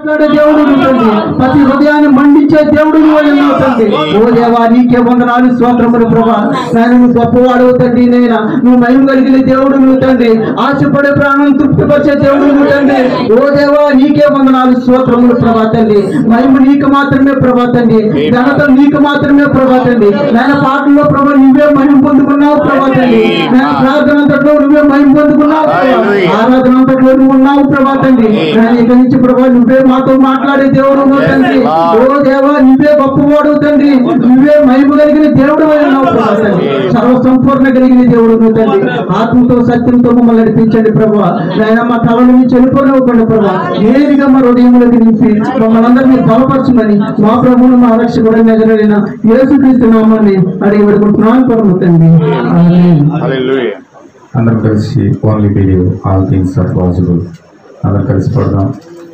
మాట్లాడే దేవుడు నువ్వు తండ్రి ప్రతి హృదయాన్ని మండించే దేవుడు నువ్వు ఉన్నావు తండ్రి ఓ దేవా నీకే వందనాలు స్వాతంత్రములు ప్రభా నేను నువ్వు గొప్పవాడు తండ్రి నేను నువ్వు మహిమ కలిగిన దేవుడు నువ్వు తండ్రి ఆశపడే ప్రాణం తృప్తిపరిచే దేవుడు నువ్వు తండ్రి ఓ దేవా నీకే వందనాలు స్తోత్రములు ప్రభా తండ్రి మహిమ నీకు మాత్రమే ప్రభా తండ్రి ఘనత నీకు మాత్రమే ప్రభా తండ్రి నేను పాటల్లో ప్రభా నువ్వే మహిమ పొందుకున్నావు ప్రభా తండ్రి నేను ప్రార్థన అంతట్లో నువ్వే మహిమ పొందుకున్నావు ప్రభా. ఆరాధన అంతట్లో నువ్వు ఉన్నావు ప్రభా తండ్రి నేను ఇక నుంచి ప్రభా నువ్వే మాతో మాట్లాడే దేవుడు నువ్వు తండ్రి ఓ దేవా నువ్వే గొప్పవాడు తండ్రి నువ్వే మహిమ కలిగిన దేవుడు అయి ఉన్నావు ప్రభా తండ్రి సర్వ సంపూర్ణ కలిగిన దేవుడు నువ్వు తండ్రి ఆత్మతో సత్యంతో మమ్మల్ని నడిపించండి ప్రభా నాయన మా తల నుంచి వెళ్ళిపోనివ్వకండి ప్రభా నేరుగా మా హృదయంలోకి నింపి మమ్మల్ని అందరినీ బలపరచమని మా ప్రభువును మా రక్షకుడు నగరైన యేసుక్రీస్తు నామాన్ని అడిగి పెడుకుంటున్నాను పరమ తండ్రి ఆమేన్. Hallelujah. అందరం కలిసి only believe all things are possible అందరం కలిసి పడదాం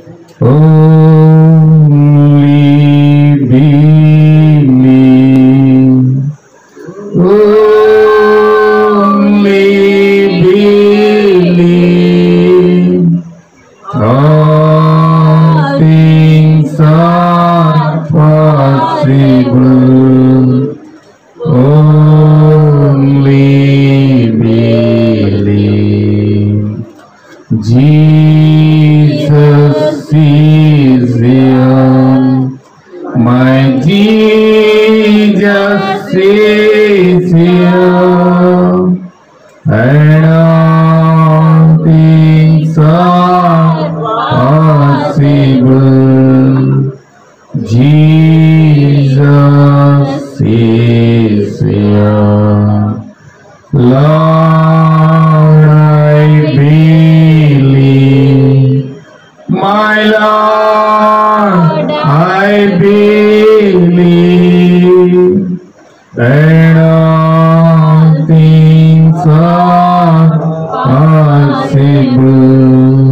only believe only believe all things are possible only believe. Jesus is here. My Jesus is here. And all things are possible. Jesus is here. Lord, I believe. My Lord, I believe. And all things are possible.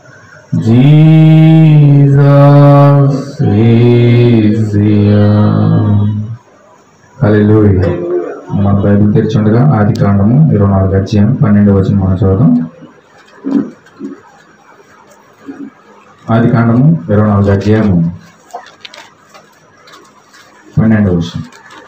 Jesus is here. హల్లెలూయా మన Bible తెరిచుండగా ఆది కాండము ఇరవై నాలుగు అధ్యాయం పన్నెండు వచ్చిన మనం చదువుదాం ఆది కాండము ఇరవై నాలుగు అధ్యాయము పన్నెండు వచ్చిన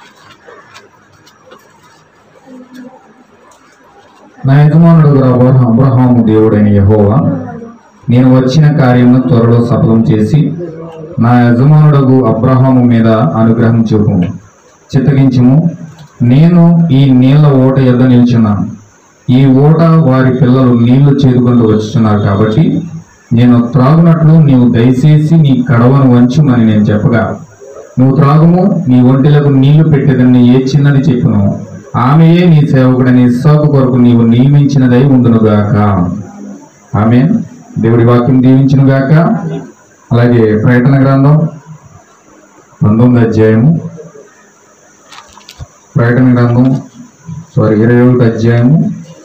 నా యజమానుడు అబ్రహా అబ్రహాము దేవుడైన యెహోవా నేను వచ్చిన కార్యమును త్వరలో సఫలం చేసి నా యజమానుడగు అబ్రహాము మీద అనుగ్రహం చూపుము చిత్తగించుము నేను ఈ నీళ్ల ఓట ఎద్ద నిల్చున్నాను ఈ ఓట వారి పిల్లలు నీళ్లు చేదుకుంటూ వచ్చుచున్నారు కాబట్టి నేను త్రాగునట్లు నీవు దయచేసి నీ కడవను వంచుమని నేను చెప్పగా నువ్వు త్రాగుము నీ ఒంటిలకు నీళ్లు పెట్టేదని ఏ చిన్నది చెప్పును ఆమెయే నీ సేవకుడని ఇస్సాకు కొరకు నీవు నియమించినదై ఉండునుగాక ఆమె దేవుడి వాక్యం దీవించునుగాక అలాగే ప్రకటన గ్రంథం పంతొమ్మిది అధ్యాయము ప్రకటన గ్రంథం సారీ ఇరవై ఒకటి అధ్యాయము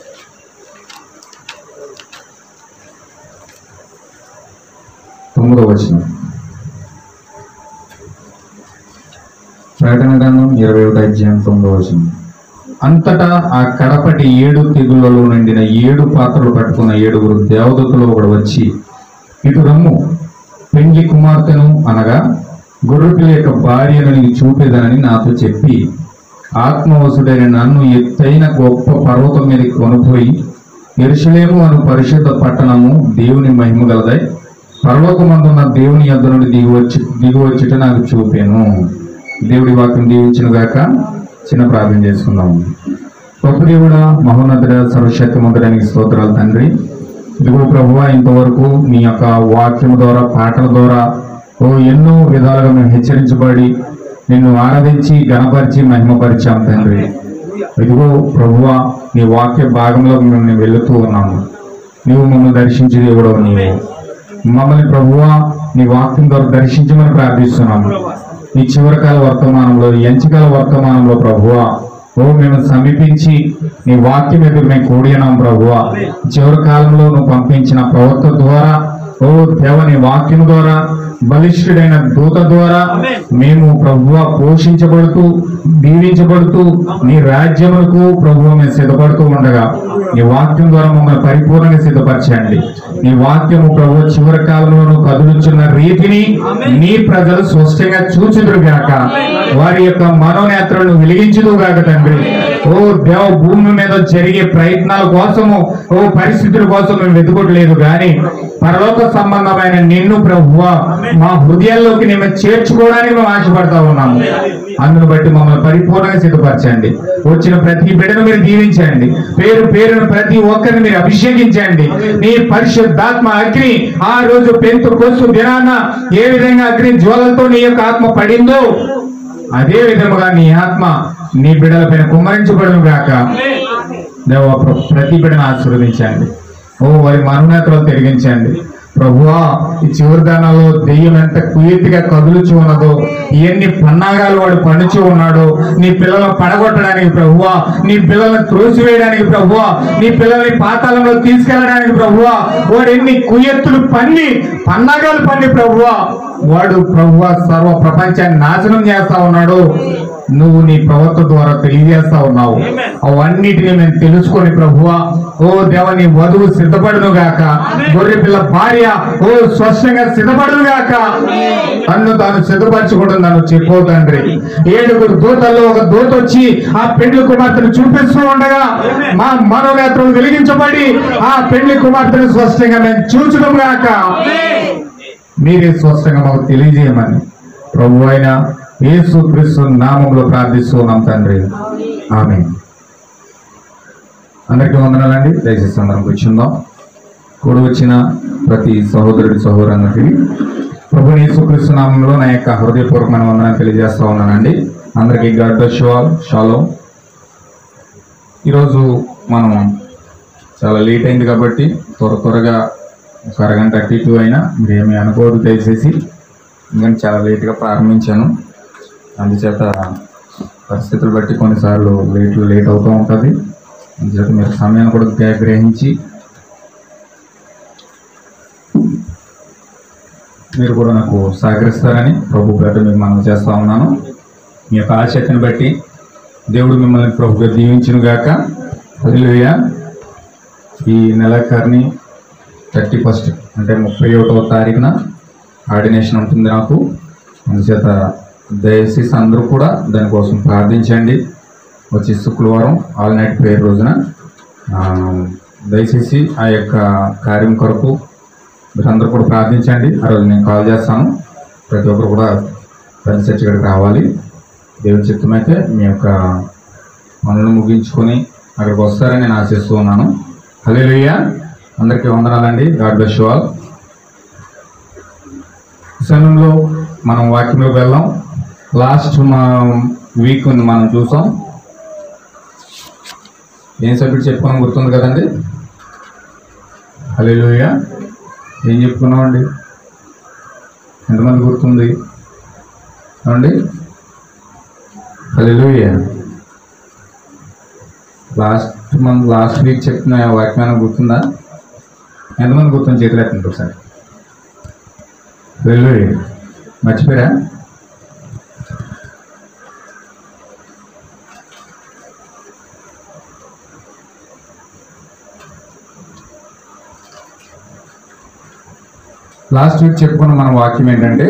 తొమ్మిదో వచనం ప్రకటన గ్రంథం ఇరవై ఒకటి అధ్యాయం తొమ్మిదో వచనం అంతటా ఆ కడపటి ఏడు తెగులలో నిండిన ఏడు పాత్రలు పట్టుకున్న ఏడుగురు దేవదత్తులు ఒకడు వచ్చి ఇటు రమ్ము పెండ్లి కుమార్తెను అనగా గొర్రెపిల్ల యొక్క భార్యను నీకు చూపేదనని నాతో చెప్పి ఆత్మవసుడైన నన్ను ఎత్తైన గొప్ప పర్వతం మీదకి కొనుపోయి ఎరుషలేము అను పరిశుద్ధ పట్టణము దేవుని మహిమ గలదై పర్వతమందున్న దేవుని యొద్ద నుండి దిగువచ్చి దిగువచ్చుట నాకు చూపాను దేవుడి వాక్యం దీవించిన గాక చిన్న ప్రార్థన చేసుకుందాం గొప్ప దేవుడా మహోన్నతుడ సర్వశక్తిమంతుడానికి స్తోత్రాలు తండ్రి ఇదిగో ప్రభువా ఇంతవరకు నీ యొక్క వాక్యం ద్వారా పాటల ద్వారా ఓ ఎన్నో విధాలుగా మేము హెచ్చరించబడి నిన్ను ఆరాధించి గణపరిచి మహిమపరిచాం తండ్రి ఇదిగో ప్రభువా నీ వాక్య భాగంలో మేము వెళుతూ ఉన్నాము నీవు మమ్మల్ని దర్శించి దేవుడవు నీవు మమ్మల్ని ప్రభువా నీ వాక్యం ద్వారా దర్శించమని ప్రార్థిస్తున్నాము ఈ చివరికాల వర్తమానంలో ఈ ఎంచకాల వర్తమానంలో ప్రభువా ఓ మేము సమీపించి నీ వాక్యం ఎదురు మేము కూడినాం ప్రభువా చివరి కాలంలో నువ్వు పంపించిన ప్రవక్త ద్వారా ఓ దేవని వాక్యం ద్వారా బలిష్ఠుడైన దూత ద్వారా మేము ప్రభువ పోషించబడుతూ దీవించబడుతూ నీ రాజ్యములకు ప్రభువ మేము సిద్ధపడుతూ ఉండగా నీ వాక్యం ద్వారా మమ్మల్ని పరిపూర్ణంగా సిద్ధపరచండి నీ వాక్యము ప్రభు చివరి కాలంలోనూ కదులుచున్న రీతిని నీ ప్రజలు స్పష్టంగా చూచుదురు గాక వారి యొక్క మనోనేత్రాలను వెలిగించుదు గాక తండ్రి ఓ దేవ భూమి మీద జరిగే ప్రయత్నాల కోసము ఓ పరిస్థితుల కోసం మేము వెతుకోవట్లేదు కానీ పరలోక సంబంధమైన నిన్ను ప్రభువ మా హృదయాల్లోకి మేము చేర్చుకోవడానికి మేము ఆశపడతా ఉన్నాము అందును బట్టి మమ్మల్ని పరిపూర్ణంగా సిద్ధపరచండి వచ్చిన ప్రతి బిడ్డను మీరు దీవించండి పేరు పేరును ప్రతి ఒక్కరిని మీరు అభిషేకించండి నీ పరిశుద్ధాత్మ అగ్ని ఆ రోజు పెంతు కొసు దినాన ఏ విధంగా అగ్ని జ్వాలలతో నీ యొక్క ఆత్మ పడిందో అదే విధముగా నీ ఆత్మ నీ బిడ్డల పైన కుమ్మరించబడును గాక దేవ ప్ర- ప్రతి బిడ్డను ఆశీర్వదించండి ఓ వారి మరణేతలు తిరిగించండి ప్రభువా ఈ చివరి దానాల్లో దెయ్యం ఎంత కుయెత్తిగా కదులుచు ఉన్నదో ఎన్ని పన్నాగాలు వాడు పనుచు ఉన్నాడో నీ పిల్లలను పడగొట్టడానికి ప్రభువా నీ పిల్లలను త్రోసివేయడానికి ప్రభువా నీ పిల్లల్ని పాతాళంలో తీసుకెళ్ళడానికి ప్రభువా వాడు ఎన్ని కుయెత్తులు పన్ని పన్నాగాలు పన్ని ప్రభువా వాడు ప్రభువా సర్వ ప్రపంచాన్ని నాశనం చేస్తా ఉన్నాడు నువ్వు నీ ప్రవర్త ద్వారా తెలియజేస్తా ఉన్నావు అవన్నిటిని మేము తెలుసుకొని ప్రభువా ఓ దేవ నీ వధువు సిద్ధపడును గాక గొర్రె పిల్ల భార్య ఓ స్పష్టంగా సిద్ధపడును గాక తన్ను తాను సిద్ధపరచుకోవడం నన్ను చెప్పు తండ్రి ఏడుగురు దూతల్లో ఒక దూత వచ్చి ఆ పెళ్లి కుమార్తెను చూపిస్తూ ఉండగా మా మనోనేత్రులు వెలిగించబడి ఆ పెళ్లి కుమార్తెను స్పష్టంగా మేము చూచడం గాక మీరే స్పష్టంగా మాకు తెలియజేయమని ప్రభు అయిన యేసు క్రీస్తు నామంలో ప్రార్థిస్తున్నాం తండ్రి ఆమె అందరికీ వందనాలండి దయచేసి అందరం కూర్చుందాం కూడి వచ్చిన ప్రతి సహోదరుడి సహోదరునికి ప్రభు యేసుక్రీస్తు నామంలో నా యొక్క హృదయపూర్వకమైన వందనం తెలియజేస్తా ఉన్నానండి అందరికీ గాడ్ షాల్ షాలో ఈరోజు మనం చాలా లేట్ అయింది కాబట్టి త్వర త్వరగా ఒక అరగంట అటు ఇటు అయినా మీరు ఏమీ అనుకోవద్దు దయచేసి ఎందుకంటే చాలా లేట్గా ప్రారంభించాను అందుచేత పరిస్థితులు బట్టి కొన్నిసార్లు లేట్లు లేట్ అవుతూ ఉంటుంది అందుచేత మీరు సమయాన్ని కూడా గ్ర- గ్రహించి మీరు కూడా నాకు సహకరిస్తారని ప్రభు పేట మీకు మనం చేస్తా ఉన్నాను మీ యొక్క ఆసక్తిని బట్టి దేవుడు మిమ్మల్ని ప్రభుగా దీవించును గాక హల్లెలూయా ఈ నెలాఖరుని థర్టీ ఫస్ట్ అంటే ముప్పై ఒకటవ తారీఖున ఆర్డినేషన్ ఉంటుంది నాకు అందుచేత దయచేసి అందరూ కూడా దానికోసం ప్రార్థించండి వచ్చి శుక్రవారం ఆల్ నైట్ ప్రేయర్ రోజున ఆ, దయచేసి ఆ యొక్క కార్యం కొరకు మీరందరూ కూడా ప్రార్థించండి ఆ రోజు నేను కాల్ చేస్తాను ప్రతి ఒక్కరు కూడా పెద్ద చర్చ ఇక్కడికి రావాలి దేవుని చిత్తమైతే మీ యొక్క పనులను ముగించుకొని అక్కడికి వస్తారని నేను ఆశిస్తూ ఉన్నాను హల్లెలూయ అందరికీ వందనాలండి గాడ్ బ్లెస్ యు ఆల్ ఈ సమయంలో మనం వాక్యంలోకి వెళ్దాం లాస్ట్ మా వీక్ మనం చూసాం ఏం సబ్జెక్ట్ చెప్పుకోవడం గుర్తుంది కదండి హల్లెలూయ ఏం చెప్పుకున్నామండి ఎంతమంది గుర్తుంది ఏమండి హల్లెలూయ లాస్ట్ మంత్ లాస్ట్ వీక్ చెప్పిన వాక్యాన్ని గుర్తుందా ఎంతమంది గుర్తుంది చేతులు ఎత్తండి ఒకసారి వెళ్ళు మర్చిపోయారా లాస్ట్ వీక్ చెప్పుకున్న మన వాక్యం ఏంటంటే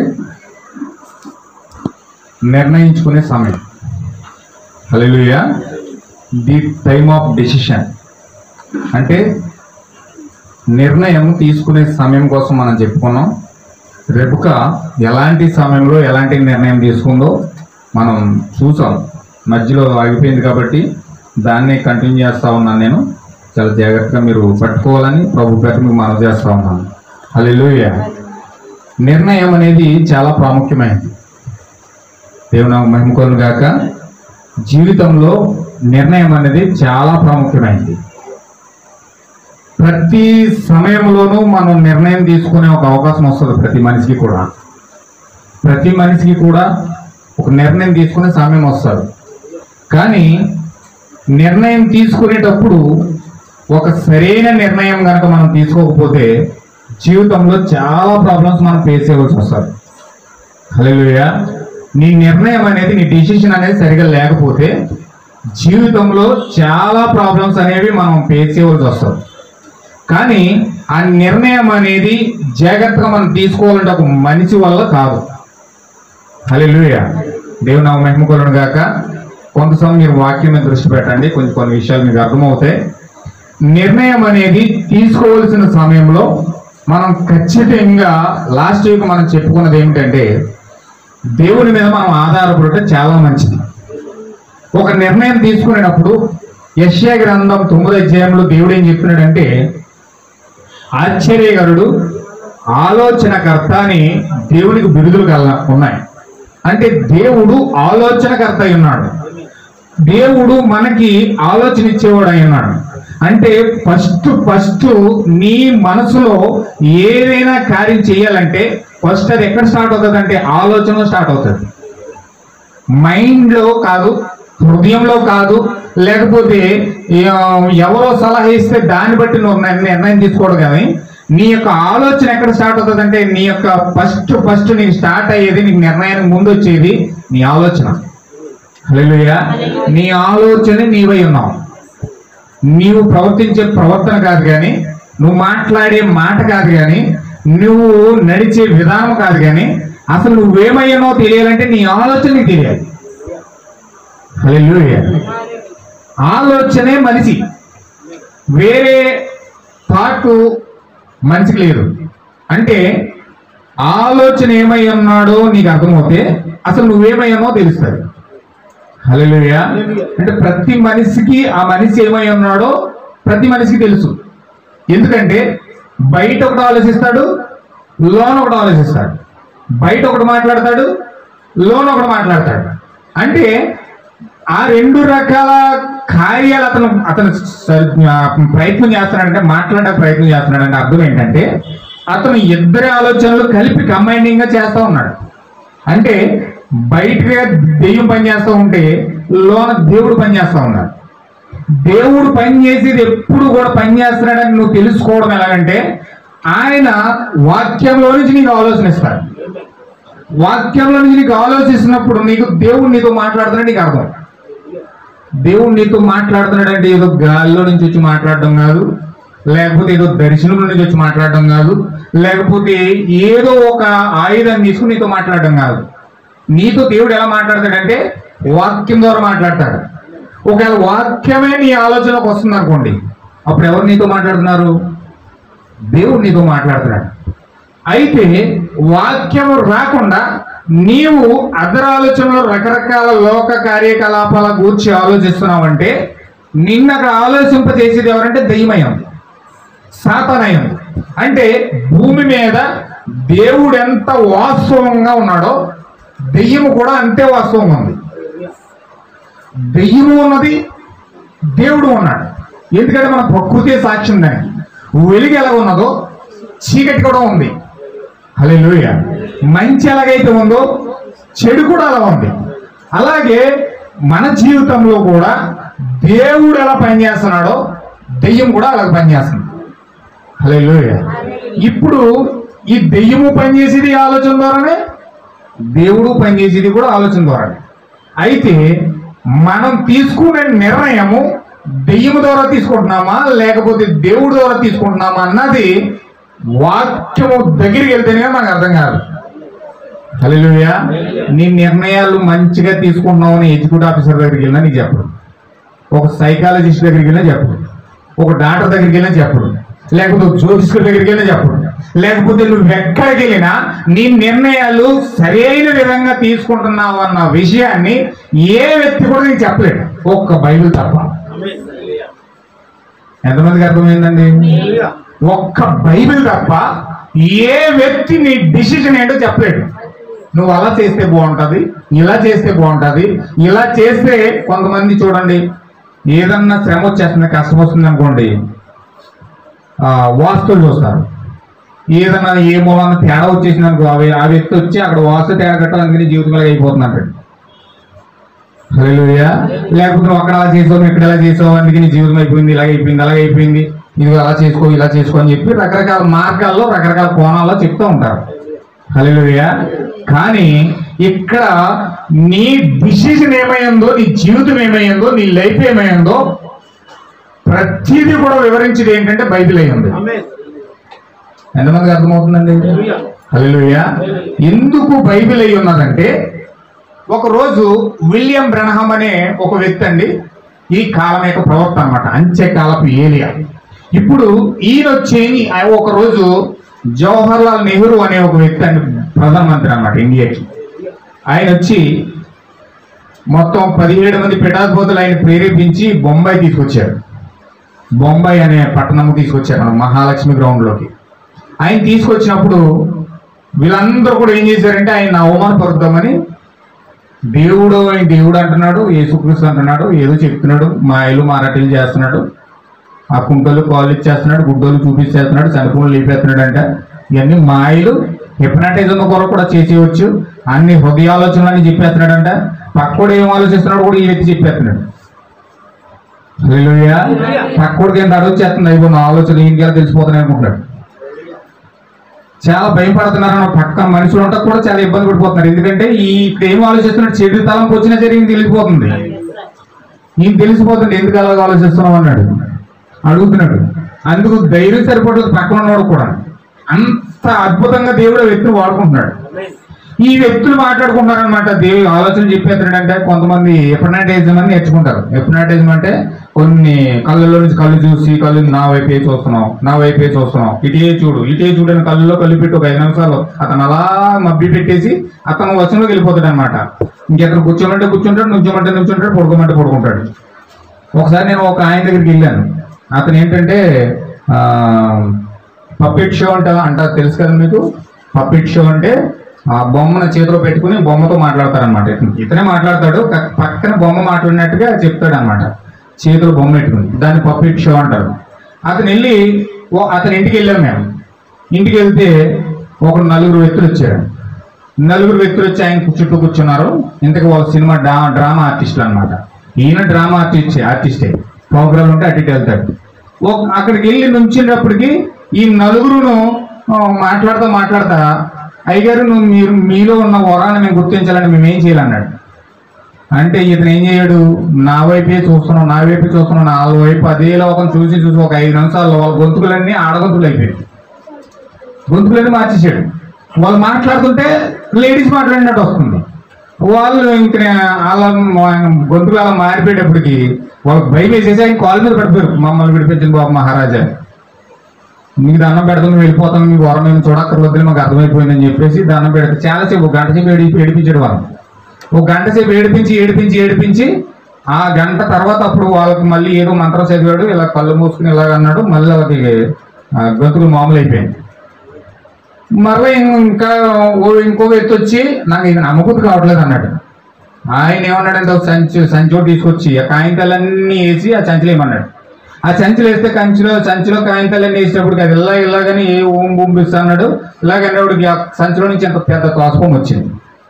నిర్ణయించుకునే సమయం హల్లెలూయా ది టైమ్ ఆఫ్ డెసిషన్ అంటే నిర్ణయం తీసుకునే సమయం కోసం మనం చెప్పుకున్నాం రెబుక ఎలాంటి సమయంలో ఎలాంటి నిర్ణయం తీసుకుందో మనం చూసాం మధ్యలో ఆగిపోయింది కాబట్టి దాన్ని కంటిన్యూ చేస్తా ఉన్నాను నేను చాలా జాగ్రత్తగా మీరు పట్టుకోవాలని ప్రభు పేరు మీకు మనం చేస్తా ఉన్నాను హల్లెలూయా నిర్ణయం అనేది చాలా ప్రాముఖ్యమైనది దేవుని మహిమకోను గాక జీవితంలో నిర్ణయం అనేది చాలా ప్రాముఖ్యమైనది ప్రతి సమయంలోనూ మనం నిర్ణయం తీసుకునే ఒక అవకాశం వస్తుంది ప్రతి మనిషికి కూడా ప్రతి మనిషికి కూడా ఒక నిర్ణయం తీసుకునే సమయం వస్తుంది కానీ నిర్ణయం తీసుకునేటప్పుడు ఒక సరైన నిర్ణయం కనుక మనం తీసుకోకపోతే జీవితంలో చాలా ప్రాబ్లమ్స్ మనం ఫేస్ చేయవలసి వస్తారు హల్లెలూయా నీ నిర్ణయం అనేది నీ డిసిషన్ అనేది సరిగా లేకపోతే జీవితంలో చాలా ప్రాబ్లమ్స్ అనేవి మనం ఫేస్ చేయవలసి వస్తుంది కానీ ఆ నిర్ణయం అనేది జాగ్రత్తగా మనం తీసుకోవాలంటే ఒక మనిషి వల్ల కాదు హల్లెలూయా దేవుని నా మహిమ కొలను గాక కొంత సమయం మీరు వాక్యం మీద దృష్టి పెట్టండి కొంచెం కొన్ని విషయాలు మీకు అర్థమవుతాయి నిర్ణయం అనేది తీసుకోవాల్సిన సమయంలో మనం ఖచ్చితంగా లాస్ట్ వీక్ మనం చెప్పుకున్నది ఏమిటంటే దేవుని మీద మనం ఆధారపడటం చాలా మంచిది ఒక నిర్ణయం తీసుకునేటప్పుడు యశ్యా గ్రంథం తొమ్మిది అధ్యాయంలో దేవుడు ఏం చెప్తున్నాడంటే ఆశ్చర్యకరుడు ఆలోచనకర్త అని దేవునికి బిరుదులు కల ఉన్నాయి అంటే దేవుడు ఆలోచనకర్త అయి ఉన్నాడు దేవుడు మనకి ఆలోచన ఇచ్చేవాడు అయి ఉన్నాడు అంటే ఫస్ట్ ఫస్ట్ నీ మనసులో ఏదైనా కార్యం చేయాలంటే ఫస్ట్ అది ఎక్కడ స్టార్ట్ అవుతుంది అంటే ఆలోచనలో స్టార్ట్ అవుతుంది మైండ్లో కాదు హృదయంలో కాదు లేకపోతే ఆ, ఎవరో సలహా ఇస్తే దాన్ని బట్టి నువ్వు నిర్ణ- నిర్ణయం తీసుకోవడం కానీ నీ యొక్క ఆలోచన ఎక్కడ స్టార్ట్ అవుతుంది అంటే నీ యొక్క ఫస్ట్ ఫస్ట్ నీకు స్టార్ట్ అయ్యేది నీకు నిర్ణయానికి ముందు వచ్చేది నీ ఆలోచన హల్లెలూయా నీ ఆలోచన నీవై ఉన్నావు నీవు ప్రవర్తించే ప్రవర్తన కాదు కానీ నువ్వు మాట్లాడే మాట కాదు కానీ నువ్వు నడిచే విధానం కాదు కానీ అసలు నువ్వేమయ్యానో తెలియాలంటే నీ ఆలోచన నీకు తెలియాలి హల్లెలూయా ఆలోచనే మనిషి వేరే థాట్ మనిషికి లేదు అంటే ఆలోచన ఏమై ఉన్నాడో నీకు అర్థమవుతే అసలు నువ్వేమయ్యానో తెలుస్తుంది హల్లెలూయా అంటే ప్రతి మనిషికి ఆ మనిషి ఏమై ఉన్నాడో ప్రతి మనిషికి తెలుసు ఎందుకంటే బయట ఒకటి ఆలోచిస్తాడు లోన ఒకటి ఆలోచిస్తాడు బయట ఒకటి మాట్లాడతాడు లోన ఒకటి మాట్లాడతాడు అంటే ఆ రెండు రకాల కార్యాలు అతను అతను స- ఆ, ప్రయత్నం చేస్తున్నాడంటే మాట్లాడే ప్రయత్నం చేస్తున్నాడంటే అర్థం ఏంటంటే అతను ఇద్దరి ఆలోచనలు కలిపి కంబైనింగ్ గా చేస్తా ఉన్నాడు అంటే బయటగా దెయ్యం పని చేస్తూ ఉంటే లోన దేవుడు పని చేస్తూ ఉన్నాడు దేవుడు పని చేసేది ఎప్పుడు కూడా పని చేస్తున్నాడని నువ్వు తెలుసుకోవడం ఎలాగంటే ఆయన వాక్యంలో నుంచి నీకు ఆలోచన ఇస్తాడు వాక్యంలో నుంచి నీకు ఆలోచిస్తున్నప్పుడు నీకు దేవుడు నీతో మాట్లాడుతున్నాడు నీకు అర్థం దేవుడు నీతో మాట్లాడుతున్నాడు అంటే ఏదో గాల్లో నుంచి వచ్చి మాట్లాడడం కాదు లేకపోతే ఏదో దర్శనంలో నుంచి వచ్చి మాట్లాడడం కాదు లేకపోతే ఏదో ఒక ఆయుధాన్ని తీసుకుని నీతో మాట్లాడడం కాదు నీతో దేవుడు ఎలా మాట్లాడతాడంటే వాక్యం ద్వారా మాట్లాడతాడు ఒకవేళ వాక్యమే నీ ఆలోచనకు వస్తుంది అనుకోండి అప్పుడు ఎవరు నీతో మాట్లాడుతున్నారు దేవుడు నీతో మాట్లాడుతున్నాడు అయితే వాక్యము రాకుండా నీవు అదర్ ఆలోచనలో రకరకాల లోక కార్యకలాపాల గూర్చి ఆలోచిస్తున్నావంటే నిన్న అక్కడ ఆలోచింపజేసేది ఎవరంటే దెయ్యమయం సాతనయం అంటే భూమి మీద దేవుడు ఎంత వాస్తవంగా ఉన్నాడో దెయ్యము కూడా అంతే వాస్తవంగా ఉంది దెయ్యము ఉన్నది దేవుడు ఉన్నాడు ఎందుకంటే మన ప్రకృతి సాక్ష్యం దానికి వెలుగు ఎలా ఉన్నదో చీకటి కూడా ఉంది హలే మంచి ఎలాగైతే ఉందో చెడు కూడా అలా ఉంది అలాగే మన జీవితంలో కూడా దేవుడు ఎలా పనిచేస్తున్నాడో దెయ్యం కూడా అలాగ పనిచేస్తుంది హలే ఇప్పుడు ఈ దెయ్యము పనిచేసేది ఈ ఆలోచన ద్వారానే దేవుడు పనిచేసేది కూడా ఆలోచన ద్వారానే అయితే మనం తీసుకునే నిర్ణయము దెయ్యము ద్వారా తీసుకుంటున్నామా లేకపోతే దేవుడి ద్వారా తీసుకుంటున్నామా అన్నది వాక్యము దగ్గరికి వెళ్తేనే మనకు అర్థం కాదు హల్లెలూయా నీ నిర్ణయాలు మంచిగా తీసుకుంటున్నావు అని ఎగ్జిక్యూటివ్ ఆఫీసర్ దగ్గరికి వెళ్ళినా నీకు చెప్పడు ఒక సైకాలజిస్ట్ దగ్గరికి వెళ్ళినా చెప్పడు ఒక డాక్టర్ దగ్గరికి వెళ్ళినా చెప్పడు లేకపోతే ఒక జ్యోతిష్కుడి దగ్గరికి వెళ్ళినా చెప్పడు లేకపోతే నువ్వు ఎక్కడికి వెళ్ళినా నీ నిర్ణయాలు సరైన విధంగా తీసుకుంటున్నావు అన్న విషయాన్ని ఏ వ్యక్తి కూడా నీకు చెప్పలేడు ఒక్క బైబిల్ తప్ప ఎంతమందికి అర్థమైందండి ఒక్క బైబిల్ తప్ప ఏ వ్యక్తి నీ డిసిషన్ ఏంటో చెప్పలేడు నువ్వు అలా చేస్తే బాగుంటది ఇలా చేస్తే బాగుంటది ఇలా చేస్తే కొంతమంది చూడండి ఏదన్నా శ్రమ వచ్చేస్తుంది కష్టం వస్తుంది అనుకోండి ఆ, వాస్తులు చూస్తారు ఏదన్నా ఏ మూలన్నా తేడా వచ్చేసింది అనుకో అవి ఆ వ్యక్తి వచ్చి అక్కడ వాస్తు తేడా కట్టాలని జీవితం అయిపోతుంది అంటాడు హల్లెలూయా లేకపోతే నువ్వు అక్కడ అలా చేసావు నువ్వు ఇక్కడ ఎలా చేసావు అందుకే నీ జీవితం అయిపోయింది ఇలాగ అయిపోయింది అలాగ అయిపోయింది ఇది అలా చేసుకో ఇలా చేసుకో అని చెప్పి రకరకాల మార్గాల్లో రకరకాల కోణాల్లో చెప్తూ ఉంటారు హల్లెలూయా కానీ ఇక్కడ నీ డిసిజన్ ఏమైందో నీ జీవితం ఏమైందో నీ లైఫ్ ఏమైందో ప్రతిదీ కూడా వివరించేది ఏంటంటే బైబిల్ అయి ఉంది ఎంతమందికి అర్థమవుతుందండి హల్లెలూయా ఎందుకు బైబిల్ అయి ఉన్నదంటే ఒక రోజు విలియం బ్రహం అనే ఒక వ్యక్తి అండి ఈ కాలం యొక్క ప్రవక్త అనమాట అంత్యకాలపు ఏలియా ఇప్పుడు ఈయన వచ్చి ఆయన ఒక రోజు జవహర్ లాల్ నెహ్రూ అనే ఒక వ్యక్తి అండి ప్రధానమంత్రి అన్నమాట ఇండియాకి ఆయన వచ్చి మొత్తం పదిహేడు మంది పిఠాధిపతులు ఆయన ప్రేరేపించి బొంబాయి తీసుకొచ్చారు బొంబాయి అనే పట్టణం తీసుకొచ్చారు మన మహాలక్ష్మి గ్రౌండ్ లోకి ఆయన తీసుకొచ్చినప్పుడు వీళ్ళందరూ కూడా ఏం చేశారంటే ఆయన అవమానపరుద్దామని దేవుడు ఆయన దేవుడు అంటున్నాడు యేసుక్రీస్తు అంటున్నాడు ఏదో చెప్తున్నాడు మాయలు మారాటీలు చేస్తున్నాడు ఆ కుంటలు కాళ్ళు ఇచ్చేస్తున్నాడు గుడ్డోలు చూపించేస్తున్నాడు చనిపోలు లేపేస్తున్నాడు అంట ఇవన్నీ మాయలు హిప్నాటైజం కొరకు కూడా చేసేయవచ్చు అన్ని హృదయాలోచనలని చెప్పేస్తున్నాడంట పక్కోడు ఏం ఆలోచిస్తున్నాడు కూడా ఈ వ్యక్తి చెప్పేస్తున్నాడు హల్లెలూయా పక్కోడికి ఎంత అడగొచ్చేస్తుంది అయిపో నా ఆలోచన ఈయనకి తెలిసిపోతున్నాయి అనుకుంటున్నాడు చాలా భయపడుతున్నారు అన్న పక్క మనుషులు ఉంటా కూడా చాలా ఇబ్బంది పడిపోతున్నారు ఎందుకంటే ఈ ఇప్పుడు ఏం ఆలోచిస్తున్నాడు చెడు తలంపు వచ్చినా సరే ఈయన తెలిసిపోతుంది ఈయన తెలిసిపోతుంది ఎందుకు అలాగ ఆలోచిస్తున్నావు అన్నాడు అడుగుతున్నాడు అందుకు ధైర్యం సరిపడదు పక్కన ఉన్నవాడు కూడా అంత అద్భుతంగా దేవుడు ఆ వ్యక్తిని వాడుకుంటున్నాడు ఈ వ్యక్తులు మాట్లాడుకుంటారనమాట దేవుడు ఆలోచన చెప్పేస్తున్నాడంటే కొంతమంది ఎప్రనాటిజం అని నేర్చుకుంటారు ఎప్రనాటిజం అంటే కొన్ని కళ్ళల్లో నుంచి కళ్ళు చూసి కళ్ళు నా వైపే చూస్తున్నాం నా వైపే చూస్తున్నాం ఇటే చూడు ఇటే చూడు అని కళ్ళలో కళ్ళు పెట్టి ఒక ఐదు నిమిషాలు అతను అలా మబ్బి పెట్టేసి అతను వచనంలోకి వెళ్ళిపోతాడు అనమాట ఇంకెక్కడ కూర్చోమంటే కూర్చుంటాడు నుంచోమంటే నుంచుంటాడు పడుకోమంటే పడుకుంటాడు ఒకసారి నేను ఒక ఆయన దగ్గరికి వెళ్ళాను అతను ఏంటంటే పప్పెట్ షో అంట అంట తెలుసు కదా మీకు పప్పెట్ షో అంటే ఆ బొమ్మను చేతిలో పెట్టుకుని బొమ్మతో మాట్లాడతారనమాట ఇతనే మాట్లాడతాడు క- పక్కన బొమ్మ మాట్లాడినట్టుగా చెప్తాడు అనమాట చేతిలో బొమ్మ పెట్టుకుని దాన్ని పప్పెట్ షో అంటారు అతను వెళ్ళి ఓ అతని ఇంటికి వెళ్ళాం మేము ఇంటికి వెళ్తే ఒక నలుగురు వ్యక్తులు వచ్చారు నలుగురు వ్యక్తులు వచ్చి ఆయన చుట్టూ కూర్చున్నారు ఇంతకు వాళ్ళ సినిమా డ్రా డ్రామా ఆర్టిస్టులు అనమాట ఈయన డ్రామా ఆర్టిస్ట్ ఆర్టిస్టే ప్రోగ్రామ్ ఉంటే అటు ఇటు వెళ్తాడు ఒక- అక్కడికి వెళ్ళి నుంచినప్పటికి ఈ నలుగురును ఆ, మాట్లాడుతూ మాట్లాడతా అయ్యగారు నువ్వు మీరు మీలో ఉన్న వరాన్ని మేము గుర్తించాలని మేము ఏం చేయాలన్నాడు అంటే ఇతను ఏం చేయడు నా వైపే చూస్తున్నాం నా వైపే చూస్తున్నాం నా వైపు అదే లోకం చూసి చూసి ఒక ఐదు నిమిషాల్లో వాళ్ళ గొంతుకులన్నీ ఆడగొంతులు అయిపోయాయి గొంతుకులన్నీ మార్చేసాడు వాళ్ళు మాట్లాడుతుంటే లేడీస్ మాట్లాడినట్టు వస్తుంది వాళ్ళు ఇంక వాళ్ళ గొంతులు అలా మారిపోయేటప్పటికి వాళ్ళకి భయం వేసేసి ఆయన కాల్ మీద పడిపోయారు మమ్మల్ని విడిపించింది బాబు మహారాజా మీకు దండం పెడతాం మేము వెళ్ళిపోతాం మీ వరం మేము చూడక్కర్వద్దు మాకు అర్థమైపోయిందని చెప్పేసి దండం పెడితే చాలాసేపు ఒక గంట సేపు ఏడి ఏడిపించాడు వాళ్ళు ఒక గంట సేపు ఏడిపించి ఏడిపించి ఏడిపించి ఆ గంట తర్వాత అప్పుడు వాళ్ళకి మళ్ళీ ఏదో మంత్రం చదివాడు ఇలా కళ్ళు మూసుకుని ఇలాగ అన్నాడు మళ్ళీ వాళ్ళకి ఆ, గతులు మామూలు అయిపోయింది మరలా ఇంకా ఓ ఇంకో వ్యక్తి వచ్చి నాకు ఇది నమ్మకం కావట్లేదు అన్నాడు ఆయన ఏమన్నాడంటే ఒక సంచి సంచి ఒకటి తీసుకొచ్చి ఆ కాగితాలన్నీ వేసి ఆ సంచిలో ఏమన్నాడు ఆ సంచిలో వేస్తే కంచిలో సంచిలో కాగితాలన్నీ వేసినప్పుడు అది ఇలా ఇలాగని ఏ ఓం పంపిస్తా అన్నాడు ఇలాగన్నప్పటికి ఆ సంచిలో నుంచి ఎంత పెద్ద తోసపం వచ్చింది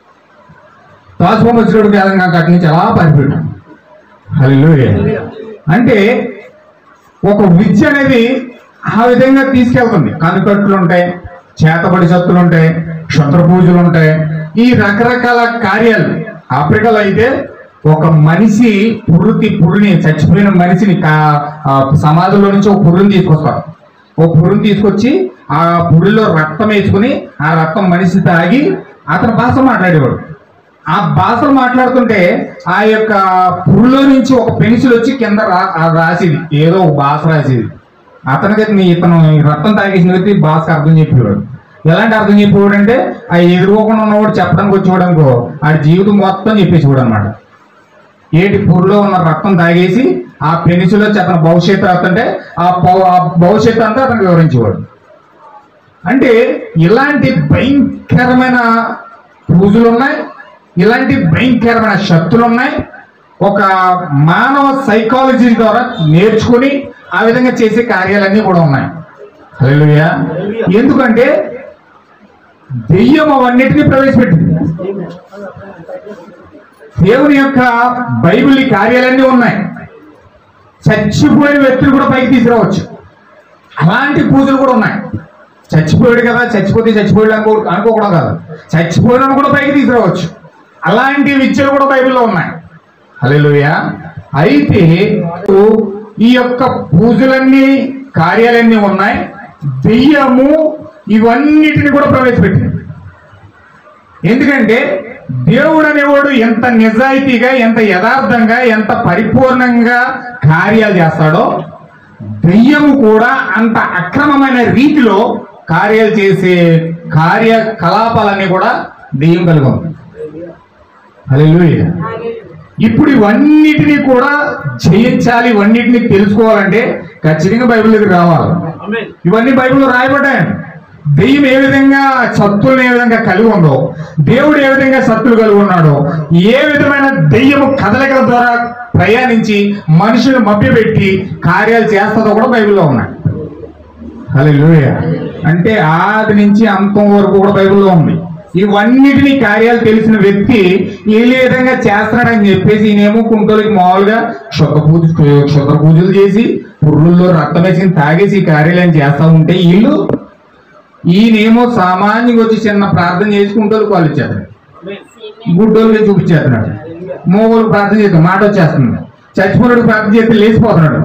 తోసపం వచ్చినప్పుడు కాదంగా అక్కడి నుంచి అలా పారిపోయాడు హల్లెలూయా అంటే ఒక విద్య అనేది ఆ విధంగా తీసుకెళ్తుంది కనుకట్లు ఉంటాయి చేతబడి శక్తులు ఉంటాయి క్షుద్ర పూజలు ఉంటాయి ఈ రకరకాల కార్యాలు ఆఫ్రికాలో అయితే ఒక మనిషి పుర్రుతి పుర్రుని చచ్చిపోయిన మనిషిని కా- ఆ సమాధిలో నుంచి ఒక పుర్రుని తీసుకొస్తారు ఒక పుర్రుని తీసుకొచ్చి ఆ పుర్రిలో రక్తం వేసుకుని ఆ రక్తం మనిషి తాగి అతని భాష మాట్లాడేవాడు ఆ భాషలు మాట్లాడుతుంటే ఆ యొక్క పుర్రులో నుంచి ఒక పెన్సిల్ వచ్చి కింద రా ఆ రాసేది ఏదో ఒక భాష రాసేది అతనికి నీ ఇతను ఈ రక్తం తాగేసిన వ్యక్తి భాషకు అర్థం చెప్పేవాడు ఎలాంటి అర్థం చెప్పేవాడు అంటే ఆ ఎదురుకోకుండా ఉన్నవాడు చెప్పడానికి వచ్చేవాడు అనుకో ఆడి జీవితం మొత్తం చెప్పేసేవాడు అనమాట ఏటి పుర్రులో ఉన్న రక్తం తాగేసి ఆ పెన్సిల్ వచ్చి అతని భవిష్యత్తు రాస్తుంటే ఆ పౌ- ఆ భవిష్యత్తు అంతా అతనికి వివరించేవాడు అంటే ఇలాంటి భయంకరమైన పూజలు ఉన్నాయి ఇలాంటి భయంకరమైన శక్తులు ఉన్నాయి ఒక మానవ సైకాలజీ ద్వారా నేర్చుకుని ఆ విధంగా చేసే కార్యాలన్నీ కూడా ఉన్నాయి హల్లెలూయా ఎందుకంటే దెయ్యం అవన్నిటిని ప్రవేశపెట్టింది దేవుని యొక్క బైబిల్ ఈ కార్యాలన్నీ ఉన్నాయి చచ్చిపోయిన వ్యక్తులు కూడా పైకి తీసుకురావచ్చు అలాంటి పూజలు కూడా ఉన్నాయి చచ్చిపోయాడు కదా చచ్చిపోతే చచ్చిపోయాడు అనుకో అనుకోకూడదు కదా చచ్చిపోయిన కూడా పైకి తీసుకురావచ్చు అలాంటి విద్యలు కూడా బైబిల్లో ఉన్నాయి హల్లెలూయా అయితే ఈ యొక్క పూజలన్నీ కార్యాలన్నీ ఉన్నాయి దెయ్యము ఇవన్నిటిని కూడా ప్రవేశపెట్టింది ఎందుకంటే దేవుడు అనేవాడు ఎంత నిజాయితీగా ఎంత యథార్థంగా ఎంత పరిపూర్ణంగా కార్యాలు చేస్తాడో దెయ్యము కూడా అంత అక్రమమైన రీతిలో కార్యాలు చేసే కార్యకలాపాలన్నీ కూడా దెయ్యం కలిగి ఉంది హల్లెలూయా ఇప్పుడు ఇవన్నిటిని కూడా జయించాలి ఇవన్నిటిని తెలుసుకోవాలంటే ఖచ్చితంగా బైబిల్ దగ్గర రావాలి ఇవన్నీ బైబిల్లో రాయబడ్డాయండి దెయ్యం ఏ విధంగా సత్తులను ఏ విధంగా కలిగి ఉందో దేవుడు ఏ విధంగా సత్తులు కలిగి ఉన్నాడో ఏ విధమైన దెయ్యము కదలికల ద్వారా ప్రయాణించి మనుషులు మభ్యపెట్టి కార్యాలు చేస్తుందో కూడా బైబిల్లో ఉన్నాయి హల్లెలూయా అంటే ఆది నుంచి అంతం వరకు కూడా బైబిల్లో ఉంది ఇవన్నిటిని కార్యాలు తెలిసిన వ్యక్తి ఏ విధంగా చేస్తున్నాడని చెప్పేసి ఈయనేమో కుంటలకి మామూలుగా క్షుద్ర పూజ క్షుద్ర పూజలు చేసి పుర్రుల్లో రక్తం వేసి తాగేసి ఈ కార్యాలయం చేస్తా ఉంటే వీళ్ళు ఈయనేమో సామాన్యంగా వచ్చి చిన్న ప్రార్థన చేసి కుంటోలు కాలు ఇచ్చేస్తాడు గుడ్డోళ్ళకి చూపించేస్తున్నాడు మోగోలు ప్రార్థన చేస్తాడు మాట వచ్చేస్తుంది చచ్చిపోయినాడు ప్రార్థన చేస్తే లేచిపోతున్నాడు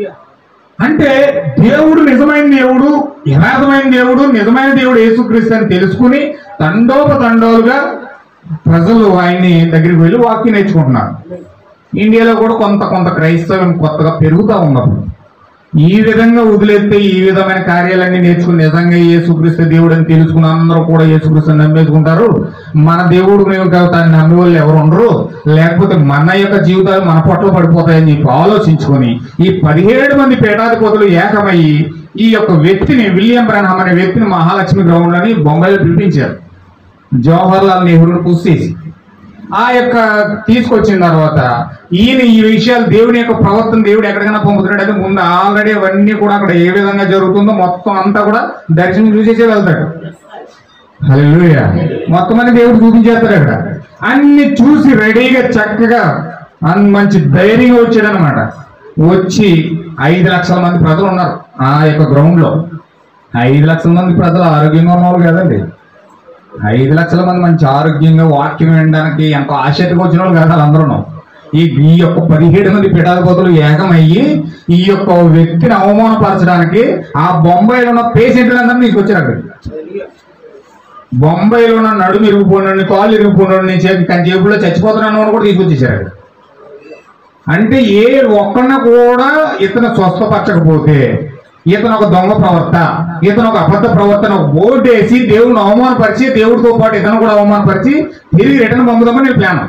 అంటే దేవుడు నిజమైన దేవుడు యథార్థమైన దేవుడు నిజమైన దేవుడు యేసుక్రీస్తు అని తెలుసుకుని తండోపతండోలుగా ప్రజలు ఆయన్ని దగ్గరికి వెళ్ళి వాక్యం నేర్చుకుంటున్నారు ఇండియాలో కూడా కొంత కొంత క్రైస్తవం కొత్తగా పెరుగుతూ ఉన్నప్పుడు ఈ విధంగా వదిలేస్తే ఈ విధమైన కార్యాలన్నీ నేర్చుకుని నిజంగా యేసుక్రీస్తు దేవుడు అని తెలుసుకుని అందరూ కూడా యేసుక్రీస్తు నమ్మేసుకుంటారు మన దేవుడు మేము కాదు దాన్ని నమ్మే వాళ్ళు ఎవరు ఉండరు లేకపోతే మన యొక్క జీవితాలు మన పొట్టలు పడిపోతాయని చెప్పి ఆలోచించుకొని ఈ పదిహేడు మంది పీఠాధిపతులు ఏకమయ్యి ఈ యొక్క వ్యక్తిని విలియం బ్రహ్మ అనే వ్యక్తిని మహాలక్ష్మి గ్రౌండ్ అని బొంబాయిలో పిలిపించారు జవహర్ లాల్ నెహ్రూని పూసేసి ఆ యొక్క తీసుకొచ్చిన తర్వాత ఈయన ఈ విషయాలు దేవుని యొక్క ప్రవర్తన దేవుడు ఎక్కడికైనా పంపుతున్నాడు అంటే ముందు ఆల్రెడీ అవన్నీ కూడా అక్కడ ఏ విధంగా జరుగుతుందో మొత్తం అంతా కూడా దర్శనం చూసేసే వెళ్తాడు హల్లెలూయా మొత్తం అన్ని దేవుడు చూపించేస్తాడు అక్కడ అన్ని చూసి రెడీగా చక్కగా అన్ మంచి ధైర్యంగా వచ్చాడు అనమాట వచ్చి ఐదు లక్షల మంది ప్రజలు ఉన్నారు ఆ యొక్క గ్రౌండ్ లో ఐదు లక్షల మంది ప్రజలు ఆరోగ్యంగా ఉన్నవాళ్ళు కదండి ఐదు లక్షల మంది మంచి ఆరోగ్యంగా వాక్యం వినడానికి ఎంతో ఆసక్తిగా వచ్చిన వాళ్ళు కదా వాళ్ళందరూ ఈ ఈ యొక్క పదిహేడు మంది పీఠాధిపతులు ఏకమయ్యి ఈ యొక్క వ్యక్తిని అవమానపరచడానికి ఆ బొంబాయిలో ఉన్న పేషెంట్లందరినీ తీసుకొచ్చారు అక్కడికి బొంబాయిలో ఉన్న నడుము ఇరిగిపోయిన కాలు ఇరిగిపోయిన నుంచి తన జేబులో చచ్చిపోతున్నాను అని కూడా తీసుకొచ్చేసారు అక్కడ. అంటే ఏ ఒక్కడిన కూడా ఇతను స్వస్థపరచకపోతే ఇతను ఒక దొంగ ప్రవర్త ఇతను ఒక అబద్ధ ప్రవర్తన ఒక బోర్డు వేసి దేవుడిని అవమానపరిచి దేవుడితో పాటు ఇతను కూడా అవమానపరిచి తిరిగి రిటర్న్ పంపుదామని నేను ప్లాన్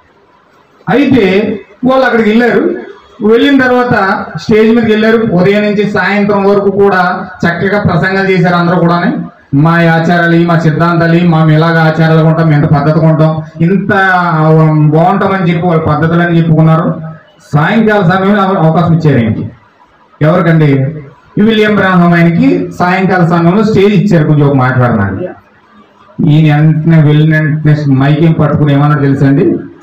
అయితే వాళ్ళు అక్కడికి వెళ్ళారు వెళ్ళిన తర్వాత స్టేజ్ మీదకి వెళ్ళారు ఉదయం నుంచి సాయంత్రం వరకు కూడా చక్కగా ప్రసంగాలు చేశారు అందరూ కూడా మా ఆచారాలు ఇవి, మా సిద్ధాంతాలు ఇవి, మేము ఇలాగ ఆచారాలు ఉంటాం ఎంత పద్ధతిగా ఉంటాం ఇంత బాగుంటామని చెప్పి వాళ్ళ పద్ధతులని చెప్పుకున్నారు సాయంకాల సమయంలో అవ- అవకాశం ఇచ్చారు ఆయనకి ఎవరికండి ఈ విలియం బ్రాహ్మణ్ ఆయనకి సాయంకాల సమయంలో స్టేజ్ ఇచ్చారు కొంచెం మాట్లాడడానికి ఈయన వెంటనే వెళ్ళిన వెంటనే మైకింగ్ పట్టుకుని ఏమన్నా తెలుసండి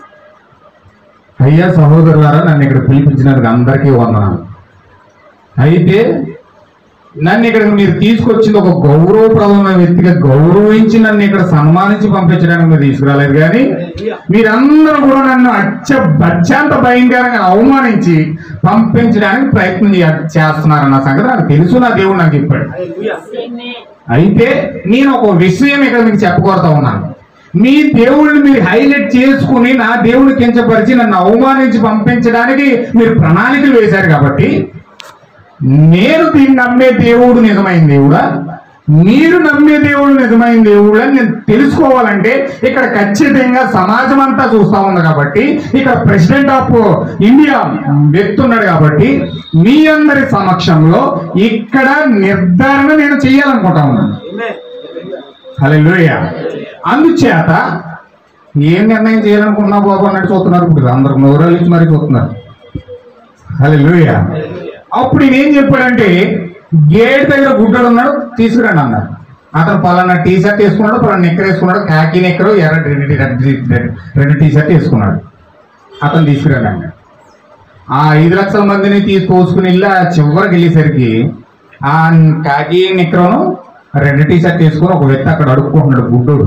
అయ్యా సహోదరులారా నన్ను ఇక్కడ పిలిపించినందుకు అందరికీ వందనాలు అయితే నన్ను ఇక్కడ మీరు తీసుకొచ్చింది ఒక గౌరవప్రదమైన వ్యక్తిగా గౌరవించి నన్ను ఇక్కడ సన్మానించి పంపించడానికి మీరు తీసుకురాలేదు కానీ మీరందరూ కూడా నన్ను అచ్చ బచ్చాంత భయంకరంగా అవమానించి పంపించడానికి ప్రయత్నం చే- చేస్తున్నారన్న సంగతి నాకు తెలుసు నా దేవుడు నాకు చెప్పాడు అయితే నేను ఒక విషయం ఇక్కడ మీకు చెప్పకూడతా ఉన్నాను మీ దేవుడిని మీరు హైలైట్ చేసుకుని నా దేవుడిని కించపరిచి నన్ను అవమానించి పంపించడానికి మీరు ప్రణాళికలు వేశారు కాబట్టి నేను దీన్ని నమ్మే దేవుడు నిజమైన దేవుడా మీరు నమ్మే దేవుడు నిజమైన దేవుడు అని నేను తెలుసుకోవాలంటే ఇక్కడ ఖచ్చితంగా సమాజం అంతా చూస్తా ఉంది కాబట్టి ఇక్కడ ప్రెసిడెంట్ ఆఫ్ ఇండియా వ్యక్తి ఉన్నాడు కాబట్టి మీ అందరి సమక్షంలో ఇక్కడ నిర్ధారణ నేను చేయాలనుకుంటా ఉన్నాను హల్లెలూయ అందుచేత ఏం నిర్ణయం చేయాలనుకున్నా బాబు అన్నట్టు చూస్తున్నారు ఇప్పుడు అందరు నోరాలు ఇచ్చి మరీ చూస్తున్నారు హల్లెలూయ అప్పుడు ఈయన ఏం చెప్పాడంటే గేట్ దగ్గర గుడ్డడు ఉన్నాడు తీసుకురండి అన్నారు అతను పలానా టీ షర్ట్ వేసుకున్నాడు పలానా నిక్కర్ వేసుకున్నాడు కాకి నిక్కరు ఎర్ర రెండు టీ- రెండు టీ- రెండు టీ షర్ట్ వేసుకున్నాడు అతను తీసుకురండి అన్నాడు ఆ ఐదు లక్షల మందిని తీసుకొసుకుని వెళ్ళి ఆ చివరికి వెళ్ళేసరికి ఆ కాకి నిక్కరను రెడ్ టీ షర్ట్ వేసుకొని ఒక వ్యక్తి అక్కడ అడుక్కుంటున్నాడు గుడ్డోడు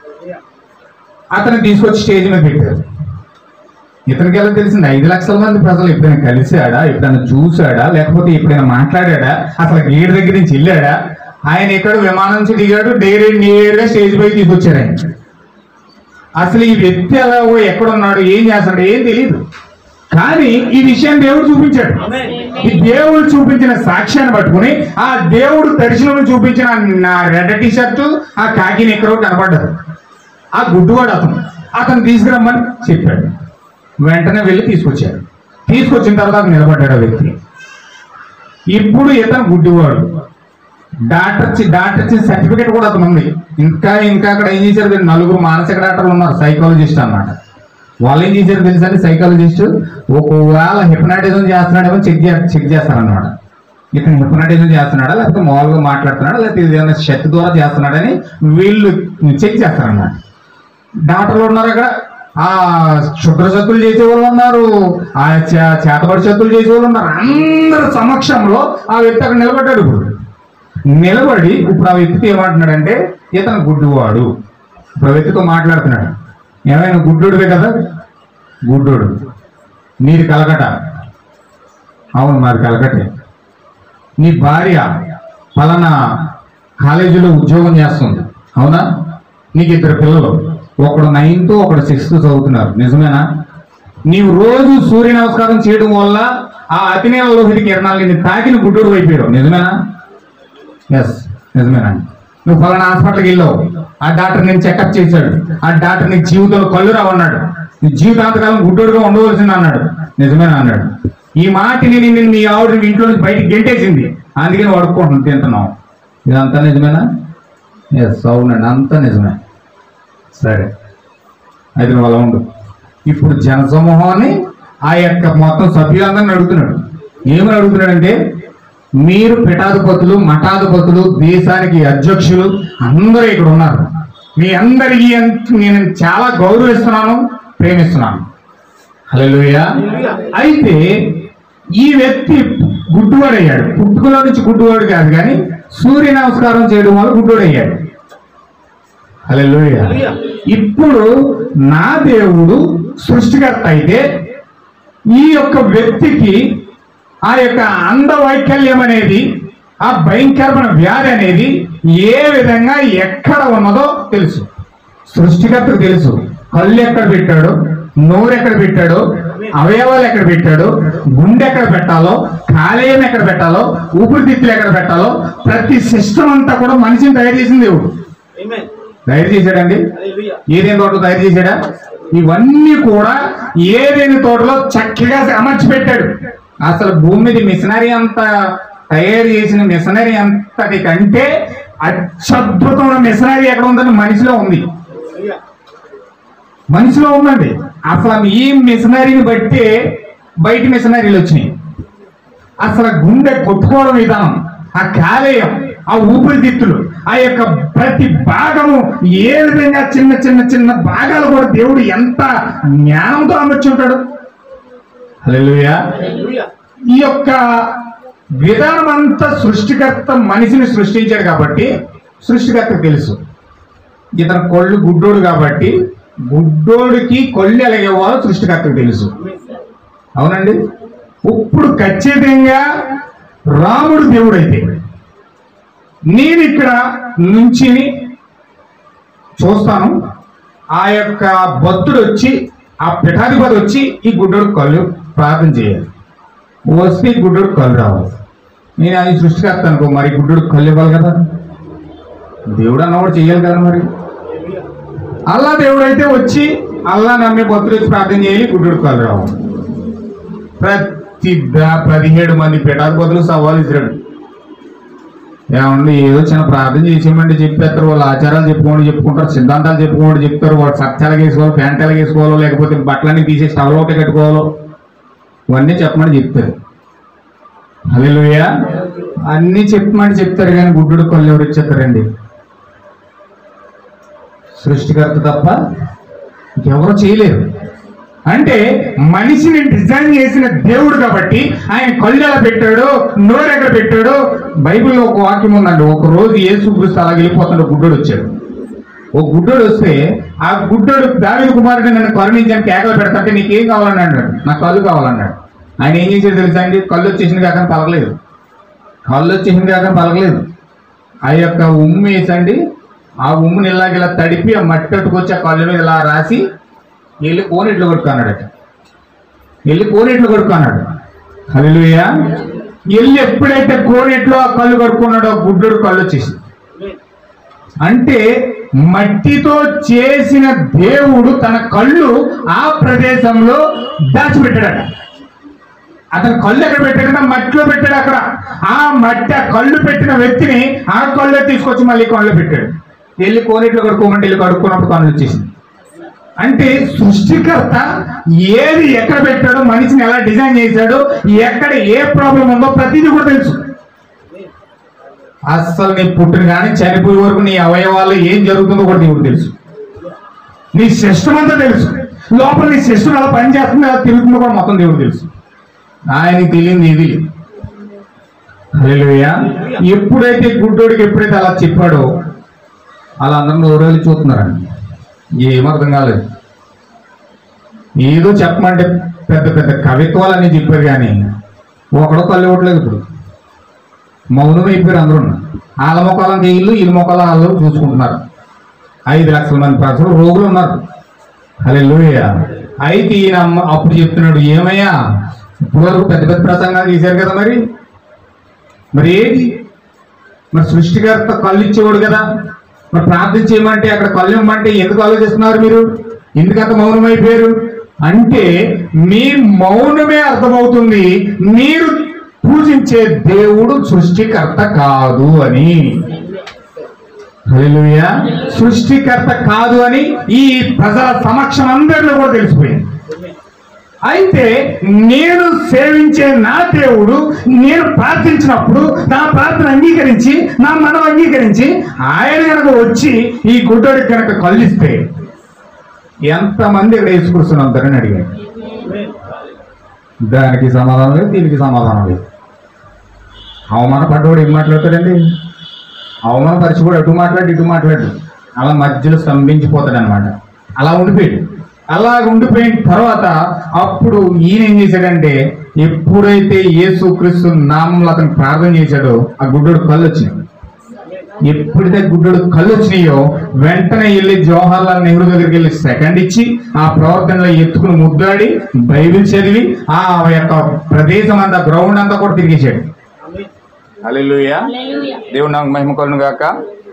అతను తీసుకొచ్చి స్టేజ్ మీద పెట్టారు ఇతనికి ఎలా తెలిసింది ఐదు లక్షల మంది ప్రజలు ఎప్పుడైనా కలిశాడా ఎప్పుడైనా చూశాడా లేకపోతే ఎప్పుడైనా మాట్లాడాడా అసలు గేట్ దగ్గర నుంచి వెళ్ళాడా ఆయన ఎక్కడ విమానం నుంచి దిగాడు డైరీ నేరుగా స్టేజ్ పై తీసుకొచ్చాడు ఆయన అసలు ఈ వ్యక్తి ఎలా ఎక్కడున్నాడు ఏం చేస్తున్నాడు ఏం తెలియదు కానీ ఈ విషయం దేవుడు చూపించాడు ఈ దేవుడు చూపించిన సాక్ష్యాన్ని పట్టుకుని ఆ దేవుడు దర్శనం చూపించిన నా రెడ్ టీ షర్టు ఆ కాకి నిక్కరు కనపడ్డది ఆ గుడ్డువాడు అతను అతను తీసుకురమ్మని చెప్పాడు వెంటనే వెళ్ళి తీసుకొచ్చాడు తీసుకొచ్చిన తర్వాత నిలబడ్డాడు ఆ వ్యక్తి ఇప్పుడు ఇతను గుడ్డివాడు డాక్టర్ చి- డాక్టర్ ఇచ్చిన సర్టిఫికేట్ కూడా అతను ఉంది ఇంకా ఇంకా అక్కడ ఏం చేశారు తెలుసా? నలుగురు మానసిక డాక్టర్లు ఉన్నారు సైకాలజిస్ట్ అన్నమాట వాళ్ళు ఏం చేశారు తెలుసా అండి సైకాలజిస్ట్ ఒకవేళ హిప్నాటిజం చేస్తున్నాడేమో చెక్ చెక్ చేస్తారన్నమాట ఇతను హిప్నాటిజం చేస్తున్నాడా లేకపోతే మామూలుగా మాట్లాడుతున్నాడా లేకపోతే ఇది ఏదైనా శక్తి ద్వారా చేస్తున్నాడని వీళ్ళు చెక్ చేస్తారన్నమాట డాక్టర్లు ఉన్నారు అక్కడ ఆ శుభ్ర శక్తులు చేసే వాళ్ళు ఉన్నారు ఆ చే- చేతబడి శక్తులు చేసే వాళ్ళు ఉన్నారు అందరి సమక్షంలో ఆ వ్యక్తి అక్కడ నిలబడ్డాడు ఇప్పుడు నిలబడి ఇప్పుడు ఆ వ్యక్తి ఏమంటున్నాడంటే ఇతను గుడ్డువాడు ఇప్పుడు ఆ వ్యక్తితో మాట్లాడుతున్నాడు ఏమైనా గుడ్డోడివే కదా గుడ్డోడు నీది కలకట అవును మాది కలకటే నీ భార్య పలానా కాలేజీలో ఉద్యోగం చేస్తుంది అవునా నీకు ఇద్దరు పిల్లలు ఒకడు నైన్త్ ఒకడు సిక్స్త్ చదువుతున్నారు నిజమేనా నీవు రోజు సూర్య నమస్కారం చేయడం వల్ల ఆ అతినేల లోహిత కిరణాలు నీ తాకిన గుడ్డోడు అయిపోయాడు నిజమేనా ఎస్ నిజమేనండి నువ్వు ఫలానా హాస్పిటల్కి వెళ్ళావు ఆ డాక్టర్ నేను చెకప్ చేశాడు ఆ డాక్టర్ నీకు జీవితంలో కళ్ళు రావన్నాడు నీ జీవితాంతకాలం గుడ్డోడుగా ఉండవలసింది అన్నాడు నిజమేనా అన్నాడు ఈ మాటిని నేను మీ ఆవిడ మీ ఇంట్లో నుంచి బయటికి గెంటేసింది అందుకని వాడుకుంటున్నాను తింటున్నావు ఇదంతా నిజమేనా ఎస్ అవునండి అంతా నిజమే సరే అయితే నువ్వు అలా ఉండు ఇప్పుడు జనసమూహాన్ని ఆ యొక్క మొత్తం సభ్యులందరిని అడుగుతున్నాడు ఏమని అడుగుతున్నాడంటే మీరు పిఠాధిపతులు మఠాధిపతులు దేశానికి అధ్యక్షులు అందరూ ఇక్కడ ఉన్నారు మీ అందరికీ ఎంత- నేను చాలా గౌరవిస్తున్నాను ప్రేమిస్తున్నాను హల్లెలూయా అయితే ఈ వ్యక్తి గుడ్డువాడయ్యాడు పుట్టుకలో నుంచి గుడ్డువాడు కాదు కానీ సూర్య నమస్కారం చేయడం వల్ల గుడ్డువాడయ్యాడు హల్లెలూయా ఇప్పుడు నా దేవుడు సృష్టికర్త అయితే ఈ యొక్క వ్యక్తికి ఆ యొక్క అంధవైకల్యం అనేది ఆ భయంకరమైన వ్యాధి అనేది ఏ విధంగా ఎక్కడ ఉన్నదో తెలుసు సృష్టికర్తకు తెలుసు కళ్ళు ఎక్కడ పెట్టాడు నోరు ఎక్కడ పెట్టాడు అవయవాలు ఎక్కడ పెట్టాడు గుండె ఎక్కడ పెట్టాలో కాలేయం ఎక్కడ పెట్టాలో ఊపిరితిత్తులు ఎక్కడ పెట్టాలో ప్రతి సిస్టమ్ అంతా కూడా మనిషిని తయారు చేసింది దేవుడు తయారు చేశాడండి ఏదైనా తోటలో తయారు చేశాడా ఇవన్నీ కూడా ఏదైనా తోటలో చక్కగా అమర్చి పెట్టాడు అసలు భూమి మీద మిషనరీ అంత తయారు చేసిన మిషనరీ అంతటి కంటే అత్యద్భుతమైన మిషనరీ ఎక్కడ ఉందని మనిషిలో ఉంది మనిషిలో ఉందండి అసలు ఈ మిషనరీని బట్టి బయట మిషనరీలు వచ్చినాయి అసలు గుండె కొట్టుకోవడం విధానం ఆ కాలేయం ఆ ఊపిరితిత్తులు ఆ యొక్క ప్రతి భాగము ఏ విధంగా చిన్న చిన్న చిన్న భాగాలు కూడా దేవుడు ఎంత జ్ఞానంతో అమర్చి ఉంటాడు హల్లెలూయా ఈ యొక్క విధానం అంతా సృష్టికర్త మనిషిని సృష్టించాడు కాబట్టి సృష్టికర్తకు తెలుసు ఇతను కొళ్ళు గుడ్డోడు కాబట్టి గుడ్డోడికి కొళ్ళు ఎలాగేవాలో సృష్టికర్తకు తెలుసు అవునండి ఇప్పుడు ఖచ్చితంగా రాముడు దేవుడైతే నేను ఇక్కడ నుంచి చూస్తాను ఆ యొక్క భక్తుడు వచ్చి ఆ పిఠాధిపతి వచ్చి ఈ గుడ్డోడు కళ్ళు ప్రార్థన చేయాలి వస్తే ఈ గుడ్డోడు కళ్ళు రావాలి నేను అది సృష్టికర్త అనుకో మరి గుడ్డోడు కళ్ళు ఇవ్వాలి కదా దేవుడు అన్నవాడు చెయ్యాలి కదా మరి అల్లా దేవుడు అయితే వచ్చి అల్లా నమ్మే భక్తుడు వచ్చి ప్రార్థన చేయాలి గుడ్డోడు కళ్ళు రావాలి ప్రతి ద- పదిహేడు మంది పీఠాధిపతులు సవాలు ఇచ్చాడు ఏమండి ఏదో చిన్న ప్రార్థన చేసేయమంటే చెప్పేస్తారు వాళ్ళ ఆచారాలు చెప్పుకోండి చెప్పుకుంటారు సిద్ధాంతాలు చెప్పుకోండి చెప్తారు వాళ్ళు సత్యాలు వేసుకోవాలి ప్యాంటాలు వేసుకోవాలో లేకపోతే బట్టలన్నీ తీసేసి టవల్ ఒకటి కట్టుకోవాలో ఇవన్నీ చెప్పమని చెప్తారు హల్లెలూయా అన్నీ చెప్పమని చెప్తారు కానీ గుడ్డుడు కళ్ళు ఎవరు ఇచ్చేస్తారండి సృష్టికర్త తప్ప ఇంకెవరు చేయలేరు అంటే మనిషిని డిజైన్ చేసిన దేవుడు కాబట్టి ఆయన కళ్ళు ఎలా పెట్టాడు నోరు ఎక్కడ పెట్టాడు బైబిల్లో ఒక వాక్యం ఉందండి ఒక రోజు యేసుక్రీస్తు అలా వెళ్ళిపోతుండే గుడ్డోడు వచ్చాడు ఓ గుడ్డోడు వస్తే ఆ గుడ్డోడు దావిద కుమారుడు నన్ను కరుణించాను కేకలు పెడతాంటే నీకేం కావాలన్నాడు నాకు కళ్ళు కావాలన్నాడు ఆయన ఏం చేశాడు తెలుసా అండి కళ్ళు వచ్చేసింది కాక పలకలేదు కళ్ళు వచ్చేసింది కాక పలకలేదు ఆ యొక్క ఉమ్ము వేసండి ఆ ఉమ్ముని ఇలాగ ఇలా తడిపి ఆ మట్టి అట్టుకొచ్చి ఆ కళ్ళు మీద ఇలా రాసి వెళ్ళి కోనేట్లు కొడుకున్నాడట వెళ్ళి కోనేట్లు కొడుకున్నాడు హల్లెలూయా వెళ్ళి ఎప్పుడైతే కోనేట్లో ఆ కళ్ళు కడుక్కున్నాడో ఆ గుడ్డోడు కళ్ళు వచ్చేసి అంటే మట్టితో చేసిన దేవుడు తన కళ్ళు ఆ ప్రదేశంలో దాచిపెట్టాడట అతను కళ్ళు ఎక్కడ పెట్టాడంటే మట్టిలో పెట్టాడు అక్కడ ఆ మట్టి ఆ కళ్ళు పెట్టిన వ్యక్తిని ఆ కళ్ళు తీసుకొచ్చి మళ్ళీ కళ్ళు పెట్టాడు వెళ్ళి కోనేట్లో కడుక్కోమంటే వెళ్ళి కడుక్కున్నప్పుడు కళ్ళు వచ్చేసింది అంటే సృష్టికర్త ఏది ఎక్కడ పెట్టాడో మనిషిని ఎలా డిజైన్ చేశాడో ఎక్కడ ఏ ప్రాబ్లం ఉందో ప్రతిదీ కూడా తెలుసు అస్సలు నీ పుట్టిన కానీ చనిపోయే వరకు నీ అవయవాల్లో ఏం జరుగుతుందో కూడా దేవుడు తెలుసు నీ సిస్టమ్ అంతా తెలుసు లోపల నీ సిస్టమ్ ఎలా పనిచేస్తుందో ఎలా తిరుగుతుందో కూడా మొత్తం దేవుడు తెలుసు ఆయనకి తెలియంది ఇది హల్లెలూయా ఎప్పుడైతే గుడ్డోడికి ఎప్పుడైతే అలా చెప్పాడో అలా అందరం నోరేళ్ళు చూస్తున్నారండి ఏం అర్థం కాలేదు ఏదో చెప్పమంటే పెద్ద పెద్ద కవిత్వాలన్నీ చెప్పారు కానీ ఒకడో కళ్ళు ఇవ్వట్లేదు ఇప్పుడు మౌనం అయిపోయారు అందరూ వాళ్ళ మొక్కలంకి ఇల్లు వీళ్ళ మొక్కల వాళ్ళు చూసుకుంటున్నారు ఐదు లక్షల మంది ప్రజలు రోగులు ఉన్నారు హల్లెలూయా అయితే ఈయన అమ్మ- అప్పుడు చెప్తున్నాడు ఏమయ్యా ఇప్పుడు వరకు పెద్ద పెద్ద ప్రసంగాలు చేశారు కదా మరి మరి ఏంటి మరి సృష్టికర్త కళ్ళు ఇచ్చేవాడు కదా మరి ప్రార్థన చేయమంటే అక్కడ కళ్ళు ఇవ్వమంటే ఎందుకు ఆలోచిస్తున్నారు మీరు ఎందుకంత మౌనం అయిపోయారు అంటే మీ మౌనమే అర్థమవుతుంది మీరు పూజించే దేవుడు సృష్టికర్త కాదు అని హల్లెలూయా సృష్టికర్త కాదు అని ఈ ప్రజల సమక్షం అందరిలో కూడా తెలిసిపోయింది అయితే నేను సేవించే నా దేవుడు నేను ప్రార్థించినప్పుడు నా ప్రార్థన అంగీకరించి నా మనం అంగీకరించి ఆయన కనుక వచ్చి ఈ గుడ్డోడికి కనుక కళ్ళిస్తే ఎంతమంది ఇక్కడ వేసుకూరుస్తున్నంతరని అడిగాడు దానికి సమాధానం లేదు దీనికి సమాధానం లేదు అవమానపడ్డవాడు ఏం మాట్లాడతాడండి అవమానపరిచి కూడా అటు మాట్లాడి ఇటు మాట్లాడు అలా మధ్యలో స్తంభించిపోతాడు అనమాట అలా ఉండిపోయాడు అలా ఉండిపోయిన తర్వాత అప్పుడు ఈయన ఏం చేశాడంటే ఎప్పుడైతే యేసు క్రీస్తు నామంలో అతను ప్రార్థన చేశాడో ఆ గుడ్డోడు కళ్ళు వచ్చినాయి ఎప్పుడైతే గుడ్డోడు కళ్ళు వచ్చినాయో వెంటనే వెళ్ళి జవహర్లాల్ నెహ్రూ దగ్గరికి వెళ్ళి సెకండ్ ఇచ్చి ఆ ప్రవర్తనలో ఎత్తుకుని ముద్దాడి బైబిల్ చదివి ఆ యొక్క ప్రదేశం అంతా గ్రౌండ్ అంతా కూడా తిరిగేశాడు హల్లెలూయా దేవుడు నాకు మహిమ కలును గాక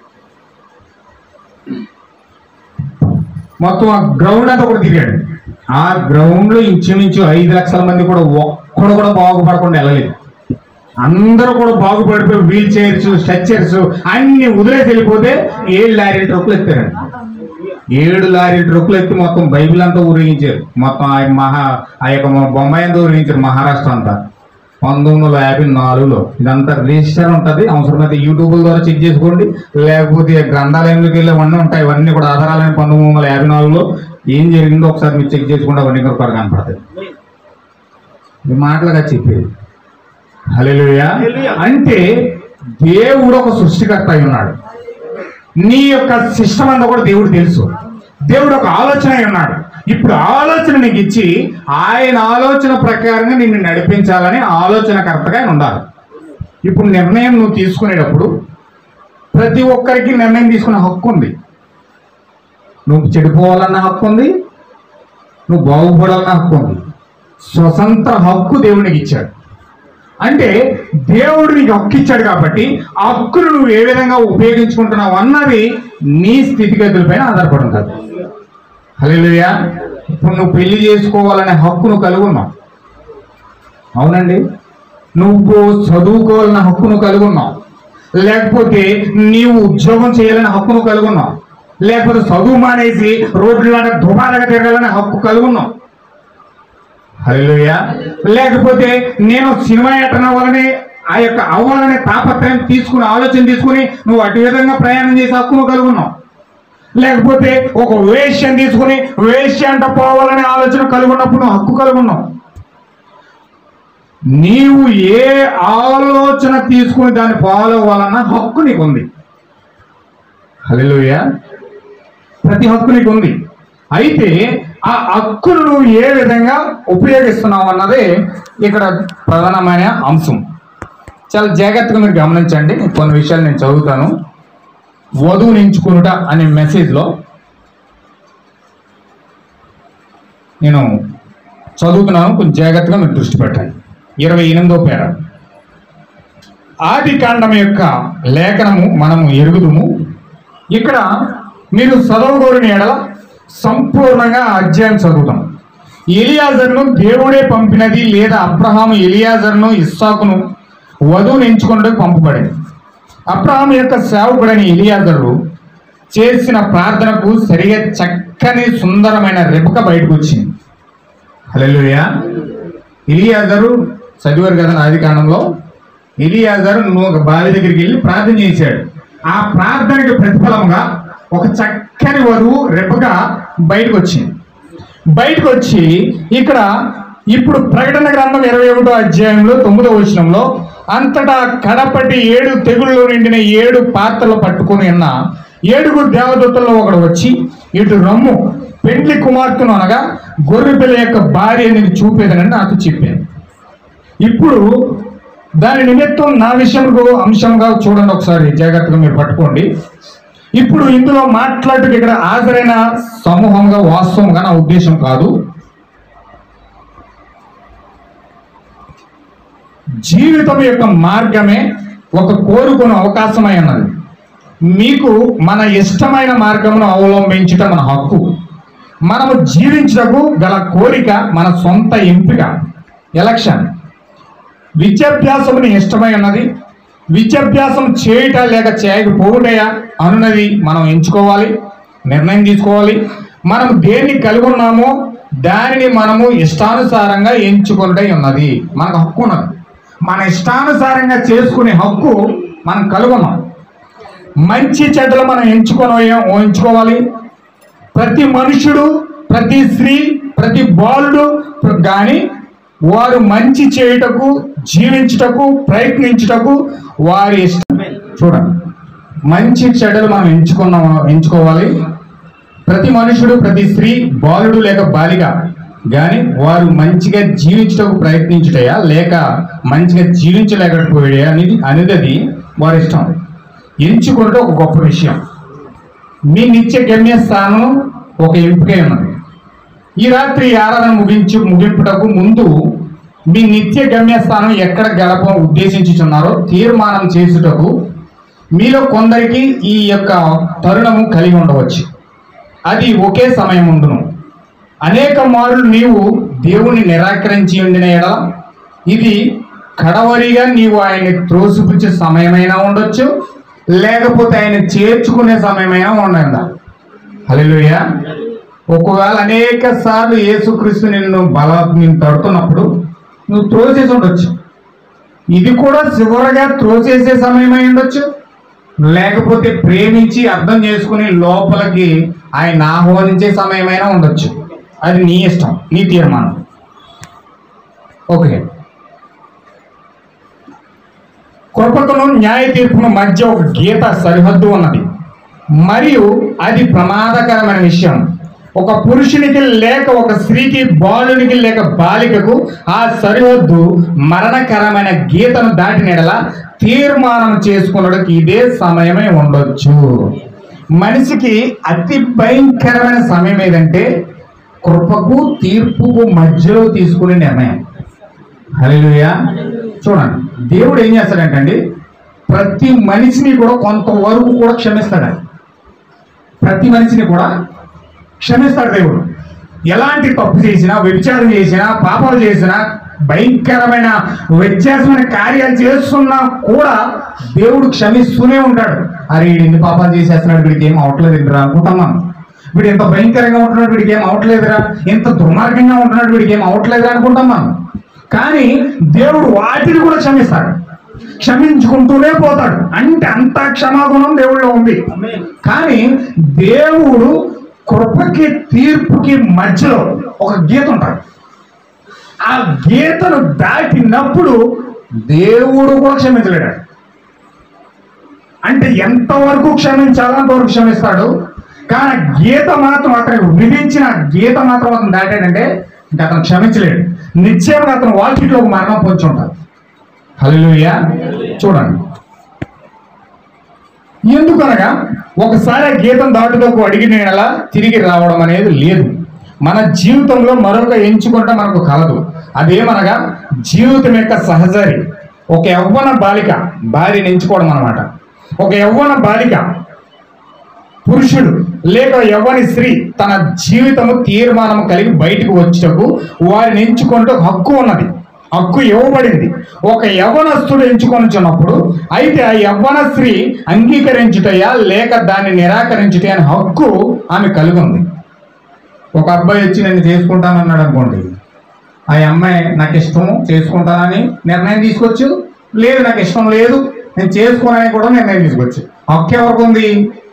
మొత్తం ఆ గ్రౌండ్ అంతా కూడా తిరిగాడు ఆ గ్రౌండ్ లో ఇంచుమించు ఐదు లక్షల మంది కూడా ఒక్కడు కూడా బాగుపడకుండా వెళ్ళలేదు అందరూ కూడా బాగుపడిపోయి వీల్ చైర్స్ స్ట్రక్చర్స్ అన్ని వదిలేసి వెళ్ళిపోతే ఏడు లారీ ట్రక్కులు ఎత్తారండి ఏడు లారీ ట్రక్కులు ఎత్తి మొత్తం బైబిల్ అంతా ఊరేగించారు మొత్తం ఆ మహా ఆ యొక్క బొమ్మాయి అంతా ఊరేగించారు మహారాష్ట్ర అంతా పంతొమ్మిది వందల యాభై నాలుగులో ఇదంతా రిజిస్టర్ ఉంటుంది అవసరమైతే యూట్యూబ్ ద్వారా చెక్ చేసుకోండి లేకపోతే గ్రంథాలయంలోకి వెళ్ళి అవన్నీ ఉంటాయి ఇవన్నీ కూడా ఆధారాలైన పంతొమ్మిది వందల యాభై నాలుగులో ఏం జరిగిందో ఒకసారి మీరు చెక్ చేసుకుంటే అవన్నీ కూడా కూడా కనపడతాయి ఈ మాటలుగా చెప్పేది హల్లెలూయా అంటే దేవుడు ఒక సృష్టికర్త అయి ఉన్నాడు నీ యొక్క సిస్టమ్ అంతా కూడా దేవుడు తెలుసు దేవుడు ఒక ఆలోచన అయి ఉన్నాడు ఇప్పుడు ఆలోచన నీకు ఇచ్చి ఆయన ఆలోచన ప్రకారంగా నిన్ను నడిపించాలని ఆలోచనకర్తగా ఆయన ఉండాలి ఇప్పుడు నిర్ణయం నువ్వు తీసుకునేటప్పుడు ప్రతి ఒక్కరికి నిర్ణయం తీసుకునే హక్కు ఉంది నువ్వు చెడిపోవాలన్న హక్కు ఉంది నువ్వు బాగుపడాలన్న హక్కు ఉంది స్వతంత్ర హక్కు దేవునికి ఇచ్చాడు అంటే దేవుడు నీకు హక్కు ఇచ్చాడు కాబట్టి ఆ హక్కును నువ్వు ఏ విధంగా ఉపయోగించుకుంటున్నావు అన్నది నీ స్థితిగతులపైన ఆధారపడి ఉంటుంది హల్లెలూయా ఇప్పుడు నువ్వు పెళ్లి చేసుకోవాలనే హక్కు నువ్వు కలిగి ఉన్నావు అవునండి నువ్వు చదువుకోవాలన్న హక్కు నువ్వు కలిగి ఉన్నావు లేకపోతే నీవు ఉద్యోగం చేయాలనే హక్కు నువ్వు కలిగి ఉన్నావు లేకపోతే చదువు మానేసి రోడ్ల దుబారగా తిరగాలనే హక్కు కలిగి ఉన్నావు హల్లెలూయా లేకపోతే నేను సినిమా యాక్టర్ అవ్వాలని ఆ యొక్క అవ్వాలనే తాపత్రయం తీసుకుని ఆలోచన తీసుకుని నువ్వు అటు విధంగా ప్రయాణం చేసే హక్కు నువ్వు కలిగి ఉన్నావు లేకపోతే ఒక వేష్యం తీసుకుని వేష్య అంట పోవాలనే ఆలోచన కలిగి ఉన్నప్పుడు నువ్వు హక్కు కలిగి ఉన్నావు నీవు ఏ ఆలోచన తీసుకుని దాన్ని ఫాలో అవ్వాలన్న హక్కు నీకు ఉంది హల్లెలూయా ప్రతి హక్కు నీకు ఉంది అయితే ఆ హక్కును నువ్వు ఏ విధంగా ఉపయోగిస్తున్నావు అన్నదే ఇక్కడ ప్రధానమైన అంశం చాలా జాగ్రత్తగా మీరు గమనించండి కొన్ని విషయాలు నేను చదువుతాను వధువుని ఎంచుకునుట అనే మెసేజ్లో నేను చదువుతున్నాను కొంచెం జాగ్రత్తగా మీరు దృష్టి పెట్టండి ఇరవై ఎనిమిదో పేర ఆది కాండం యొక్క లేఖనము మనము ఎరుగుదుము ఇక్కడ మీరు చదవగోరిన ఎడల సంపూర్ణంగా ఆ అధ్యాయం చదువుతాం ఎలియాజర్ను దేవుడే పంపినది లేదా అబ్రహాము ఎలియాజర్ను ఇస్సాకును వధువును ఎంచుకున్నట్టు పంపబడింది అబ్రహాం యొక్క సేవకుడైన ఎలియాజరు చేసిన ప్రార్థనకు సరిగా చక్కని సుందరమైన రెపక బయటకు వచ్చింది హల్లెలూయా ఎలియాజరు చదివారు కదా ఆది కాండంలో ఎలియాజరు నువ్వు ఒక బావి దగ్గరికి వెళ్ళి ప్రార్థన చేశాడు ఆ ప్రార్థనకి ప్రతిఫలంగా ఒక చక్కని వధువు రెపగా బయటకు వచ్చింది బయటకు వచ్చి ఇక్కడ ఇప్పుడు ప్రకటన గ్రంథం ఇరవై ఒకటో అధ్యాయంలో తొమ్మిదో వచనంలో అంతటా కడపటి ఏడు తెగుళ్ళు నిండిన ఏడు పాత్రలు పట్టుకొని ఉన్న ఏడుగురు దేవదూతల్లో ఒకడు వచ్చి ఇటు రమ్ము పెండ్లి కుమార్తెను అనగా గొర్రె పిల్ల యొక్క భార్య అనేది చూపేదనని నాకు చెప్పాను ఇప్పుడు దాని నిమిత్తం నా విషయంలో అంశంగా చూడండి ఒకసారి జాగ్రత్తగా మీరు పట్టుకోండి ఇప్పుడు ఇందులో మాట్లాడుతూ ఇక్కడ హాజరైన సమూహంగా వాస్తవంగా నా ఉద్దేశం కాదు జీవితం యొక్క మార్గమే ఒక కోరుకునే అవకాశమై ఉన్నది మీకు మన ఇష్టమైన మార్గమును అవలంబించటం మన హక్కు మనము జీవించటకు గల కోరిక మన సొంత ఎంపిక ఎలక్షన్ విద్యాభ్యాసముని ఇష్టమై ఉన్నది విద్యాభ్యాసం చేయుట లేక చేయకపోవుటయా అనున్నది మనం ఎంచుకోవాలి నిర్ణయం తీసుకోవాలి మనం దేన్ని కలిగి ఉన్నామో దానిని మనము ఇష్టానుసారంగా ఎంచుకున్నటై ఉన్నది మనకు హక్కు ఉన్నది మన ఇష్టానుసారంగా చేసుకునే హక్కు మనం కలిగి ఉన్నాం మంచి చెడ్డలు మనం ఎంచుకొని ఎంచుకోవాలి ప్రతి మనుషుడు ప్రతి స్త్రీ ప్రతి బాలుడు కానీ వారు మంచి చేయుటకు జీవించుటకు ప్రయత్నించుటకు వారి ఇష్టం చూడండి మంచి చెడ్డలు మనం ఎంచుకున్నాం ఎంచుకోవాలి ప్రతి మనుషుడు ప్రతి స్త్రీ బాలుడు లేక బాలిక కానీ వారు మంచిగా జీవించుటకు ప్రయత్నించుటయా లేక మంచిగా జీవించలేకపోయా అనేది అనేది అది వారి ఇష్టం ఎంచుకుంటే ఒక గొప్ప విషయం మీ నిత్య గమ్య స్థానం ఒక ఎంపిక ఉన్నది ఈ రాత్రి ఈ ఆరాధన ముగించు ముగింపుటకు ముందు మీ నిత్య గమ్యస్థానం ఎక్కడ గడప ఉద్దేశించుచున్నారో తీర్మానం చేసుటకు మీలో కొందరికి ఈ యొక్క తరుణము కలిగి ఉండవచ్చు అది ఒకే సమయం ఉండును అనేక మారులు నీవు దేవుని నిరాకరించి ఉండిన ఎడల ఇది కడవరిగా నీవు ఆయన్ని త్రోసిపుచ్చే సమయమైనా ఉండొచ్చు లేకపోతే ఆయన చేర్చుకునే సమయమైనా ఉండండి హల్లెలూయా ఒకవేళ అనేక సార్లు యేసుక్రీస్తు నిన్ను బల నేను తడుతున్నప్పుడు నువ్వు త్రోసేసి ఉండొచ్చు ఇది కూడా చివరగా త్రోసేసే సమయమై ఉండొచ్చు లేకపోతే ప్రేమించి అర్థం చేసుకుని లోపలికి ఆయన ఆహ్వానించే సమయమైనా ఉండొచ్చు అది నీ ఇష్టం నీ తీర్మానం ఓకే కృపకును న్యాయ తీర్పును మధ్య ఒక గీత సరిహద్దు ఉన్నది మరియు అది ప్రమాదకరమైన విషయం ఒక పురుషునికి లేక ఒక స్త్రీకి బాలునికి లేక బాలికకు ఆ సరిహద్దు మరణకరమైన గీతను దాటినెడల తీర్మానం చేసుకున్నడానికి ఇదే సమయమే ఉండొచ్చు మనిషికి అతి భయంకరమైన సమయం ఏదంటే కృపకు తీర్పుకు మధ్యలో తీసుకునే నిర్ణయం హల్లెలూయా చూడండి దేవుడు ఏం చేస్తాడంటండి ప్రతి మనిషిని కూడా కొంతవరకు కూడా క్షమిస్తాడు ప్రతి మనిషిని కూడా క్షమిస్తాడు దేవుడు ఎలాంటి తప్పు చేసినా వ్యభిచారం చేసినా పాపాలు చేసినా భయంకరమైన వ్యత్యాసమైన కార్యాలు చేస్తున్నా కూడా దేవుడు క్షమిస్తూనే ఉంటాడు అరే వీడు ఎన్ని పాపాలు చేసేస్తున్నాడు వీడికి ఏం అవట్లేదు ఇంద్రా అనుకుంటాం మనం వీడు ఎంత భయంకరంగా ఉంటున్నాడు వీడికి ఏం అవట్లేదురా ఎంత దుర్మార్గంగా ఉంటున్నాడు వీడికి ఏం అవట్లేదురా అనుకుంటాం మనం కానీ దేవుడు వాటిని కూడా క్షమిస్తాడు క్షమించుకుంటూనే పోతాడు అంటే అంత క్షమాగుణం దేవుళ్ళో ఉంది కానీ దేవుడు కృపకి తీర్పుకి మధ్యలో ఒక గీత ఉంటాడు ఆ గీతను దాటినప్పుడు దేవుడు కూడా క్షమించలేడు అంటే ఎంతవరకు క్షమించాలో అంతవరకు క్షమిస్తాడు కానీ ఆ గీత మాత్రం అతను విధించిన ఆ గీత మాత్రం అతను దాటాడంటే ఇంకా అతను క్షమించలేడు నిశ్చయంగా అతను వాకిట్లో ఒక మరణం పొంచి ఉంటాడు హల్లెలూయా చూడండి ఎందుకనగా ఒకసారి ఆ గీతం దాటుదకు అడిగిన ఎలా తిరిగి రావడం అనేది లేదు మన జీవితంలో మరొక ఎంచుకుంటే మనకు కలదు అదేమనగా జీవితం యొక్క సహచరి ఒక యవ్వన బాలిక భార్యని ఎంచుకోవడం అనమాట ఒక యవ్వన బాలిక పురుషుడు లేక యవ్వని స్త్రీ తన జీవితము తీర్మానం కలిగి బయటకు వచ్చటకు వారిని ఎంచుకుంటూ హక్కు ఉన్నది హక్కు ఇవ్వబడింది ఒక యవ్వనస్తుడు ఎంచుకొనిచున్నప్పుడు అయితే ఆ యవ్వన స్త్రీ అంగీకరించుటయా లేక దాన్ని నిరాకరించుట అనే హక్కు ఆమె కలిగి ఉంది ఒక అబ్బాయి వచ్చి నేను చేసుకుంటానన్నాడు అనుకోండి ఆ అమ్మాయి నాకు ఇష్టము చేసుకుంటానని నిర్ణయం తీసుకోవచ్చు లేదు నాకు ఇష్టం లేదు నేను చేసుకోనని కూడా నిర్ణయం తీసుకోవచ్చు హక్కు ఎవరికి ఉంది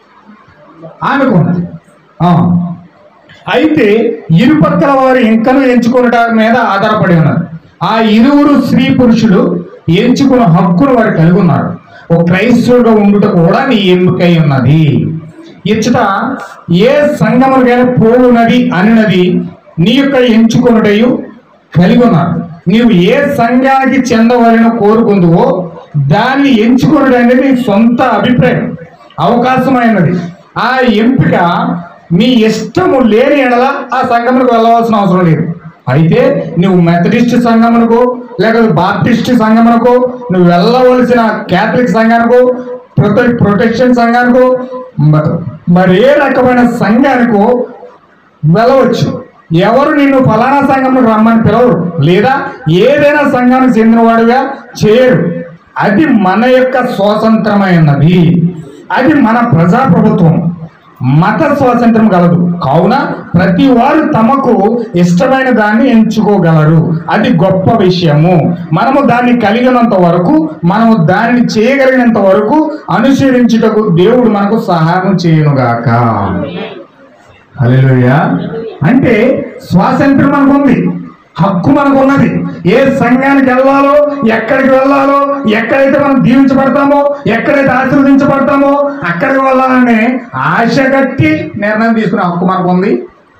ఆమెకు ఉన్నది ఆ. అయితే ఇరుపక్కల వారు ఇంకను ఎంచుకునట మీద ఆధారపడి ఉన్నారు ఆ ఇరువురు స్త్రీ పురుషులు ఎంచుకున్న హక్కును వారు కలిగి ఉన్నారు ఒక క్రైస్తవుడుగా ఉండుట కూడా నీ ఎంపికై ఉన్నది ఇచ్చట ఏ సంగములకైనా పోవునది అన్నది నీ యొక్క ఎంచుకొనుటయు కలిగి ఉన్నారు నీవు ఏ సంఘానికి చెందవలన కోరుకుందువో దాన్ని ఎంచుకొనుట అనేది నీ సొంత అభిప్రాయం అవకాశమైనది ఆ ఎంపిక మీ ఇష్టము లేని ఎడల ఆ సంఘములకు వెళ్ళవలసిన అవసరం లేదు అయితే నువ్వు మెథడిస్ట్ సంఘమునకు లేకపోతే బాప్టిస్ట్ సంఘమునకు నువ్వు వెళ్ళవలసిన క్యాథలిక్ సంఘానికో ప్రొటె ప్రొటెక్షన్ సంఘానికో మ- మరి ఏ రకమైన సంఘానికో వెళ్ళవచ్చు ఎవరు నిన్ను ఫలానా సంఘంలో రమ్మని పిలవరు లేదా ఏదైనా సంఘానికి చెందినవాడుగా చేయరు అది మన యొక్క స్వాతంత్రమైనది అది మన ప్రజాప్రభుత్వం మత స్వాతంత్రం గలదు కావున ప్రతి వారు తమకు ఇష్టమైన దాన్ని ఎంచుకోగలరు అది గొప్ప విషయము మనము దాన్ని కలిగినంత వరకు మనము దానిని చేయగలిగినంత వరకు అనుసరించుటకు దేవుడు మనకు సహాయం చేయనుగాక హల్లెలూయా అంటే స్వాతంత్రం మనకు ఉంది హక్కు మనకు ఉన్నది ఏ సంఘానికి వెళ్ళాలో ఎక్కడికి వెళ్ళాలో ఎక్కడైతే మనం దీవించబడతామో ఎక్కడైతే ఆశీర్వదించబడతామో అక్కడికి వెళ్ళాలనే ఆశ కట్టి నిర్ణయం తీసుకునే హక్కు మనకు ఉంది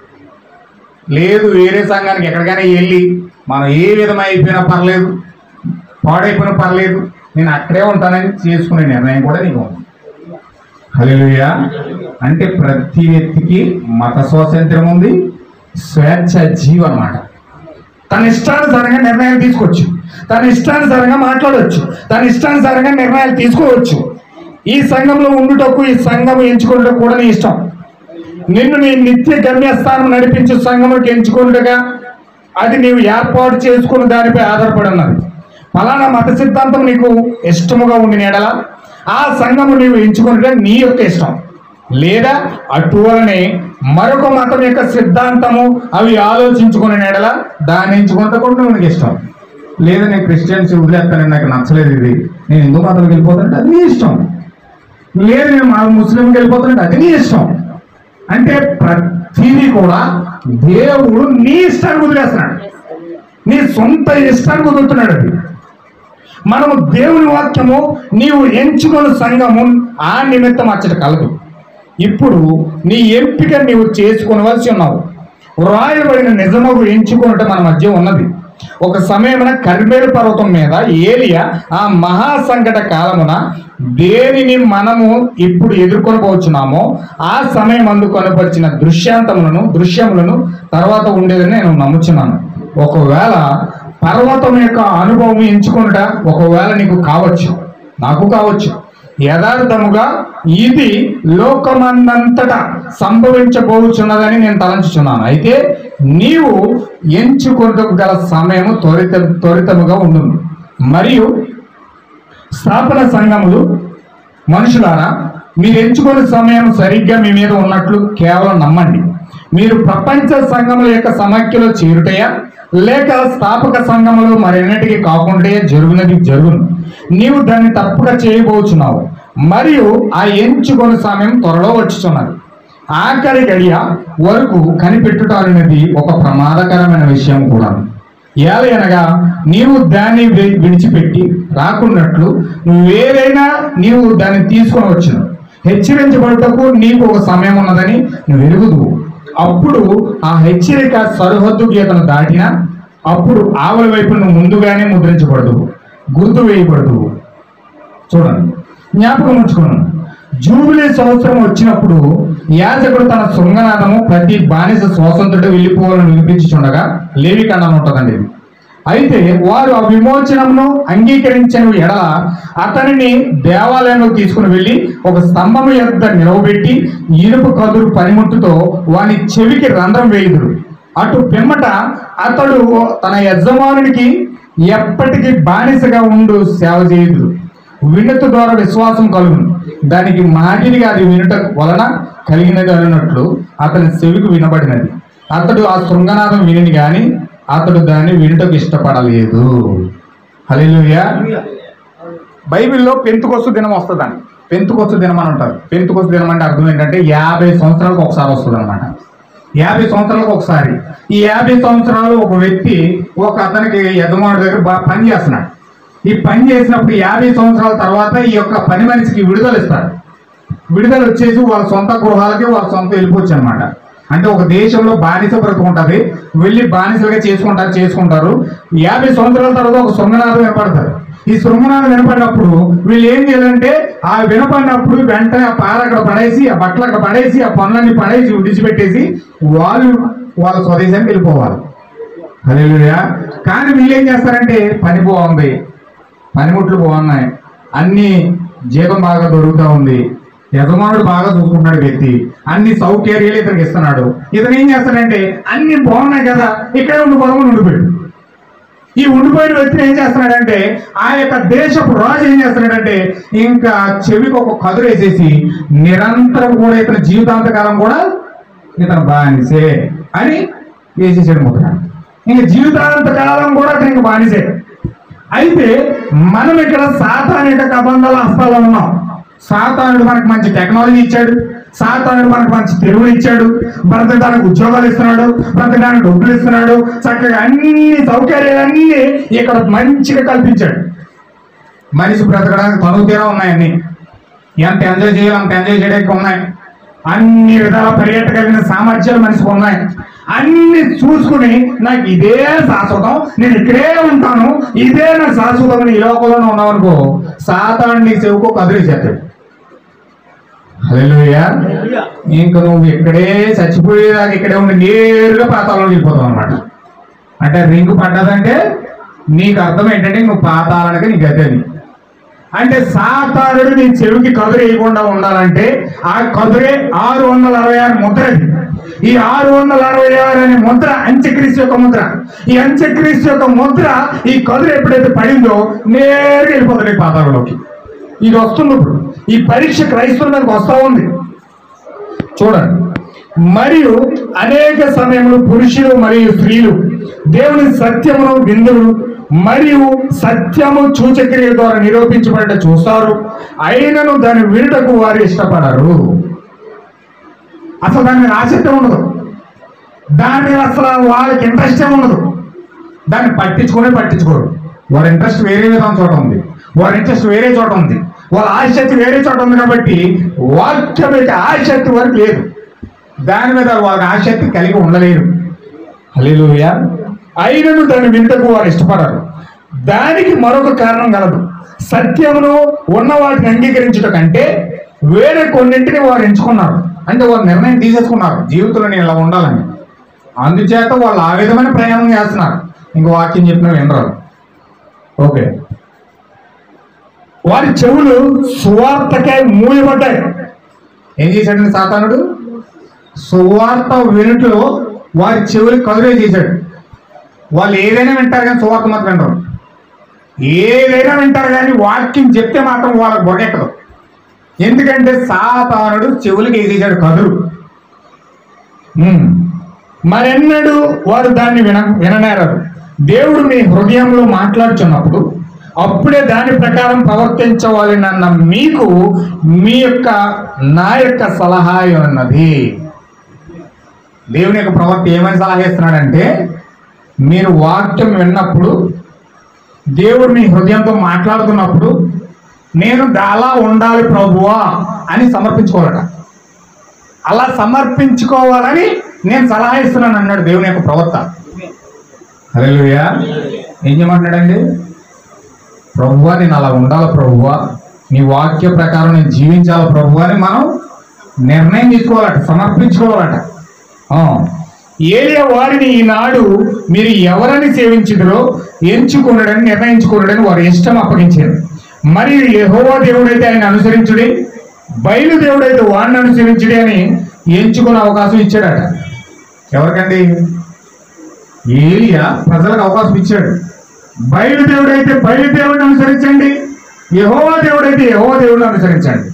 లేదు వేరే సంఘానికి ఎక్కడికైనా వెళ్ళి మనం ఏ విధం అయిపోయినా పర్లేదు పాడైపోయినా పర్లేదు నేను అక్కడే ఉంటానని చేసుకునే నిర్ణయం కూడా నీకు ఉంది హల్లెలూయా అంటే ప్రతి వ్యక్తికి మత స్వాతంత్రం ఉంది స్వేచ్ఛ జీవం అన్నమాట తన ఇష్టానుసారంగా నిర్ణయాలు తీసుకోవచ్చు తన ఇష్టానుసారంగా మాట్లాడవచ్చు తన ఇష్టానుసారంగా నిర్ణయాలు తీసుకోవచ్చు ఈ సంఘంలో ఉండుటకు ఈ సంఘం ఎంచుకున్నటకు కూడా నీ ఇష్టం నిన్ను నీ నిత్య గమ్యస్థానం నడిపించే సంఘములకు ఎంచుకున్నట్టుగా అది నీవు ఏర్పాటు చేసుకున్న దానిపై ఆధారపడి ఉన్నది ఫలానా మత సిద్ధాంతం నీకు ఇష్టముగా ఉండిన ఎడల ఆ సంఘము నీవు ఎంచుకున్నట నీ యొక్క ఇష్టం లేదా అటువలనే మరొక మతం యొక్క సిద్ధాంతము అవి ఆలోచించుకునే ఎడల దాన్ని ఎంచుకుంటే కూడా నువ్వు నీకు ఇష్టం లేదా నేను క్రిస్టియన్స్ వదిలేస్తానని నాకు నచ్చలేదు ఇది నేను హిందూ మతంలోకి వెళ్ళిపోతానంటే అది నీ ఇష్టం లేదు నేను మా ముస్లింకి వెళ్ళిపోతానంటే అది నీ ఇష్టం అంటే ప్రతిదీ కూడా దేవుడు నీ ఇష్టాన్ని వదిలేస్తున్నాడు నీ సొంత ఇష్టాన్ని వదులుతున్నాడు అది మనము దేవుని వాక్యము నీవు ఎంచుకున్న సంఘము ఆ నిమిత్తం అచ్చట కలదు ఇప్పుడు నీ ఎంపిక నీవు చేసుకొనవలసి ఉన్నావు వ్రాయబడిన నిజమగు ఎంచుకున్నట్టు మన మధ్య ఉన్నది ఒక సమయమున కర్మేలు పర్వతం మీద ఏలియా ఆ మహా సంకట కాలమున దేనిని మనము ఇప్పుడు ఎదుర్కొనబోచున్నామో ఆ సమయం అందు కనపరిచిన దృశ్యాంతములను దృశ్యములను తర్వాత ఉండేదని నేను నమ్ముచున్నాను ఒకవేళ పర్వతం యొక్క అనుభవం ఎంచుకున్నట ఒకవేళ నీకు కావచ్చు నాకు కావచ్చు యథార్థముగా ఇది లోకమందంతటా సంభవించబోచున్నదని నేను తలంచుచున్నాను అయితే నీవు ఎంచుకున్నకు గల సమయము త్వరిత త్వరితముగా ఉండును మరియు స్థాపన సంఘములు మనుషులారా మీరు ఎంచుకునే సమయం సరిగ్గా మీ మీద ఉన్నట్లు కేవలం నమ్మండి మీరు ప్రపంచ సంఘముల యొక్క సమాఖ్యలో చేరుటయా లేక స్థాపక సంఘములు మరెన్నటికి కాకుండా జరుగునది జరుగును నీవు దాన్ని తప్పుగా చేయబోచున్నావు మరియు ఆ ఎంచుకొని సమయం త్వరలో వచ్చుచున్నది ఆఖరి గడియ వరకు కనిపెట్టుట అనేది ఒక ప్రమాదకరమైన విషయం కూడా ఏలయనగా నీవు దాన్ని వి- విడిచిపెట్టి రాకున్నట్లు నువ్వేదైనా నీవు దాన్ని తీసుకొని వచ్చును హెచ్చరించబడుటకు నీకు ఒక సమయం ఉన్నదని నువ్వు ఎరుగుదు అప్పుడు ఆ హెచ్చరిక సరిహద్దు గీతను దాటిన అప్పుడు ఆవల వైపు నువ్వు ముందుగానే ముద్రించబడదు గుర్తు వేయబడదు చూడండి జ్ఞాపకం ఉంచుకున్నాను జూబిలీ సంవత్సరం వచ్చినప్పుడు యాజకుడు తన శృంగనాథము ప్రతి బానిస స్వాతంత్రుడు వెళ్ళిపోవాలని వినిపించుచుండగా లేవి కండం ఉంటుందండి ఇది అయితే వారు ఆ విమోచనమును అంగీకరించిన ఎడల అతనిని దేవాలయంలో తీసుకుని వెళ్ళి ఒక స్తంభము యొద్ద నిలవబెట్టి ఇనుప కదురు పనిముట్టుతో వాని చెవికి రంధ్రం వేయుదురు అటు పిమ్మట అతడు తన యజమానునికి ఎప్పటికీ బానిసగా ఉండు సేవ చేయుదు వినుట ద్వారా విశ్వాసం కలుగును దానికి మాదిరిగా అది వినుట వలన కలిగినది అన్నట్లు అతని చెవికి వినబడినది అతడు ఆ శృంగనాథం వినిని గాని అతడు దాన్ని వినుటకు ఇష్టపడలేదు హల్లెలూయా బైబిల్లో పెంతుకొస్తు దినం వస్తుందండి పెంతుకొస్తు దినం అని అంటారు పెంతుకొస్తు దినం అంటే అర్థం ఏంటంటే యాభై సంవత్సరాలకు ఒకసారి వస్తుంది అనమాట యాభై సంవత్సరాలకు ఒకసారి ఈ యాభై సంవత్సరాలు ఒక వ్యక్తి ఒక అతనికి యజమానుడి దగ్గర బాగా పని చేస్తున్నాడు ఈ పని చేసినప్పుడు యాభై సంవత్సరాల తర్వాత ఈ యొక్క పని మనిషికి విడుదల ఇస్తారు విడుదల వచ్చేసి వాళ్ళ సొంత గృహాలకి వాళ్ళ సొంత వెళ్ళిపోవచ్చు అనమాట అంటే ఒక దేశంలో బానిస బ్రతుకుంటది వెళ్ళి బానిసలుగా చేసుకుంటారు చేసుకుంటారు యాభై సంవత్సరాల తర్వాత ఒక శృంగనాథం వినపడతారు ఈ శృంగనాథం వినపడినప్పుడు వీళ్ళు ఏం చేయాలంటే ఆ వినపడినప్పుడు వెంటనే ఆ పార అక్కడ పడేసి ఆ బట్టలు అక్కడ పడేసి ఆ పనులన్నీ పడేసి విడిచిపెట్టేసి వాళ్ళు వాళ్ళ స్వదేశానికి వెళ్ళిపోవాలి హల్లెలూయా కానీ వీళ్ళు ఏం చేస్తారంటే పని బాగుంది పనిముట్లు బాగున్నాయి అన్ని జీతం బాగా దొరుకుతా ఉంది యజమానుడు బాగా చూసుకుంటున్నాడు వ్యక్తి అన్ని సౌకర్యాలు ఇతనికి ఇస్తున్నాడు ఇతను ఏం చేస్తాడంటే అన్ని బాగున్నాయి కదా ఇక్కడే ఉండిపోదామని ఉండిపోయాడు ఈ ఉండిపోయిన వ్యక్తిని ఏం చేస్తున్నాడంటే ఆ యొక్క దేశపు రాజు ఏం చేస్తున్నాడంటే ఇంకా చెవికి ఒక కదురు వేసేసి నిరంతరం కూడా ఇతని జీవితాంతకాలం కూడా ఇతను బానిసే అని వేసేసాడు ముద్ర ఇంకా జీవితాంత కాలం కూడా అతనికి బానిసే అయితే మనం ఇక్కడ సాతానిక కబంధాల హస్తాల్లో ఉన్నాం సాతానుడు మనకు మంచి టెక్నాలజీ ఇచ్చాడు సాతానుడు మనకు మంచి తెలుగులు ఇచ్చాడు బ్రతకడానికి ఉద్యోగాలు ఇస్తున్నాడు బ్రతకడానికి డబ్బులు ఇస్తున్నాడు చక్కగా అన్ని సౌకర్యాలన్నీ ఇక్కడ మంచిగా కల్పించాడు మనిషి బ్రతకడానికి తనువు తీరా ఉన్నాయన్నీ ఎంత ఎంజాయ్ చేయాలి అంత ఎంజాయ్ చేయడానికి ఉన్నాయి అన్ని విధాల పర్యటకలిగిన సామర్థ్యాలు మనిషికి ఉన్నాయి అన్ని చూసుకుని నాకు ఇదే శాశ్వతం నేను ఇక్కడే ఉంటాను ఇదే నా శాశ్వతం అని ఈ లోకంలోనే ఉన్నావు అనుకో సాతాను నీ చెవుకో కదిలేసేస్తాడు హల్లెలూయా ఇంక నువ్వు ఇక్కడే చచ్చిపోయేదాకా ఇక్కడే ఉండి నేరుగా పాతాళంలో వెళ్ళిపోతావు అనమాట అంటే రింగు పడ్డదంటే నీకు అర్థం ఏంటంటే నువ్వు పాతాళానికి నీ గతి అని అంటే సాతానుడు నీ చెవికి కదురు వేయకుండా ఉండాలంటే ఆ కదురే ఆరు వందల అరవై ఆరు ముద్ర ఇది. ఈ ఆరు వందల అరవై ఆరు అనే ముద్ర అంత్యక్రీస్తు యొక్క ముద్ర ఈ అంత్యక్రీస్తు యొక్క ముద్ర ఈ కదురు ఎప్పుడైతే పడిందో నేరుగా వెళ్ళిపోతాడు ఈ పాతాళంలోకి ఇది వస్తుంది ఇప్పుడు ఈ పరీక్ష క్రైస్తవుల మీదకి వస్తా ఉంది చూడండి మరియు అనేక సమయంలో పురుషులు మరియు స్త్రీలు దేవుని సత్యమును విందులు మరియు సత్యము సూచక్రియ ద్వారా నిరూపించబడ్డ చూస్తారు అయినను దాని వినుటకు వారు ఇష్టపడరు అసలు దాని మీద ఆసక్తి ఉండదు దాని మీద అసలు వాళ్ళకి ఇంట్రెస్టే ఉండదు దాన్ని పట్టించుకునే పట్టించుకోరు వారి ఇంట్రెస్ట్ వేరే విధానం చోట ఉంది వారి ఇంట్రెస్ట్ వేరే చోట ఉంది వాళ్ళ ఆసక్తి వేరే చోట ఉంది కాబట్టి వాక్యం యొక్క ఆసక్తి వరకు లేదు దాని మీద వాళ్ళకి ఆసక్తి కలిగి ఉండలేరు హల్లెలూయా అయినను దాన్ని వింటకు వారు ఇష్టపడరు దానికి మరొక కారణం కలదు సత్యమును ఉన్న వాటిని అంగీకరించుట కంటే వేరే కొన్నింటిని వారు ఎంచుకున్నారు అంటే వారు నిర్ణయం తీసేసుకున్నారు జీవితంలో నేను ఇలా ఉండాలని అందుచేత వాళ్ళు ఆ విధమైన ప్రయాణం చేస్తున్నారు ఇంకో వాక్యం చెప్పిన వినరారు ఓకే వారి చెవులు సువార్తకై మూయబడ్డాయి ఏం చేశాడండి సాతానుడు సువార్త వినుటలో వారి చెవులు కదురే చేశాడు వాళ్ళు ఏదైనా వింటారు కానీ సువార్త మాత్రం వినరు ఏదైనా వింటారు కానీ వాక్యం చెప్తే మాత్రం వాళ్ళకి బొగెక్కదు ఎందుకంటే సాతానుడు చెవులకి వేసేసాడు కదురు ఉమ్. మరెన్నడూ వారు దాన్ని విన విననేరరు దేవుడు మీ హృదయంలో మాట్లాడుచున్నప్పుడు అప్పుడే దాని ప్రకారం ప్రవర్తించవాలనన్న మీకు మీ యొక్క నా యొక్క సలహా ఉన్నది దేవుని యొక్క ప్రవర్తి ఏమని సలహా ఇస్తున్నాడంటే మీరు వాక్యం విన్నప్పుడు దేవుడు మీ హృదయంతో మాట్లాడుతున్నప్పుడు నేను అలా ఉండాలి ప్రభువా అని సమర్పించుకోవాలట అలా సమర్పించుకోవాలని నేను సలహా ఇస్తున్నాను అన్నాడు దేవుని యొక్క ప్రవర్త హల్లెలూయా ఏం చేయమంటున్నాడండి ప్రభువా నేను అలా ఉండాలి ప్రభువా నీ వాక్య ప్రకారం నేను జీవించాలి ప్రభువా అని మనం నిర్ణయం తీసుకోవాలట సమర్పించుకోవాలట ఆ. ఏలియా వారిని ఈనాడు మీరు ఎవరని సేవించుదరో ఎంచుకున్నాడని నిర్ణయించుకున్నాడని వారి ఇష్టం అప్పగించారు మరియు యెహోవా దేవుడైతే ఆయన అనుసరించుడి బయలు దేవుడైతే వాడిని అనుసరించుడి అని ఎంచుకునే అవకాశం ఇచ్చాడట ఎవరికండి ఏలియా ప్రజలకు అవకాశం ఇచ్చాడు బయలు దేవుడైతే బయలు దేవుడిని అనుసరించండి యహోవా దేవుడైతే యహోవా దేవుడిని అనుసరించండి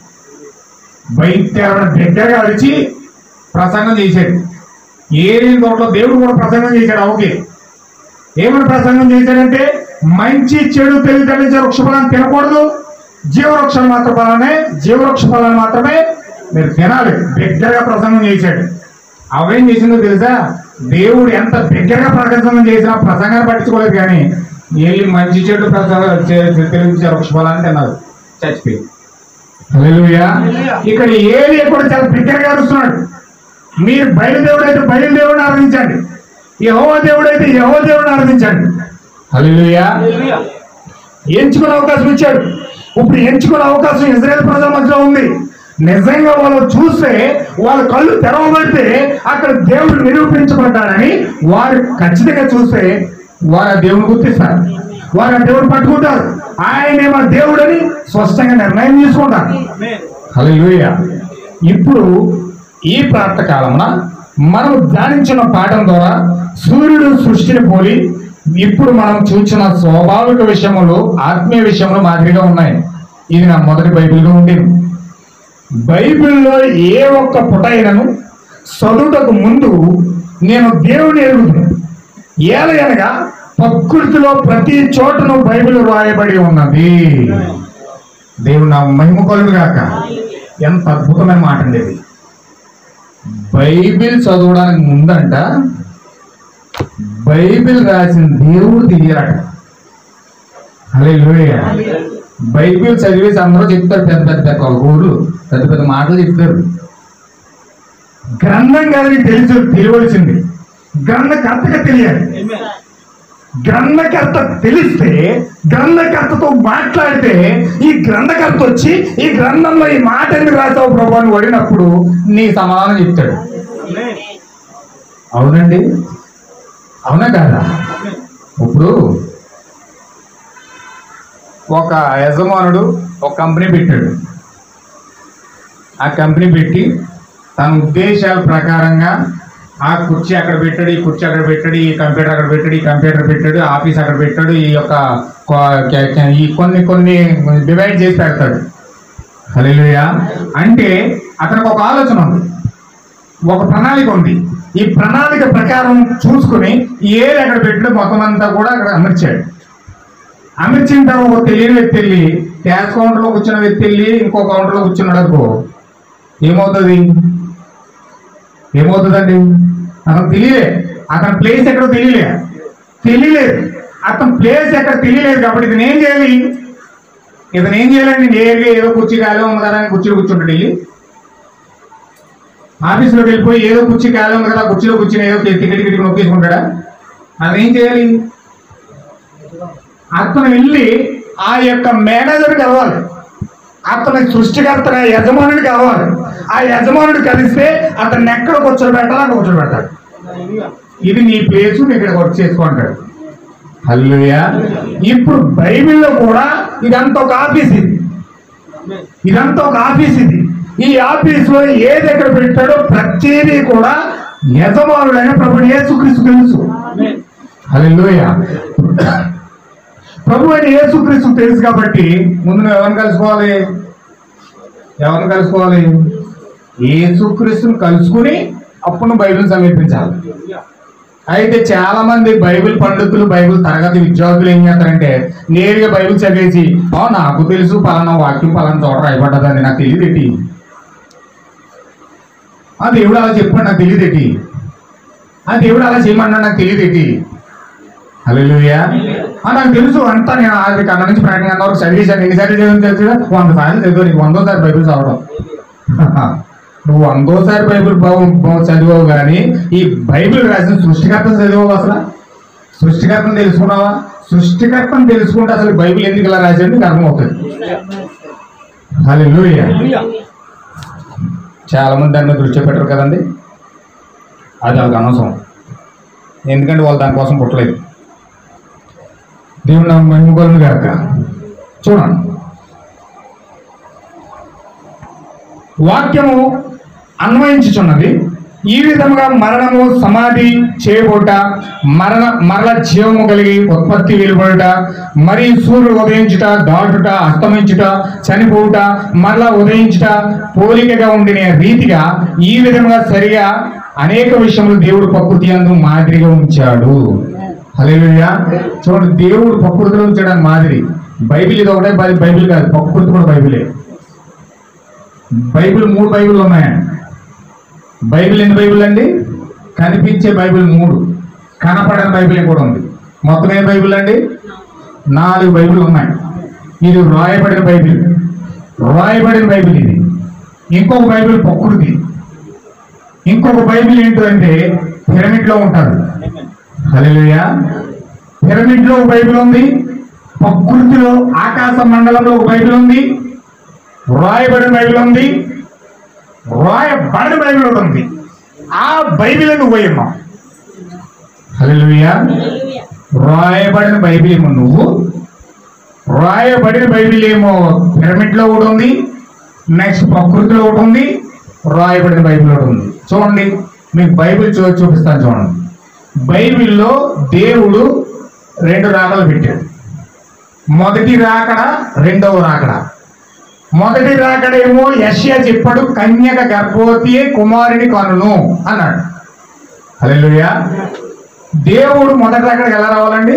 బయట దగ్గరగా అరిచి ప్రసంగం చేశాడు ఏలియన్ తోటలో దేవుడు కూడా ప్రసంగం చేశాడు ఓకే ఏమని ప్రసంగం చేశాడంటే మంచి చెడు తెలియజేసే వృక్ష ఫలాన్ని తినకూడదు జీవవృక్ష మాత్ర ఫలానే జీవవృక్ష ఫలాన్ని మాత్రమే మీరు తినాలి దగ్గరగా ప్రసంగం చేశాడు అవేం చేసిందో తెలుసా దేవుడు ఎంత దగ్గరగా ప్రసంగం చేసినా ప్రసంగాన్ని పట్టించుకోలేదు కానీ వెళ్ళి మంచి చెడు ప్రసంగం తెలియజే వృక్ష ఫలాన్ని తిన్నారు చచ్చిపోయి హల్లెలూయా ఇక్కడ ఏలి కూడా చాలా దగ్గరగా అరుస్తున్నాడు మీరు బయలుదేవుడు అయితే బయలుదేవుడిని ఆరాధించండి యహోవ దేవుడు అయితే యహో దేవుడిని ఆరాధించండి హల్లెలూయా ఎంచుకునే అవకాశం ఇచ్చాడు ఇప్పుడు ఎంచుకునే అవకాశం ఇజ్రాయెల్ ప్రజల మధ్యలో ఉంది నిజంగా వాళ్ళు చూస్తే వాళ్ళ కళ్ళు తెరవబడితే అక్కడ దేవుడు నిరూపించబడ్డాడని వారు ఖచ్చితంగా చూస్తే వారు ఆ దేవుని గుర్తిస్తారు వారు ఆ దేవుడు పట్టుకుంటారు ఆయనే మా దేవుడని స్పష్టంగా నిర్ణయం తీసుకుంటారు హల్లెలూయా ఇప్పుడు ఈ ప్రార్థ కాలమున మనం ధ్యానించిన పాఠం ద్వారా సూర్యుడు సృష్టిని పోలి ఇప్పుడు మనం చూసిన స్వాభావిక విషయములు ఆత్మీయ విషయములు మాదిరిగా ఉన్నాయి ఇది నా మొదటి బైబిల్గా ఉండేది బైబిల్లో ఏ ఒక్క పుటైనను చదువుటకు ముందు నేను దేవుని ఎరుగుతున్నాను ఏలయనగా ప్రకృతిలో ప్రతి చోటను బైబిల్ రాయబడి ఉన్నది దేవుడు నా మహిమ కలుగు గాక ఎంత అద్భుతమైన మాట అండి ఇది బైబిల్ చదవడానికి ముందంట బైబిల్ రాసిన దేవుడు తెలియాలట అలే బైబిల్ చదివేసి అందరూ చెప్తారు పెద్ద పెద్ద పెద్ద ఊర్లు పెద్ద పెద్ద మాటలు చెప్తారు గ్రంథం కాదని తెలుసు తెలియవలసింది గ్రంథకర్తగా తెలియాలి గ్రంథకర్త తెలిస్తే గ్రంథకర్తతో మాట్లాడితే ఈ గ్రంథకర్త వచ్చి ఈ గ్రంథంలో ఈ మాట ఎందుకు రాసావు ప్రభు అని అడిగినప్పుడు నీ సమాధానం చెప్తాడు అవునండి అవునా కాదా ఇప్పుడు ఒక యజమానుడు ఒక కంపెనీ పెట్టాడు ఆ కంపెనీ పెట్టి తన ఉద్దేశాల ప్రకారంగా ఆ కుర్చీ అక్కడ పెట్టాడు ఈ కుర్చీ అక్కడ పెట్టాడు ఈ కంప్యూటర్ అక్కడ పెట్టాడు ఈ కంప్యూటర్ పెట్టాడు ఆఫీస్ అక్కడ పెట్టాడు ఈ యొక్క కొ- క- క- ఈ కొన్ని కొన్ని డివైడ్ చేసి పెడతాడు హల్లెలూయా అంటే అతనికి ఒక ఆలోచన ఉంది ఒక ప్రణాళిక ఉంది ఈ ప్రణాళిక ప్రకారం చూసుకుని ఏది అక్కడ పెట్టాడు మొత్తం అంతా కూడా అక్కడ అమర్చాడు అమర్చిన తర్వాత ఒక తెలియని వ్యక్తి వెళ్ళి క్యాష్ కౌంటర్లో కూర్చున్న వ్యక్తి వెళ్ళి ఇంకో కౌంటర్లో కూర్చున్నాడు అనుకో ఏమవుతుంది ఏమవుతుందండి అతను తెలియలే అతని ప్లేస్ ఎక్కడో తెలియలే తెలియలేదు అతని ప్లేస్ ఎక్కడ తెలియలేదు కాబట్టి ఇతను ఏం చేయాలి ఇతను ఏం చేయాలండి నేరుగా ఏదో కుర్చీ ఖాళీ ఉంది కదా అని కుర్చీలో కూర్చుంటాడు వెళ్ళి ఆఫీస్లోకి వెళ్ళిపోయి ఏదో కుర్చీ ఖాళీ ఉంది కదా ఆ కుర్చీలో కూర్చుని ఏదో టికెట్ టికెట్ నొక్కేసుకుంటాడా అతను ఏం చేయాలి అతను వెళ్ళి ఆ యొక్క మేనేజర్ కలవాలి అతని సృష్టికర్త యజమానుడు కావాలి ఆ యజమానుడు కలిస్తే అతన్ని ఎక్కడ కూర్చోబెట్టాలో అక్కడ కూర్చోబెట్టాలి ఇది నీ ప్లేసు నువ్వు ఇక్కడ వర్క్ చేసుకుంటాడు హల్లుయా ఇప్పుడు బైబిల్లో కూడా ఇదంతా ఒక ఆఫీస్ ఇది ఇదంతా ఒక ఆఫీస్ ఇది ఈ ఆఫీస్ లో ఏది ఎక్కడ పెట్టాడో ప్రతిదీ కూడా యజమానుడైన ప్రభు యేసుక్రీస్తు తెలుసు హల్లెలూయా ప్రభు అయిన యేసుక్రీస్తు తెలుసు కాబట్టి ముందు నువ్వు ఎవరిని కలుసుకోవాలి ఎవరిని కలుసుకోవాలి యేసుక్రీస్తుని కలుసుకుని అప్పుడు నువ్వు బైబిల్ సమర్పించాలి అయితే చాలా మంది బైబిల్ పండితులు బైబిల్ తరగతి విద్యార్థులు ఏం చేస్తారంటే నేరుగా బైబిల్ చదివేసి "ఆ, నాకు తెలుసు పలానా వాక్యం పలానా చోట రాయబడ్డదని నాకు తెలియదేటి ఆ దేవుడు అలా చెప్పాడు నాకు తెలియదేటి ఆ దేవుడు అలా చేయమన్నాడు నాకు తెలియదేటి హల్లెలూయా ఆ, నాకు తెలుసు అంతా నేను ఆది కన్న నుంచి ప్రకటన వరకు చదివేశాను ఎన్నిసార్లు చదివాను తెలుసు కదా? వంద సార్లు చదివావు నీకు వందోసారి బైబిల్ చదవడం నువ్వు వందోసారి బైబిల్ బాగు- బాగు చదివావు కానీ ఈ బైబిల్ రాసిన సృష్టికర్తను చదివావు అసలు సృష్టికర్తను తెలుసుకున్నావా సృష్టికర్తను తెలుసుకుంటే అసలు బైబిల్ ఎందుకు ఇలా రాశాడు నీకు అర్థమవుతుంది హల్లెలూయా చాలా మంది దాని మీద దృష్టి పెట్టరు కదండి అది వాళ్ళకి అనవసరం ఎందుకంటే వాళ్ళు దానికోసం పుట్టలేదు దేవుడు నాకు మహిమగలను గాక చూడండి వాక్యము అన్వయించుచున్నది ఈ విధముగా మరణము సమాధి చేయబోట మరణ మరల జీవము కలిగి ఉత్పత్తి వెలువడుట మరి సూర్యుడు ఉదయించుట దాటుట అస్తమించుట చనిపోవుట మరల ఉదయించుట పోలికగా ఉండిన రీతిగా ఈ విధముగా సరిగా అనేక విషయములు దేవుడు ప్రకృతి అందు మాదిరిగా ఉంచాడు హల్లెలూయా చూడండి దేవుడు ప్రకృతిలో ఉంచడానికి మాదిరి బైబిల్ ఇది ఒకటే బై- బైబిల్ కాదు ప్రకృతి కూడా బైబిలే బైబిల్ మూడు బైబిల్ ఉన్నాయండి బైబిల్ ఎన్ని బైబిల్ అండి కనిపించే బైబిల్ మూడు కనపడని బైబిల్ కూడా ఉంది మొత్తం ఏ బైబిల్ అండి నాలుగు బైబిల్ ఉన్నాయి ఇది రాయబడిన బైబిల్ రాయబడిన బైబిల్ ఇది ఇంకొక బైబిల్ ప్రకృతి ఇంకొక బైబిల్ ఏంటంటే పిరమిడ్ లో ఉంటారు హల్లెలూయా పిరమిడ్ లో ఒక బైబిల్ ఉంది ప్రకృతిలో ఆకాశ మండలంలో ఒక బైబిల్ ఉంది రాయబడిన బైబిల్ ఉంది రాయబడిన బైబిల్ ఒకటి ఉంది ఆ బైబిల్ నువ్వు పోయి ఉన్నావు హల్లెలూయా రాయబడిన బైబిల్ ఏమో నువ్వు రాయబడిన బైబిల్ ఏమో పిరమిడ్ లో ఒకటి ఉంది నెక్స్ట్ ప్రకృతిలో ఒకటి ఉంది రాయబడిన బైబిల్ ఒకటి ఉంది చూడండి మీకు బైబిల్ చూ చూపిస్తాను చూడండి బైబిల్లో దేవుడు రెండు రాకలు పెట్టాడు మొదటి రాకడ రెండవ రాకడ మొదటి రాకడేమో యష్యా చెప్పాడు కన్యక గర్భవతి కుమారుని కనును అన్నాడు హల్లెలూయా దేవుడు మొదటి రాకడకి ఎలా రావాలండి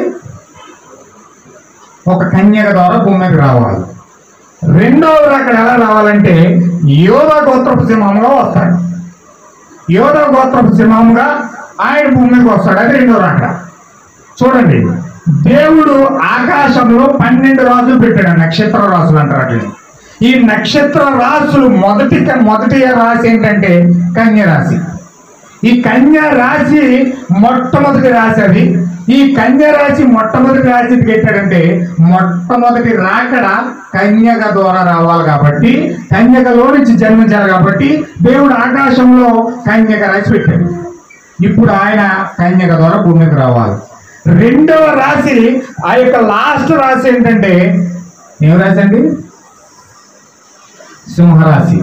ఒక కన్యక ద్వారా భూమి మీదకి రావాలి రెండవ రాకడ ఎలా రావాలంటే యోధ గోత్రపు సింహంగా వస్తాడు యోధ గోత్రపు సింహంగా ఆయన భూమి మీదకి వస్తాడు అది రెండవ రాకడ చూడండి దేవుడు ఆకాశంలో పన్నెండు రాసులు పెట్టాడు నక్షత్ర రాసులు అంటారు వాటిని ఈ నక్షత్ర రాసులు మొదటి మొదటి రాశి ఏంటంటే కన్య రాశి ఈ కన్య రాశి మొట్టమొదటి రాశి అది ఈ కన్య రాశి మొట్టమొదటి రాశి ఎందుకు పెట్టాడంటే మొట్టమొదటి రాకడ కన్యక ద్వారా రావాలి కాబట్టి కన్యకలో నుంచి జన్మించాలి కాబట్టి దేవుడు ఆకాశంలో కన్యక రాశి పెట్టాడు ఇప్పుడు ఆయన కన్యక ద్వారా భూమికి రావాలి రెండవ రాశి ఆ యొక్క లాస్ట్ రాశి ఏంటంటే ఏం రాశి అండి సింహరాశి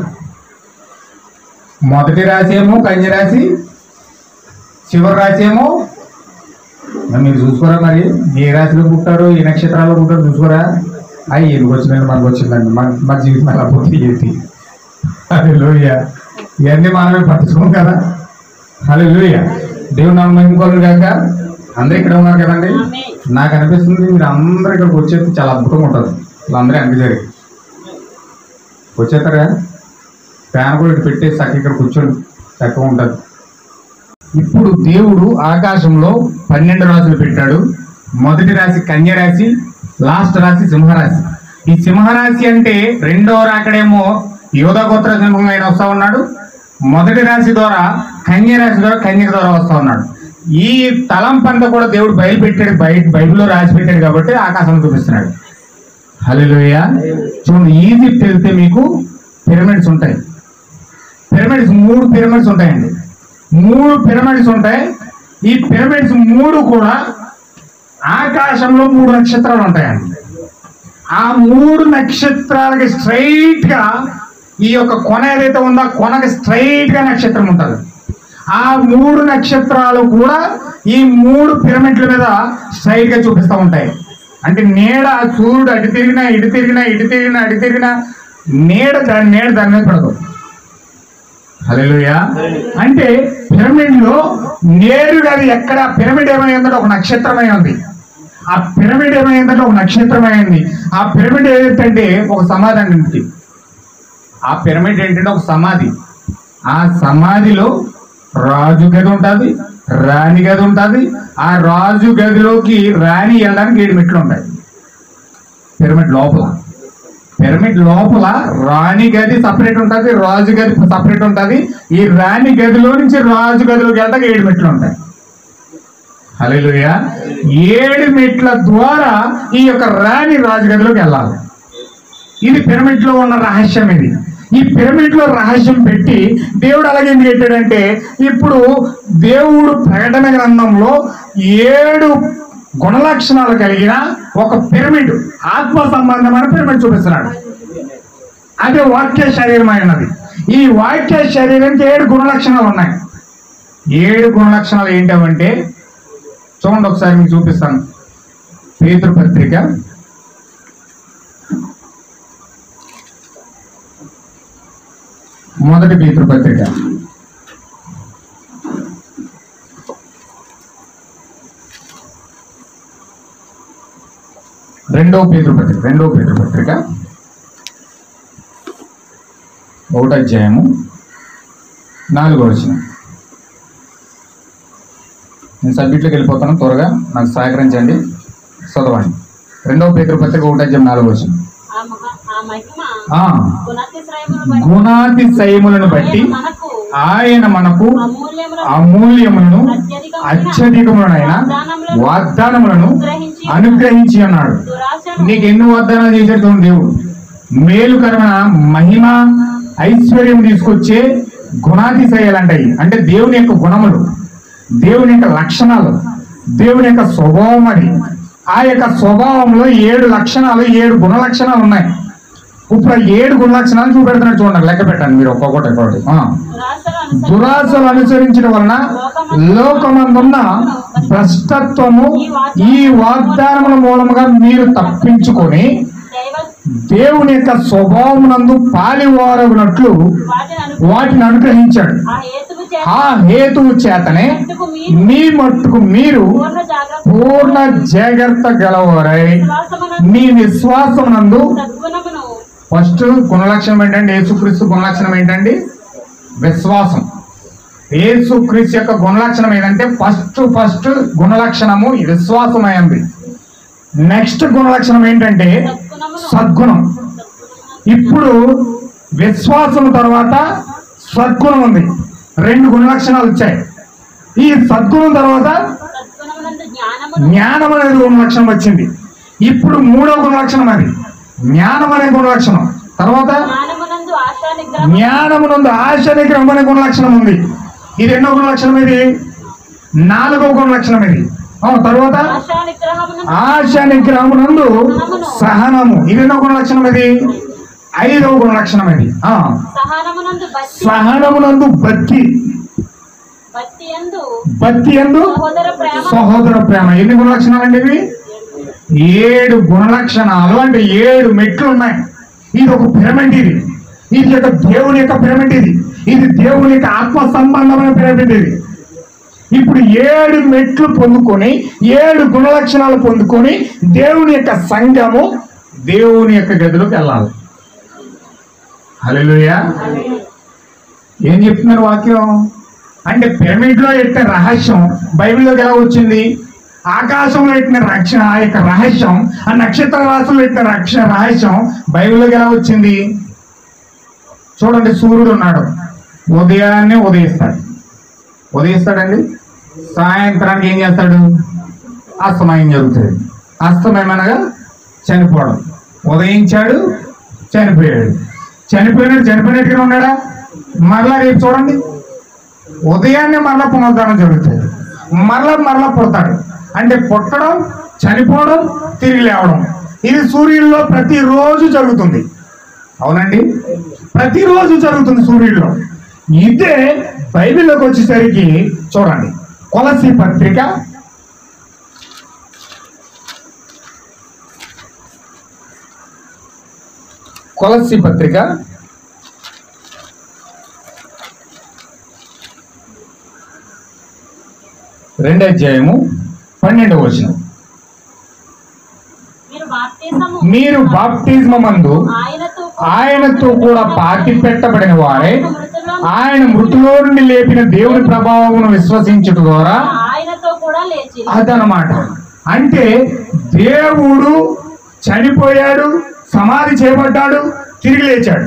మొదటి రాశి ఏమో కన్య రాశి చివరి రాశి ఏమో మరి మీరు చూసుకోరా మరి ఏ రాశిలో పుట్టారు ఏ నక్షత్రాల్లో పుట్టారు చూసుకోరా అయ్యి ఎందుకు వచ్చిందండి మనకు వచ్చిందండి మన మన జీవితం ఎలా పోతే ఏంటి అదే లోయ ఇవన్నీ మనమే పట్టించుకోం కదా హలో లోయ దేవుడు నాన్న మహిమకోలు కాక అందరూ ఇక్కడ ఉన్నారు కదండి నాకు అనిపిస్తుంది మీరు అందరూ ఇక్కడికి వచ్చేది చాలా అద్భుతంగా ఉంటుంది వీళ్ళందరూ అనిపించారు వచ్చేస్తారా ఫ్యాన్ కూడా ఇటు పెట్టేసి చక్క ఇక్కడ కూర్చోండి చక్కగా ఉంటుంది ఇప్పుడు దేవుడు ఆకాశంలో పన్నెండు రాశులు పెట్టాడు మొదటి రాశి కన్య రాశి లాస్ట్ రాశి సింహరాశి ఈ సింహరాశి అంటే రెండో రాకడేమో యోధగోత్ర సింహంగా ఆయన వస్తా ఉన్నాడు మొదటి రాశి ద్వారా కన్య రాశి ద్వారా కన్యక ద్వారా వస్తా ఉన్నాడు ఈ తలంపంతా కూడా దేవుడు బయలుపెట్టాడు బయట బైబిల్లో రాసి పెట్టాడు కాబట్టి ఆకాశంలో చూపిస్తున్నాడు హలోయ చూడండి ఈజిప్ట్ వెళ్తే మీకు పిరమిడ్స్ ఉంటాయి పిరమిడ్స్ మూడు పిరమిడ్స్ ఉంటాయండి మూడు పిరమిడ్స్ ఉంటాయి ఈ పిరమిడ్స్ మూడు కూడా ఆకాశంలో మూడు నక్షత్రాలు ఉంటాయండి ఆ మూడు నక్షత్రాలకి స్ట్రైట్ గా ఈ యొక్క కొన ఏదైతే ఉందో ఆ కొనకి స్ట్రైట్ గా నక్షత్రం ఉంటుంది ఆ మూడు నక్షత్రాలు కూడా ఈ మూడు పిరమిడ్ల మీద స్ట్రైట్ గా చూపిస్తూ ఉంటాయి అంటే నీడ సూర్యుడు అటు తిరిగినా ఇటు తిరిగినా ఇటు తిరిగినా అటు తిరిగినా నీడ దాని నీడ దాని మీద పడదు హల్లెలూయా అంటే పిరమిడ్ లో నేరుగా అది ఎక్కడ పిరమిడ్ ఏమైందంటే ఒక నక్షత్రమై ఉంది ఆ పిరమిడ్ ఏమైందంటే ఒక నక్షత్రమైంది ఆ పిరమిడ్ ఏదైతే ఒక సమాధి అండి ఆ పిరమిడ్ ఏంటంటే ఒక సమాధి ఆ సమాధిలో రాజు గది ఉంటుంది రాణి గది ఉంటుంది ఆ రాజు గదిలోకి రాణి వెళ్ళడానికి ఏడు మెట్లు ఉంటాయి పిరమిడ్ లోపల పిరమిడ్ లోపల రాణి గది సపరేట్ ఉంటుంది రాజు గది సపరేట్ ఉంటుంది ఈ రాణి గదిలో నుంచి రాజు గదిలోకి వెళ్ళడానికి ఏడు మెట్లు ఉంటాయి హల్లెలూయా ఏడు మెట్ల ద్వారా ఈ యొక్క రాణి రాజు గదిలోకి వెళ్ళాలి ఇది పిరమిడ్ లో ఉన్న రహస్యం ఇది ఈ పిరమిడ్ లో రహస్యం పెట్టి దేవుడు అలాగే ఎందుకు పెట్టాడంటే ఇప్పుడు దేవుడు ప్రకటన గ్రంథంలో ఏడు గుణలక్షణాలు కలిగిన ఒక పిరమిడ్ ఆత్మ సంబంధమైన పిరమిడ్ చూపిస్తున్నాడు అదే వాక్య శరీరం అయినది ఈ వాక్య శరీరానికి ఏడు గుణలక్షణాలు ఉన్నాయి ఏడు గుణలక్షణాలు ఏంటంటే చూడండి ఒకసారి మీకు చూపిస్తాను పేతృ పత్రిక మొదటి పేతృ పత్రిక రెండవ పేతృ పత్రిక రెండవ పేతృ పత్రిక ఒకటో అధ్యాయము నాలుగో వచ్చిన నేను సబ్జెక్ట్లోకి వెళ్ళిపోతాను త్వరగా నాకు సహకరించండి చదవండి రెండవ పేతృ పత్రిక ఒకటో అధ్యాయం నాలుగో వచ్చిన ఆ మహ- ఆ మహిమ ఆ, గుణాతిశ్రయమును బట్టి గుణాతిశయములను బట్టి ఆయన మనకు ఆయన మనకు అమూల్యములను అమూల్యములను అత్యధికములైన వాగ్దానములను అనుగ్రహించి ఉన్నాడు దురాశను నీకు ఎన్ని వాగ్దానాలు చేశాడు చూడండి దేవుడు మేలుకరమైన మహిమ ఐశ్వర్యం తీసుకొచ్చే గుణాతిశయాలు అంటాయి అంటే దేవుని యొక్క గుణములు దేవుని యొక్క లక్షణాలు దేవుని యొక్క స్వభావం అది ఆ యొక్క స్వభావంలో ఏడు లక్షణాలు ఏడు గుణ లక్షణాలు ఉన్నాయి ఇప్పుడు ఆ ఏడు గుణ లక్షణాలు చూపెడుతున్నాడు చూడండి లెక్క పెట్టండి మీరు ఒక్కొక్కటి ఒక్కొక్కటి ఆ. దురాశను అనుసరించి దురాశలు అనుసరించడం వలన లోకమందున్న భ్రష్టత్వము ఈ వాగ్దానముల మూలముగా మీరు తప్పించుకొని దైవ దేవుని యొక్క స్వభావమునందు పాలివారగునట్లు వాటిని అను వాటిని అనుగ్రహించాడు ఆ హేతువు చేత ఆ హేతువు చేతనే మట్టుకు మీరు మీ మట్టుకు మీరు పూర్ణ జాగ్రత్త పూర్ణ జాగ్రత్త గలవారై విశ్వాసమునందు మీ విశ్వాసమునందు సద్గుణమును ఫస్ట్ గుణలక్షణం ఏంటండి యేసుక్రీస్తు గుణలక్షణం ఏంటండి విశ్వాసం యేసుక్రీస్తు యొక్క గుణలక్షణం ఏంటంటే ఫస్ట్ ఫస్ట్ గుణలక్షణము విశ్వాసమైంది నెక్స్ట్ గుణలక్షణం ఏంటంటే సద్గుణమును సద్గుణం ఇప్పుడు విశ్వాసం తర్వాత సద్గుణం ఉంది రెండు గుణలక్షణాలు వచ్చాయి ఈ సద్గుణం తర్వాత సద్గుణమునందు జ్ఞానమును జ్ఞానం అనేది గుణలక్షణం వచ్చింది ఇప్పుడు మూడో గుణలక్షణం అది జ్ఞానం అనే గుణలక్షణం తర్వాత జ్ఞానమునందు ఆశా నిగ్రహం జ్ఞానమునందు ఆశ నిగ్రహం అనే గుణలక్షణం ఉంది ఇది ఎన్నో గుణలక్షణం ఇది నాలుగో గుణలక్షణం ఇది ఆ, తర్వాత ఆశా నిగ్రహమును ఆశ నిగ్రహమునందు సహనము ఇది ఎన్నో గుణలక్షణం ఇది ఐదవ గుణలక్షణం ఇది ఆ, సహనమునందు భక్తి సహనమునందు భక్తి భక్తి యందు భక్తి ఎందు సహోదర ప్రేమ సహోదర ప్రేమ ఎన్ని గుణలక్షణాలు అండి ఇవి ఏడు గుణలక్షణాలు అంటే ఏడు మెట్లు ఉన్నాయి ఇది ఒక పిరమిడ్ ఇది ఇది యొక్క దేవుని యొక్క పిరమిడ్ ఇది ఇది దేవుని యొక్క ఆత్మ సంబంధమైన పిరమిడ్ ఇది ఇప్పుడు ఏడు మెట్లు పొందుకొని ఏడు గుణలక్షణాలు పొందుకొని దేవుని యొక్క సంఘము దేవుని యొక్క గదిలోకి వెళ్ళాలి హల్లెలూయా ఏం చెప్తున్నారు వాక్యం అంటే పిరమిడ్ లో ఎట్టిన రహస్యం బైబిల్లోకి ఎలా వచ్చింది ఆకాశంలో ఎట్టిన రక్షణ ఆ యొక్క రహస్యం ఆ నక్షత్ర రాశుల్లో ఎట్టిన రక్ష రహస్యం బైబిల్లోకి ఎలా వచ్చింది చూడండి సూర్యుడు ఉన్నాడు ఉదయాన్నే ఉదయిస్తాడు ఉదయిస్తాడండి సాయంత్రానికి ఏం చేస్తాడు అస్తమయం జరుగుతుంది అస్తమయం అనగా చనిపోవడం ఉదయించాడు చనిపోయాడు చనిపోయినాడు చనిపోయినట్టుగా ఉన్నాడా మరలా రేపు చూడండి ఉదయాన్నే మరలా పునరుద్ధానం జరుగుతుంది మరలా మరలా పుడతాడు అంటే పుట్టడం చనిపోవడం తిరిగి లేవడం ఇది సూర్యుల్లో ప్రతిరోజు జరుగుతుంది అవునండి ప్రతిరోజు జరుగుతుంది సూర్యుల్లో ఇదే బైబిల్లోకి వచ్చేసరికి చూడండి కొలసి పత్రిక కొలసి పత్రిక రెండో అధ్యాయము పన్నెండవ వచనం మీరు బాప్తిసము మీరు బాప్తిజమందు ఆయనతో ఆయనతో కూడా పాతి పెట్టబడిన వారే మృతుల్లో ఆయన మృతులో నుండి లేపిన దేవుని ప్రభావమును విశ్వసించుట ద్వారా ఆయనతో కూడా లేచి అదనమాట అంటే దేవుడు చనిపోయాడు సమాధి చేయబడ్డాడు తిరిగి లేచాడు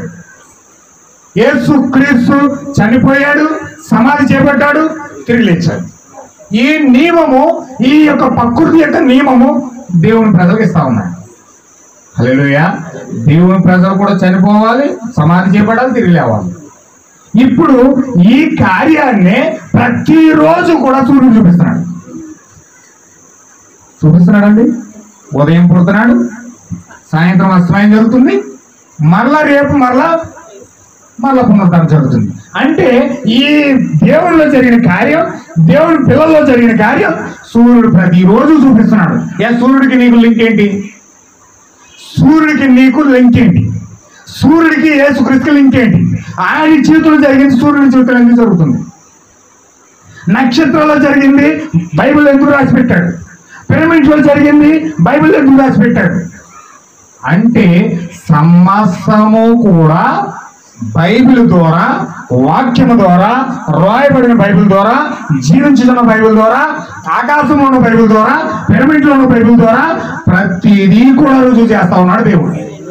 యేసు క్రీస్తు చనిపోయాడు సమాధి చేయబడ్డాడు తిరిగి లేచాడు ఈ నియమము ఈ యొక్క ప్రకృతి యొక్క నియమము దేవుని ప్రజలకు ఇస్తా ఉన్నాడు హల్లెలూయా దేవుని ప్రజలు కూడా చనిపోవాలి సమాధి చేయబడాలి తిరిగి లేవాలి ఇప్పుడు ఈ కార్యాన్ని ప్రతిరోజు కూడా సూర్యుడు చూపిస్తున్నాడు చూపిస్తున్నాడండి ఉదయం పుడుతున్నాడు సాయంత్రం అస్తమయం జరుగుతుంది మళ్ళా రేపు మళ్ళా మళ్ళా పునరుద్ధరణ జరుగుతుంది అంటే ఈ దేవుడిలో జరిగిన కార్యం దేవుడి పిల్లల్లో జరిగిన కార్యం సూర్యుడు ప్రతిరోజు చూపిస్తున్నాడు ఏ సూర్యుడికి నీకు లింక్ ఏంటి సూర్యుడికి నీకు లింక్ ఏంటి సూర్యుడికి యేసుక్రీస్తుకి లింక్ ఏంటి ఆయన జీవితంలో జరిగింది సూర్యుడి జీవితంలో ఎందుకు జరుగుతుంది నక్షత్రాల్లో జరిగింది బైబిల్ ఎందుకు రాసి పెట్టాడు పిరమిడ్స్ లో జరిగింది బైబిల్ ఎందుకు రాసి పెట్టాడు అంటే సమస్తము కూడా బైబిల్ ద్వారా వాక్యము ద్వారా రాయబడిన బైబిల్ ద్వారా జీవించుతున్న బైబిల్ ద్వారా ఆకాశంలో ఉన్న బైబిల్ ద్వారా పిరమిడ్లో ఉన్న బైబిల్ ద్వారా ప్రతిదీ కూడా రుజువు చేస్తా ఉన్నాడు దేవుడు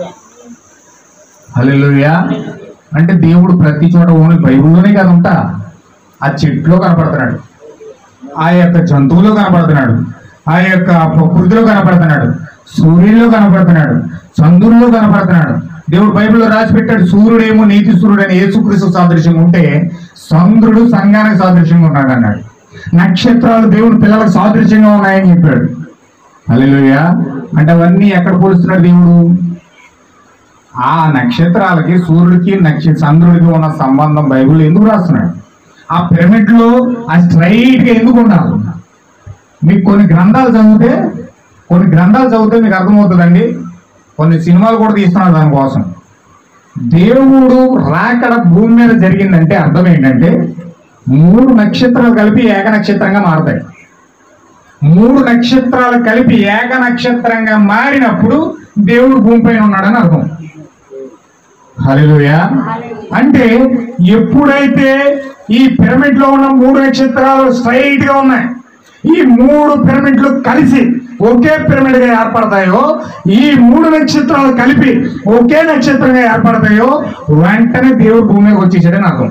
హల్లెలూయా అంటే దేవుడు ప్రతి చోట ఓన్లీ బైబిల్లోనే కాదు ఉంటా ఆ చెట్లో కనపడుతున్నాడు ఆ యొక్క జంతువులో కనపడుతున్నాడు ఆ యొక్క ప్రకృతిలో కనపడుతున్నాడు సూర్యుల్లో కనపడుతున్నాడు చంద్రుల్లో కనపడుతున్నాడు దేవుడు బైబిల్లో రాసి పెట్టాడు సూర్యుడేమో నీతి సూర్యుడు అని యేసుక్రీస్తు సాదృశ్యంగా ఉంటే చంద్రుడు సంఘానికి సాదృశ్యంగా ఉన్నాడు అన్నాడు నక్షత్రాలు దేవుడు పిల్లలకు సాదృశ్యంగా ఉన్నాయని చెప్పాడు హల్లెలూయా అంటే అవన్నీ ఎక్కడ పోలుస్తున్నాడు దేవుడు ఆ నక్షత్రాలకి సూర్యుడికి నక్ష చంద్రుడికి ఉన్న సంబంధం బైబిల్ ఎందుకు రాస్తున్నాడు ఆ పిరమిడ్ లో ఆ స్ట్రైట్ గా ఎందుకు ఉండాలి మీకు కొన్ని గ్రంథాలు చదివితే కొన్ని గ్రంథాలు చదివితే మీకు అర్థమవుతుందండి కొన్ని సినిమాలు కూడా తీస్తున్నారు దానికోసం దేవుడు రాకడ భూమి మీద జరిగిందంటే అర్థం ఏంటంటే మూడు నక్షత్రాలు కలిపి ఏక నక్షత్రంగా మారుతాయి మూడు నక్షత్రాలు కలిపి ఏక నక్షత్రంగా మారినప్పుడు దేవుడు భూమిపైన ఉన్నాడని అర్థం హల్లెలూయా అంటే ఎప్పుడైతే ఈ పిరమిడ్ లో ఉన్న మూడు నక్షత్రాలు స్ట్రైట్ గా ఉన్నాయి ఈ మూడు పిరమిడ్లు కలిసి ఒకే పిరమిడ్ గా ఏర్పడతాయో ఈ మూడు నక్షత్రాలు కలిపి ఒకే నక్షత్రంగా ఏర్పడతాయో వెంటనే దేవుడు భూమి మీదకి వచ్చేసాడని అర్థం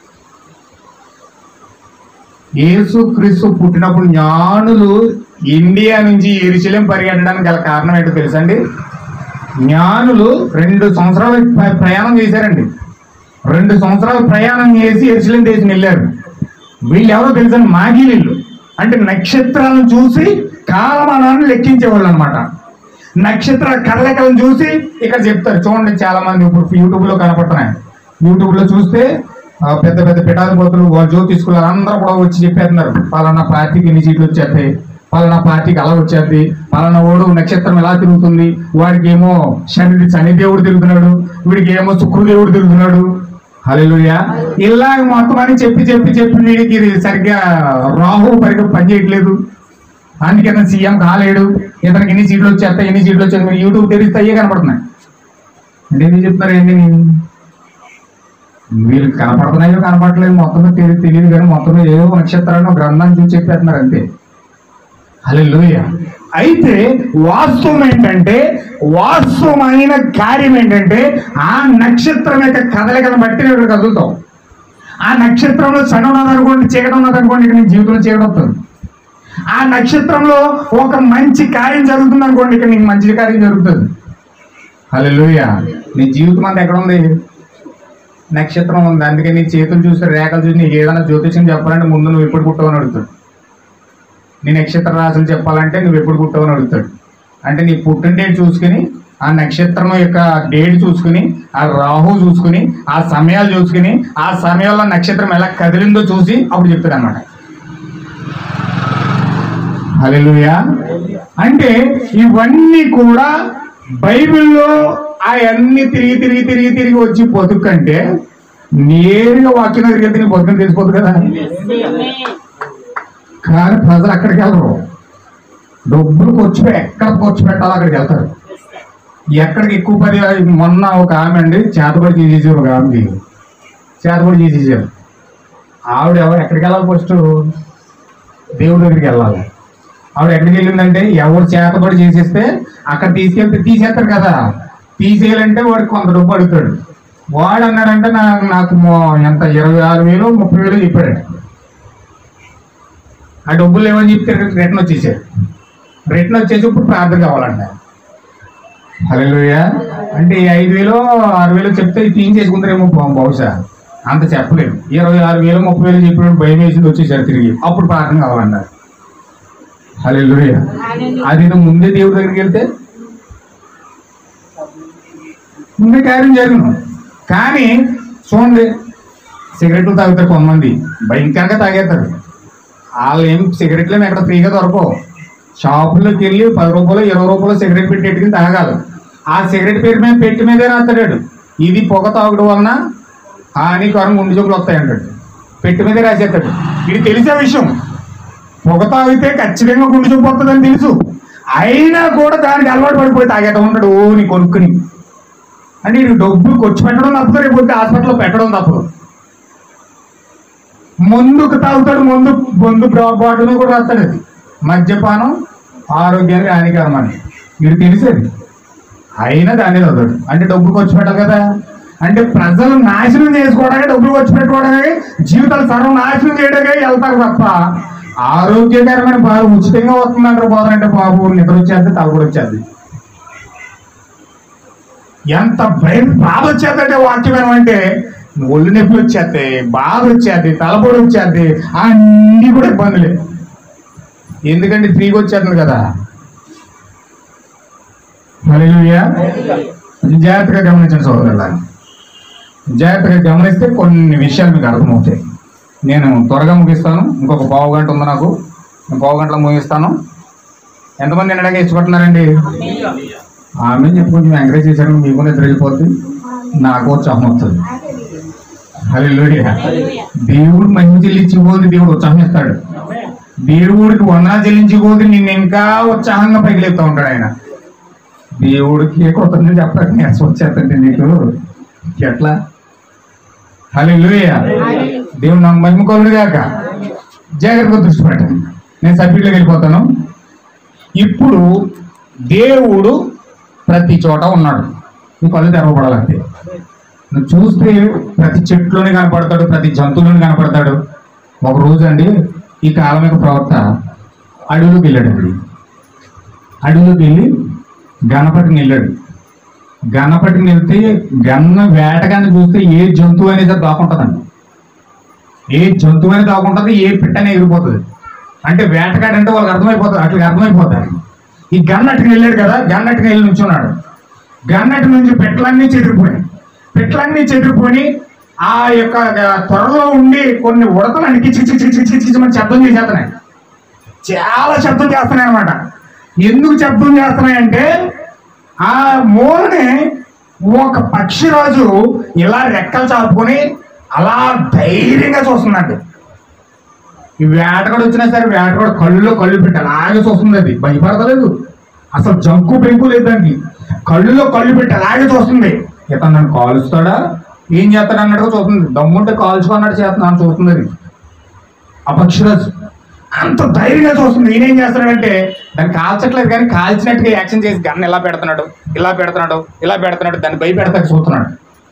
యేసు క్రీస్తు పుట్టినప్పుడు జ్ఞానులు ఇండియా నుంచి ఎరుశలేం పరిగెట్టడానికి గల కారణం ఏంటో తెలుసండి జ్ఞానులు రెండు సంవత్సరాలు ప్ర- ప్రయాణం చేశారండి రెండు సంవత్సరాలు ప్రయాణం చేసి ఎరుసలేం దేశం వెళ్ళారు వీళ్ళు ఎవరో తెలుసండి మాగీలీళ్ళు అంటే నక్షత్రాలను చూసి కాలమానాన్ని లెక్కించేవాళ్ళు అనమాట నక్షత్ర కదలికలను చూసి ఇక్కడ చెప్తారు చూడండి చాలా మంది ఇప్పుడు యూట్యూబ్ లో కనపడుతున్నాయి యూట్యూబ్ లో చూస్తే ఆ, పెద్ద పెద్ద పిఠాధిపతులు వాళ్ళు జ్యోతిష్కులు అందరూ కూడా వచ్చి చెప్పేస్తున్నారు పలానా పార్టీకి ఎన్ని సీట్లు వచ్చేస్తాయి పలానా పార్టీకి అలా వచ్చేది పలానా ఓడు నక్షత్రం ఎలా తిరుగుతుంది వాడికి ఏమో శని శని దేవుడు తిరుగుతున్నాడు వీడికి ఏమో శుక్రదేవుడు తిరుగుతున్నాడు హల్లెలూయా ఇలాగ మొత్తం అని చెప్పి చెప్పి చెప్పి వీడికి ఇది సరిగ్గా రాహు పరిగా పనిచేయట్లేదు అందుకని సీఎం కాలేడు ఇతనికి ఎన్ని సీట్లు వచ్చేస్తాయి ఎన్ని సీట్లు వచ్చాయి మీరు యూట్యూబ్ తెరిస్తే అయ్యే కనపడుతున్నాయి అంటే ఎందుకు చెప్తున్నారు ఏంటి వీళ్ళు కనపడుతున్నాయో కనపడలేదు మొత్తం తెలియదు తెలియదు కానీ మొత్తం ఏదో నక్షత్రాలను గ్రంథాన్ని చూసి చెప్పేస్తున్నారు అంతే హల్లెలూయా అయితే వాస్తవం ఏంటంటే వాస్తవమైన కార్యం ఏంటంటే ఆ నక్షత్రం యొక్క కదలికలను బట్టి నువ్వు ఇక్కడ కదులుతావు ఆ నక్షత్రంలో సగం ఉన్నదనుకోండి చీకటి ఉన్నదనుకోండి ఇక్కడ నీ జీవితంలో చీకటి వస్తుంది ఆ నక్షత్రంలో ఒక మంచి కార్యం జరుగుతుంది అనుకోండి ఇక్కడ నీకు మంచి కార్యం జరుగుతుంది హల్లెలూయా నీ జీవితం అంతా ఎక్కడ ఉంది నక్షత్రం ఉంది అందుకే నీ చేతులు చూసి రేఖలు చూసి నీకు ఏదైనా జ్యోతిష్యం చెప్పాలంటే ముందు నువ్వు ఎప్పుడు పుట్టవని అడుగుతాడు నీ నక్షత్ర రాశులు చెప్పాలంటే నువ్వు ఎప్పుడు పుట్టవని అడుగుతాడు అంటే నీ పుట్టిన డేట్ చూసుకుని ఆ నక్షత్రం యొక్క డేట్ చూసుకుని ఆ రాహు చూసుకుని ఆ సమయాలు చూసుకుని ఆ సమయంలో నక్షత్రం ఎలా కదిలిందో చూసి అప్పుడు చెప్తాడు అనమాట హల్లెలూయా అంటే ఇవన్నీ కూడా బైబిల్లో అవన్నీ తిరిగి తిరిగి తిరిగి తిరిగి వచ్చి బతుకంటే నేరుగా వాక్యం దగ్గరికి వెళ్తే నీ బతుకని తెలిసిపోతుంది కదా కానీ ప్రజలు అక్కడికి వెళ్ళరు డబ్బులు ఖర్చు పె- ఎక్కడ ఖర్చు పెట్టాలో అక్కడికి వెళ్తారు ఎక్కడికి ఎక్కువ పది మొన్న ఒక ఆమె అండి చేతబడి చేసేసారు ఒక ఆమెకి చేతబడి చేసేసారు ఆవిడ ఎవరు ఎక్కడికి వెళ్ళాలి ఫస్ట్ దేవుడి దగ్గరికి వెళ్ళాలి ఆవిడ ఎక్కడికి వెళ్ళిందంటే ఎవరు చేతబడి చేసేస్తే అక్కడ తీసుకెళ్తే తీసేస్తారు కదా తీసేయాలంటే వాడికి కొంత డబ్బు అడుగుతాడు వాడు అన్నాడంటే నాకు నాకు మో- ఎంత ఇరవై ఆరు వేలు ముప్పై వేలు చెప్పాడు ఆ డబ్బులు ఏమని చెప్తే రిటర్న్ వచ్చేసాడు రిటర్న్ వచ్చేసి ఇప్పుడు ప్రార్థన కావాలంట హలోయ అంటే ఈ ఐదు వేలు ఆరు వేలు చెప్తే క్లీన్ చేసుకుంటారేమో బహు- బహుశా అంత చెప్పలేదు ఇరవై ఆరు వేలు ముప్పై వేలు చెప్పినప్పుడు భయం వేసింది వచ్చేసారు తిరిగి అప్పుడు ప్రార్థన కావాలన్నారు హలోయ అది ఏదో ముందే దేవుడి దగ్గరికి వెళ్తే ముందే కార్యం జరుగును కానీ చూడండి సిగరెట్లు తాగుతారు కొంతమంది భయంకరంగా తాగేస్తారు వాళ్ళు ఏం సిగరెట్లు ఏమి ఎక్కడ ఫ్రీగా దొరకవు షాపుల్లోకి వెళ్ళి పది రూపాయలు ఇరవై రూపాయలు సిగరెట్ పెట్టి పెట్టుకుని తాగాలి ఆ సిగరెట్ పేరు మీద పెట్టి మీదే రాస్తాడు ఇది పొగ తాగడం వలన హానికరం గుండె జబ్బులు వస్తాయంటాడు పెట్టి మీదే రాసేస్తాడు ఇది తెలిసే విషయం పొగ తాగితే ఖచ్చితంగా గుండె జబ్బు వస్తుందని తెలుసు అయినా కూడా దానికి అలవాటు పడిపోయి తాగేట ఉంటాడు ఓ నీ కొనుక్కుని అంటే ఇది డబ్బులు ఖర్చు పెట్టడం తప్పదు రేపు వచ్చి హాస్పిటల్లో పెట్టడం తప్పదు ముందుకు తాగుతాడు ముందు ముందు బాటిల్ కూడా రాస్తాడు అది మద్యపానం ఆరోగ్యానికి హానికరం అని ఇది తెలిసేది అయినా దాన్ని చదువుతాడు అంటే డబ్బులు ఖర్చు పెట్టాలి కదా అంటే ప్రజలు నాశనం చేసుకోవడానికి డబ్బులు ఖర్చు పెట్టుకోవడానికి జీవితాలు సర్వం నాశనం చేయడానికి వెళ్తారు తప్ప ఆరోగ్యకరమైన బాగా ఉచితంగా వస్తుందంటారు పోతారంటే బాబు నిద్ర వచ్చేది తలపడి వచ్చేది ఎంత భయం బాధ వచ్చేదంటే వాక్యం అంటే ఒళ్ళు నొప్పులు వచ్చేస్తాయి బాధ వచ్చేది తలపొడి వచ్చేది అన్ని కూడా ఇబ్బందులే ఎందుకంటే ఫ్రీగా వచ్చేస్తుంది కదా మరి జాగ్రత్తగా గమనించండి సోదరులా జాగ్రత్తగా గమనిస్తే కొన్ని విషయాలు మీకు అర్థమవుతాయి నేను త్వరగా ముగిస్తాను ఇంకొక పావు గంట ఉంది నాకు నేను పావు గంటలో ముగిస్తాను ఎంతమంది నిన్నగా ఇష్టపడుతున్నారండి ఆమె చెప్పి కొంచెం ఎంకరేజ్ చేశాను మీకు నిద్ర వెళ్ళిపోతుంది నాకు ఉత్సాహం వస్తుంది హల్లెలూయా దేవుడు మంచి చెల్లించిపోతే దేవుడు ఉత్సాహం ఇస్తాడు దేవుడికి వందనా చెల్లించిపోతే నిన్ను ఇంకా ఉత్సాహంగా పైకి ఉంటాడు ఆయన దేవుడికి కొత్త చెప్పాలి నేను వచ్చేస్తండి నీకు ఎట్లా హల్లెలూయా దేవుడు నాకు మహిమ కొలుడు కాక జాగ్రత్తగా దృష్టి పెట్టండి నేను సభ్యుల్లోకి వెళ్ళిపోతాను ఇప్పుడు దేవుడు ప్రతి చోట ఉన్నాడు నీ కళ్ళు తెరవబడాలంటే నువ్వు చూస్తే ప్రతి చెట్లోనే కనపడతాడు ప్రతి జంతువులోనే కనపడతాడు ఒక రోజు అండి ఈ కాలం యొక్క ప్రవక్త అడవిలోకి వెళ్ళాడండి అడవిలోకి వెళ్ళి గణపతిని వెళ్ళాడు గణపతిని వెళ్తే గన్న వేటగాన్ని చూస్తే ఏ జంతువు అనేది దాకుంటుందండి ఏ జంతువు అనేది దాకుంటుంది ఏ పిట్ట అనేది ఎగిరిపోతుంది అంటే వేటగాడు అంటే వాళ్ళకి అర్థమైపోతుంది అట్లా అర్థమైపోతారు ఈ గన్నట్టుకు వెళ్ళాడు కదా గన్నట్టుకు వెళ్ళి నుంచున్నాడు గన్నట్టు నుంచి పెట్టలన్నీ చెదిరిపోయాయి పెట్టలన్నీ చెదిరిపోయి ఆ యొక్క త్వరలో ఉండి కొన్ని ఉడతలన్నీ కిచి కిచి కిచి కిచి కిచి అని శబ్దం చేసేస్తున్నాయి చాలా శబ్దం చేస్తున్నాయి అనమాట ఎందుకు శబ్దం చేస్తున్నాయంటే ఆ మూలని ఒక పక్షిరాజు ఇలా రెక్కలు చాపుకొని అలా ధైర్యంగా చూస్తుందండి ఈ వేటగాడు వచ్చినా సరే వేటగాడు కళ్ళులో కళ్ళు పెట్టి అలాగే చూస్తుంది అది భయపడతలేదు అసలు జంకు పెంకు లేదు దానికి కళ్ళులో కళ్ళు పెట్టి అలాగే చూస్తుంది ఇతను నన్ను కాలుస్తాడా ఏం చేస్తాడు అన్నట్టుగా చూస్తుంది దమ్ముంటే కాల్చుకున్నాడు చేస్తున్నాను చూస్తుంది అది ఆ పక్షిరాజు అంత ధైర్యంగా చూస్తుంది ఈయనేం చేస్తున్నాడంటే దాన్ని కాల్చట్లేదు కానీ కాల్చినట్టుగా యాక్షన్ చేసి గన్న ఇలా పెడుతున్నాడు ఇలా పెడుతున్నాడు ఇలా పెడుతున్నాడు దాన్ని భయపెడతాక చూస్తున్నాడు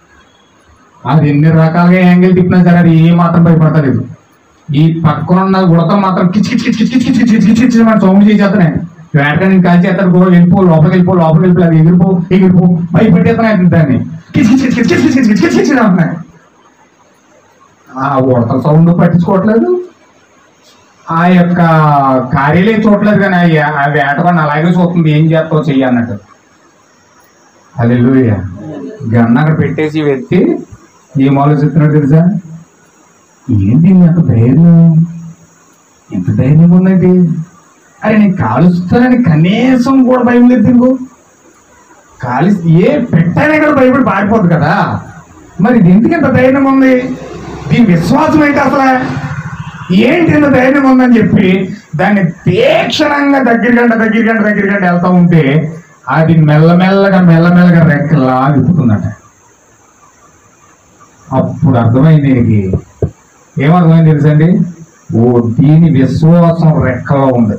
అది ఎన్ని రకాలుగా యాంగిల్ తిప్పినా సరే అది ఏ మాత్రం భయపడతలేదు ఈ పక్కన ఉన్న ఉడతలు మాత్రం కిచ్ కిచ్ కిచ్ కిచ్ కిచ్ కిచ్ కిచ్ కిచ్ కిచ్ మన సౌండ్ చేసేస్తున్నాయి వేటని కాల్చి చేస్తారు గో వెళ్ళిపో లోపలికి వెళ్ళిపో లోపలికి వెళ్ళిపో అది ఎగిరిపో ఎగిరిపో భయపెట్టేస్తున్నాయి దాన్ని కిచ్ కిచ్ కిచ్ కిచ్ కిచ్ కిచ్ కిచ్ కిచ్ కిచ్ అంటున్నాయి ఆ ఉడతల సౌండ్ పట్టించుకోవట్లేదు ఆ యొక్క కార్యాలయం చూడలేదు కానీ ఆ- ఆ వేటగాడిని అలాగే చూస్తుంది ఏం చేస్తావు చెయ్యి అన్నట్టు అది గన్న అక్కడ పెట్టేసి ఈ వ్యక్తి ఏం ఆలోచిస్తున్నాడు తెలుసా ఏంటి నాకు ధైర్యం ఎంత ధైర్యం ఉన్నది అరే నేను కాలుస్తానని కనీసం కూడా భయం లేదు నీకు కాలి ఏ పెట్టానే కూడా భయపడి పారిపోదు కదా మరి ఇది ఎందుకు ఇంత ధైర్యం ఉంది దీని విశ్వాసం ఏంటి అసలు ఏంటి ఇంత ధైర్యం ఉందని చెప్పి దాన్ని తీక్షణంగా దగ్గర గంట దగ్గర గంట దగ్గర గంట వెళ్తా ఉంటే అది మెల్లమెల్లగా మెల్లమెల్లగా రెక్కలా విప్పుతుందట అప్పుడు అర్థమైంది దీనికి ఏమర్థమైంది తెలుసండి ఓ దీని విశ్వాసం రెక్కలో ఉంది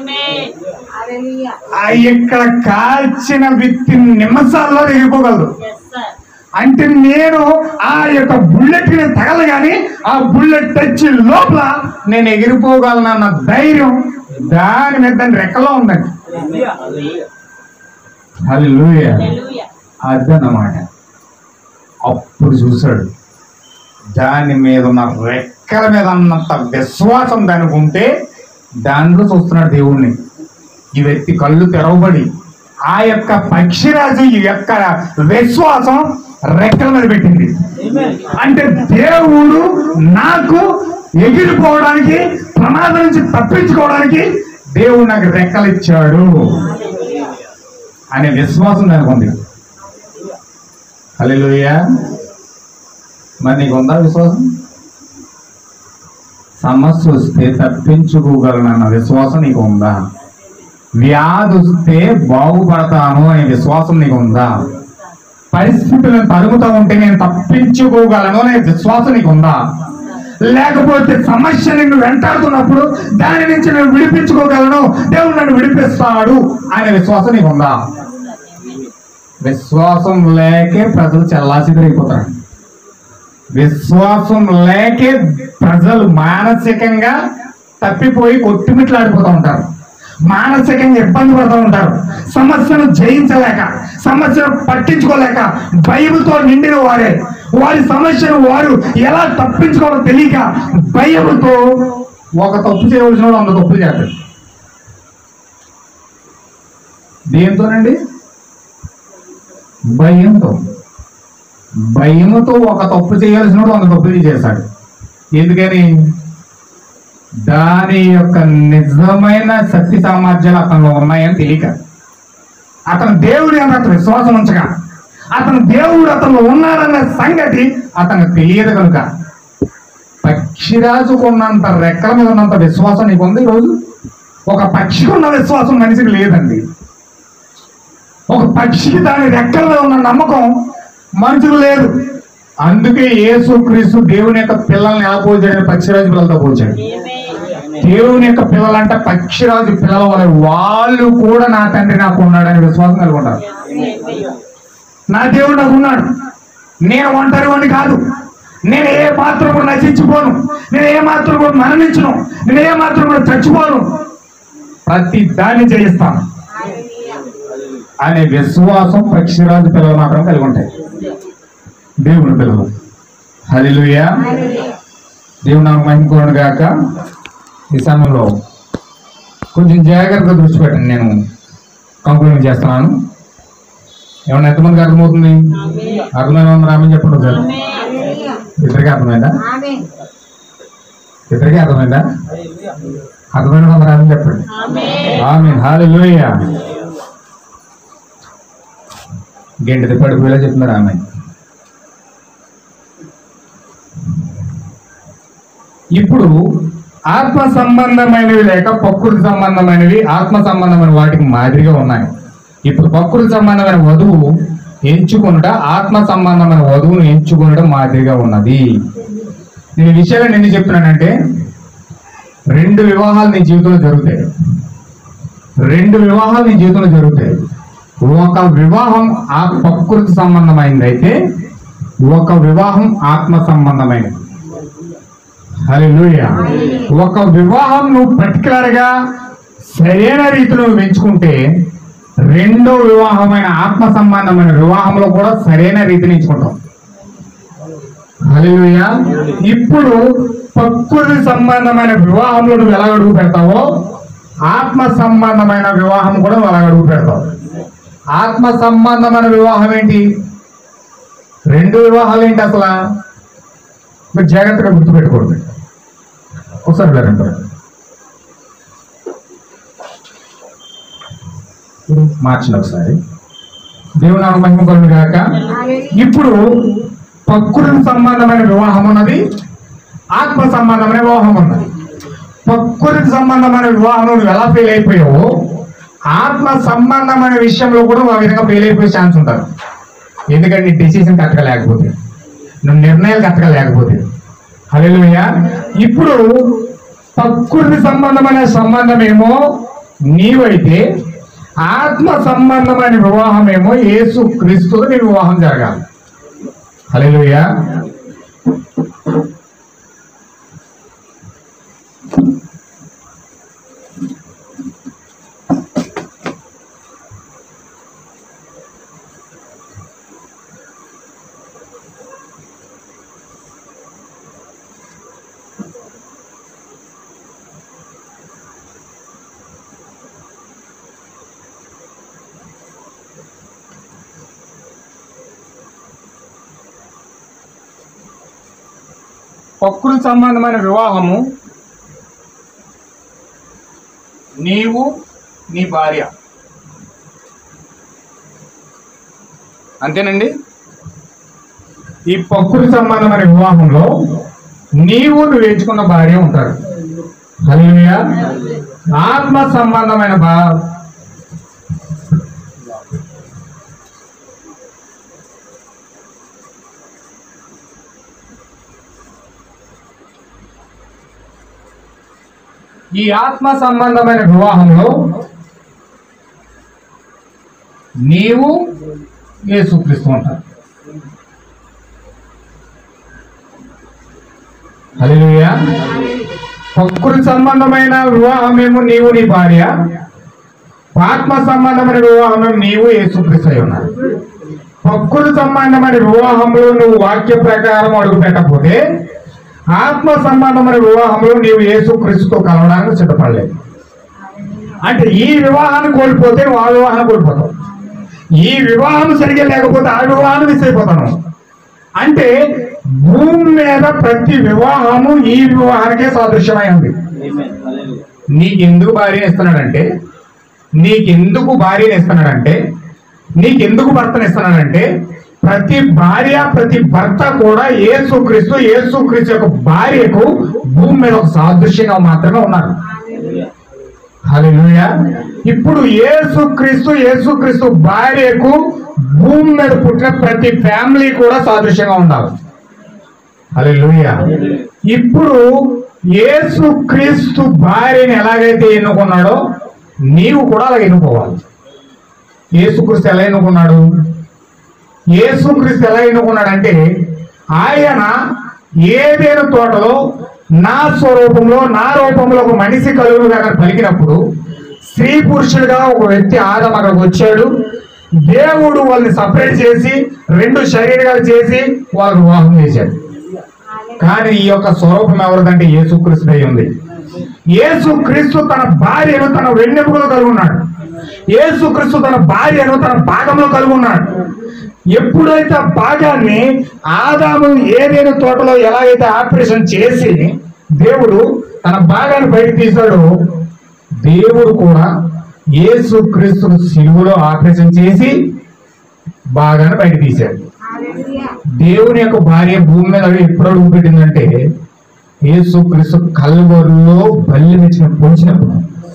ఆ ఇక్కడ కాల్చిన వ్యక్తి నిమిషాల్లో ఎగిరిపోగలదు ఎస్ సార్ అంటే నేను ఆ యొక్క బుల్లెట్ ని తగలగాని ఆ బుల్లెట్ టచ్ లోపల నేను ఎగిరిపోగలనన్న ధైర్యం దాని మీద దాని రెక్కలో ఉందండి హల్లెలూయా హల్లెలూయా అదన్నమాట అప్పుడు చూశాడు దాని మీద ఉన్న రెక్కల మీద ఉన్నంత విశ్వాసం దానికి ఉంటే దాంట్లో చూస్తున్నాడు దేవుణ్ణి ఈ వ్యక్తి కళ్ళు తెరవబడి ఆ యొక్క పక్షిరాజు ఈ యొక్క విశ్వాసం రెక్కల మీద పెట్టింది అంటే దేవుడు నాకు ఎగిరిపోవడానికి ప్రమాదం నుంచి తప్పించుకోవడానికి దేవుడు నాకు రెక్కలు ఇచ్చాడు అనే విశ్వాసం దానికి ఉంది హల్లెలూయా మరి నీకు ఉందా విశ్వాసం సమస్య వస్తే తప్పించుకోగలనన్న విశ్వాసం నీకు ఉందా వ్యాధి వస్తే బాగుపడతాను అనే విశ్వాసం నీకు ఉందా పరిస్థితులను తరుగుతూ ఉంటే నేను తప్పించుకోగలను అనే విశ్వాసం నీకు ఉందా లేకపోతే సమస్య నిన్ను వెంటాడుతున్నప్పుడు దాని నుంచి నేను విడిపించుకోగలను దేవుడు నన్ను విడిపిస్తాడు అనే విశ్వాసం నీకు ఉందా విశ్వాసం లేకే ప్రజలు చల్లాసిదరైపోతారు విశ్వాసం లేకే ప్రజలు మానసికంగా తప్పిపోయి కొట్టుమిట్లాడిపోతూ ఉంటారు మానసికంగా ఇబ్బంది పడుతూ ఉంటారు సమస్యను జయించలేక సమస్యను పట్టించుకోలేక భయంతో నిండిన వారే వారి సమస్యను వారు ఎలా తప్పించుకోవాలో తెలియక భయంతో ఒక తప్పు చేయవలసిన వాడు వంద తప్పులు చేస్తాడు దేంతోనండి భయంతో భయముతో ఒక తప్పు చేయాల్సిన వాడు వంద తప్పులు చేశాడు ఎందుకని దాని యొక్క నిజమైన శక్తి సామర్థ్యాలు అతనిలో ఉన్నాయని తెలియక అతను దేవుడి అని అతను విశ్వాసం ఉంచగా అతను దేవుడు అతను ఉన్నాడన్న సంగతి అతనికి తెలియదు కనుక పక్షిరాజుకు ఉన్నంత రెక్కల మీద ఉన్నంత విశ్వాసం నీకు ఉంది ఈరోజు ఒక పక్షికి ఉన్న విశ్వాసం మనిషికి లేదండి ఒక పక్షికి దాని రెక్కల మీద ఉన్న నమ్మకం మనుషులు లేదు అందుకే యేసు క్రీస్తు దేవుని యొక్క పిల్లల్ని ఎలా పోల్చాడు పక్షిరాజు పిల్లలతో పోల్చాడు దేవుని యొక్క పిల్లలంటే పక్షిరాజు పిల్లల వల్ల వాళ్ళు కూడా నా తండ్రి నాకు ఉన్నాడని విశ్వాసం కలిగి ఉంటారు నా దేవుడు నాకు ఉన్నాడు నేను ఒంటరి వాడిని కాదు నేను ఏ మాత్రం కూడా నశించిపోను నేను ఏ మాత్రం కూడా మరణించను నేను ఏ మాత్రం కూడా చచ్చిపోను ప్రతి దాన్ని జయిస్తాను అనే విశ్వాసం పక్షిరాజు పిల్లలు మాత్రం కలిగి ఉంటాయి దేవుని పిల్లలు హల్లెలూయా దేవుడు నాకు మహిమకోను గాక ఈ సమయంలో కొంచెం జాగ్రత్తగా దృష్టి పెట్టండి నేను కంక్లూజన్ చేస్తున్నాను ఏమన్నా ఎంతమందికి అర్థమవుతుంది అర్థమైన ఉంది రామని చెప్పండి సార్ ఇద్దరికి అర్థమైందా ఇద్దరికి అర్థమైందా అర్థమైన ఉంది రామని చెప్పండి ఆమె హాలెలూయా గంట పడిపోయేలా చెప్తున్నారు ఆమె ఇప్పుడు ఆత్మ సంబంధమైనవి లేక ప్రకృతి సంబంధమైనవి ఆత్మ సంబంధమైన వాటికి మాదిరిగా ఉన్నాయి ఇప్పుడు ప్రకృతి సంబంధమైన వధువు ఎంచుకునుట ఆత్మ సంబంధమైన వధువును ఎంచుకునడం మాదిరిగా ఉన్నది నేను ఈ విషయాలను ఎందుకు చెప్తున్నానంటే రెండు వివాహాలు నీ జీవితంలో జరుగుతాయి రెండు వివాహాలు నీ జీవితంలో జరుగుతాయి ఒక వివాహం ఆ ప్రకృతి సంబంధమైనది అయితే ఒక వివాహం ఆత్మ సంబంధమైనది హల్లెలూయా ఒక వివాహం నువ్వు పర్టికులర్ గా సరైన రీతిలో నువ్వు ఎంచుకుంటే రెండో వివాహమైన ఆత్మ సంబంధమైన వివాహంలో కూడా సరైన రీతిని ఎంచుకుంటాం హల్లెలూయా ఇప్పుడు ప్రకృతి సంబంధమైన వివాహంలో నువ్వు ఎలా అడుగు పెడతావో ఆత్మ సంబంధమైన వివాహం కూడా నువ్వు ఎలా అడుగు పెడతావు ఆత్మ సంబంధమైన వివాహం ఏంటి రెండు వివాహాలు ఏంటి అసలు మీరు జాగ్రత్తగా గుర్తుపెట్టుకోండి ఒకసారి వెళ్ళండి మార్చిన ఒకసారి దేవుని నామ మహిమ కలుగును గాక ఇప్పుడు ప్రకృతి సంబంధమైన వివాహం ఉన్నది ఆత్మ సంబంధమైన వివాహం ఉన్నది ప్రకృతి సంబంధమైన వివాహంలో నువ్వు ఎలా ఫెయిల్ అయిపోయావో ఆత్మ సంబంధమైన విషయంలో కూడా నువ్వు ఆ విధంగా ఫెయిల్ అయిపోయే ఛాన్స్ ఉంటారు ఎందుకంటే నీ డెసిషన్ కరెక్ట్గా లేకపోతే నువ్వు నిర్ణయాలు కరెక్ట్గా లేకపోతే హల్లెలూయా ఇప్పుడు ప్రకృతి సంబంధమైన సంబంధమేమో నీవైతే ఆత్మ సంబంధమైన వివాహమేమో యేసు క్రీస్తుతో నీ వివాహం జరగాలి హల్లెలూయా ప్రకృతి సంబంధమైన వివాహము నీవు నీ భార్య అంతేనండి ఈ ప్రకృతి సంబంధమైన వివాహంలో నీవు నువ్వు ఎంచుకున్న భార్య ఉంటారు హల్లెలూయా ఆత్మ సంబంధమైన బా ఈ ఆత్మ సంబంధమైన వివాహంలో నీవు యేసుక్రీస్తు ఉంటారు హల్లెలూయా ప్రకృతి సంబంధమైన వివాహమేమో నీవు నీ భార్య ఆత్మ సంబంధమైన వివాహమేమో నీవు యేసుక్రీస్తు అయి ఉన్నారు ప్రకృతి సంబంధమైన వివాహంలో నువ్వు వాక్య ప్రకారం అడుగు పెట్టకపోతే ఆత్మ సంబంధమైన వివాహంలో నీవు యేసుక్రీస్తుతో కలవడానికి సిద్ధపడలేదు అంటే ఈ వివాహాన్ని కోల్పోతే నువ్వు ఆ వివాహాన్ని కోల్పోతావు ఈ వివాహం సరిగ్గా లేకపోతే ఆ వివాహాన్ని మిస్ అయిపోతాను అంటే భూమి మీద ప్రతి వివాహము ఈ వివాహానికే సాదృశ్యమై ఉంది నీకెందుకు భార్యను ఇస్తున్నాడంటే నీకెందుకు భార్యను ఇస్తున్నాడంటే నీకెందుకు భర్తను ఇస్తున్నాడంటే ప్రతి భార్య ప్రతి భర్త కూడా యేసుక్రీస్తు యేసుక్రీస్తు యొక్క భార్యకు భూమి మీద ఒక సాదృశ్యంగా మాత్రమే ఉన్నారు హల్లెలూయా ఇప్పుడు యేసుక్రీస్తు యేసుక్రీస్తు భార్యకు భూమి మీద పుట్టిన ప్రతి ఫ్యామిలీ కూడా సాదృశ్యంగా ఉండాలి హల్లెలూయా ఇప్పుడు యేసుక్రీస్తు భార్యని ఎలాగైతే ఎన్నుకున్నాడో నీవు కూడా అలా ఎన్నుకోవాలి యేసుక్రీస్తు ఎలా ఎన్నుకున్నాడు యేసుక్రీస్తు ఎలా ఎన్నుకున్నాడంటే ఆయన ఏదైనా తోటలో నా స్వరూపంలో నా రూపంలో ఒక మనిషి కలుగుగా పలికినప్పుడు స్త్రీ పురుషుడిగా ఒక వ్యక్తి ఆదం అక్కడికి వచ్చాడు దేవుడు వాళ్ళని సపరేట్ చేసి రెండు శరీరాలు చేసి వాళ్ళకు వివాహం చేశాడు కానీ ఈ యొక్క స్వరూపం ఎవరిదంటే యేసుక్రీస్తు అయి ఉంది యేసుక్రీస్తు తన భార్యను తన వెన్నెముకలో కలిగి ఉన్నాడు యేసుక్రీస్తు తన భార్యను తన భాగంలో కలిగి ఉన్నాడు ఎప్పుడైతే ఆ భాగాన్ని ఆదాము ఏదైనా తోటలో ఎలాగైతే ఆపరేషన్ చేసి దేవుడు తన భాగాన్ని బయట తీశాడో దేవుడు కూడా యేసుక్రీస్తును సిలువలో ఆపరేషన్ చేసి భాగాన్ని బయట తీశాడు దేవుని యొక్క భార్య భూమి మీద ఎప్పుడు అడుగు పెట్టిందంటే యేసుక్రీస్తు కల్వరులో బల్లి మెచ్చిన పొంచినప్పుడు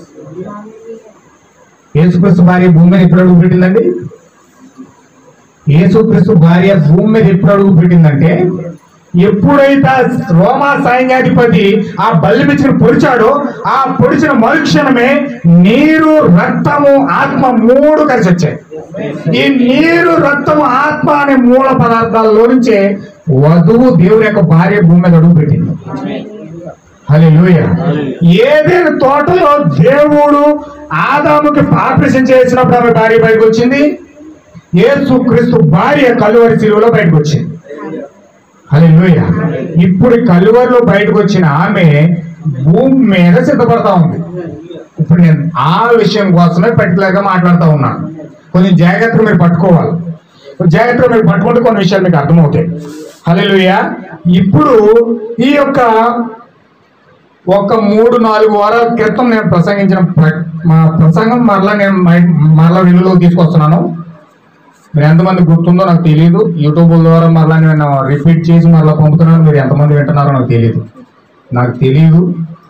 యేసుక్రీస్తు భార్య భూమి మీద ఎప్పుడు అడుగు పెట్టిందండి యేసుక్రీస్తు భార్య భూమి మీద ఎప్పుడు అడుగు పెట్టిందంటే ఎప్పుడైతే ఆ రోమా సైన్యాధిపతి ఆ బల్లి మెచ్చిన పొడిచాడో ఆ పొడిచిన మరుక్షణమే నీరు రక్తము ఆత్మ మూడు కలిసి వచ్చాయి ఈ నీరు రక్తము ఆత్మ అనే మూల పదార్థాలలో నుంచే వధువు దేవుని యొక్క భార్య భూమి మీద అడుగు పెట్టింది హల్లెలూయా ఏదైనా తోటలో దేవుడు ఆదాముకి ఆపరేషన్ చేసినప్పుడు ఆమె భార్య బయటకు వచ్చింది యేసు క్రీస్తు భార్య కలువరి శిలువలో బయటకు వచ్చింది హల్లెలూయా ఇప్పుడు కలువరిలో బయటకు వచ్చిన ఆమె భూమి మీద సిద్ధపడతా ఉంది ఇప్పుడు నేను ఆ విషయం కోసమే పర్టికులర్ గా మాట్లాడుతూ ఉన్నాను కొంచెం జాగ్రత్తగా మీరు పట్టుకోవాలి కొంచెం జాగ్రత్తగా మీరు పట్టుకుంటే కొన్ని విషయాలు మీకు అర్థమవుతాయి హల్లెలూయా ఇప్పుడు ఈ యొక్క ఒక మూడు నాలుగు వారాల క్రితం నేను ప్రసంగించిన ప్ర- మా ప్రసంగం మరలా నేను మై- మరలా విలువలో తీసుకొస్తున్నాను మీరు ఎంతమంది గుర్తుందో నాకు తెలియదు యూట్యూబ్ ద్వారా మరలా నేను రిపీట్ చేసి మరలా పంపుతున్నాను మీరు ఎంతమంది వింటున్నారో నాకు తెలియదు నాకు తెలియదు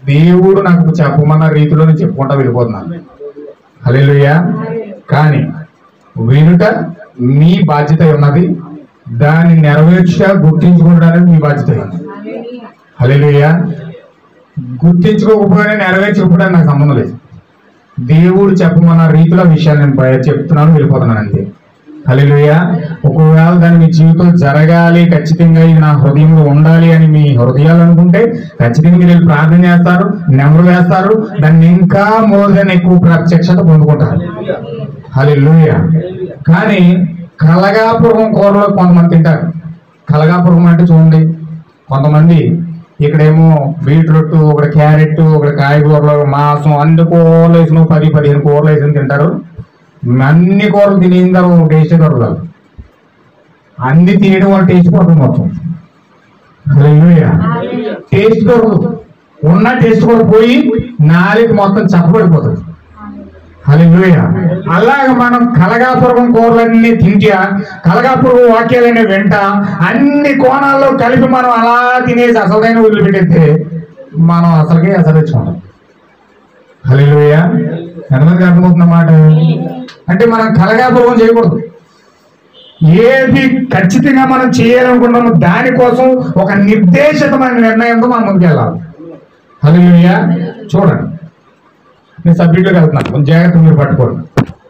దేవుడు నాకు చెప్పమన్న రీతిలో నేను చెప్పుకుంటా వెళ్ళిపోతున్నాను హల్లెలూయా కానీ వినుట మీ బాధ్యత ఉన్నది దాన్ని నెరవేర్చ గుర్తించుకోవడానికి మీ బాధ్యత ఉన్నది హల్లెలూయా గుర్తించుకోకపోయినా నెరవేర్చకపోవడానికి నాకు సంబంధం లేదు దేవుడు చెప్పమన్న రీతిలో విషయాలు నేను బయ- చెప్తున్నాను వెళ్ళిపోతున్నాను అంతే హల్లెలూయా ఒకవేళ దాని మీ జీవితం జరగాలి ఖచ్చితంగా ఇది నా హృదయంలో ఉండాలి అని మీ హృదయాలు అనుకుంటే ఖచ్చితంగా మీరు వెళ్ళి ప్రార్థన చేస్తారు నెంబర్ వేస్తారు దాన్ని ఇంకా మోర్ దాన్ ఎక్కువ ప్రత్యక్షత పొందుకుంటారు హల్లెలూయా కానీ కలగాపురం కూరలో కొంతమంది తింటారు కలగాపురం అంటే చూడండి కొంతమంది ఇక్కడేమో బీట్రూట్ ఒక క్యారెట్ ఒక కాయగూరలు మాంసం అన్ని కూరలు వేసిన పది పదిహేను కూరలు వేసిన తింటారు అన్ని కూరలు తినేసిన తర్వాత టేస్ట్ దొరకదు అన్ని తినడం వల్ల టేస్ట్ పోతుంది మొత్తం హల్లెలూయా టేస్ట్ దొరకదు ఉన్న టేస్ట్ కూడా పోయి నాలుగు మొత్తం చప్పబడిపోతుంది హల్లెలూయా అలాగ మనం కలగాపురం కూరలన్నీ తింటే కలగాపురం వాక్యాలన్నీ వెంట అన్ని కోణాల్లో కలిపి మనం అలా తినేసి అసలైన వదిలిపెట్టేస్తే మనం అసలుకే అసలు తెచ్చుకుంటాం హల్లెలూయా ఎంతమందికి అర్థమవుతున్న మాట అంటే మనం కలగాపురం చేయకూడదు ఏది ఖచ్చితంగా మనం చేయాలనుకుంటున్నామో దానికోసం ఒక నిర్దేశితమైన నిర్ణయంతో మనం ముందుకెళ్ళాలి హల్లెలూయా చూడండి నేను సబ్జెక్టులోకి వెళ్తున్నాను కొంచెం జాగ్రత్త మీరు పట్టుకోండి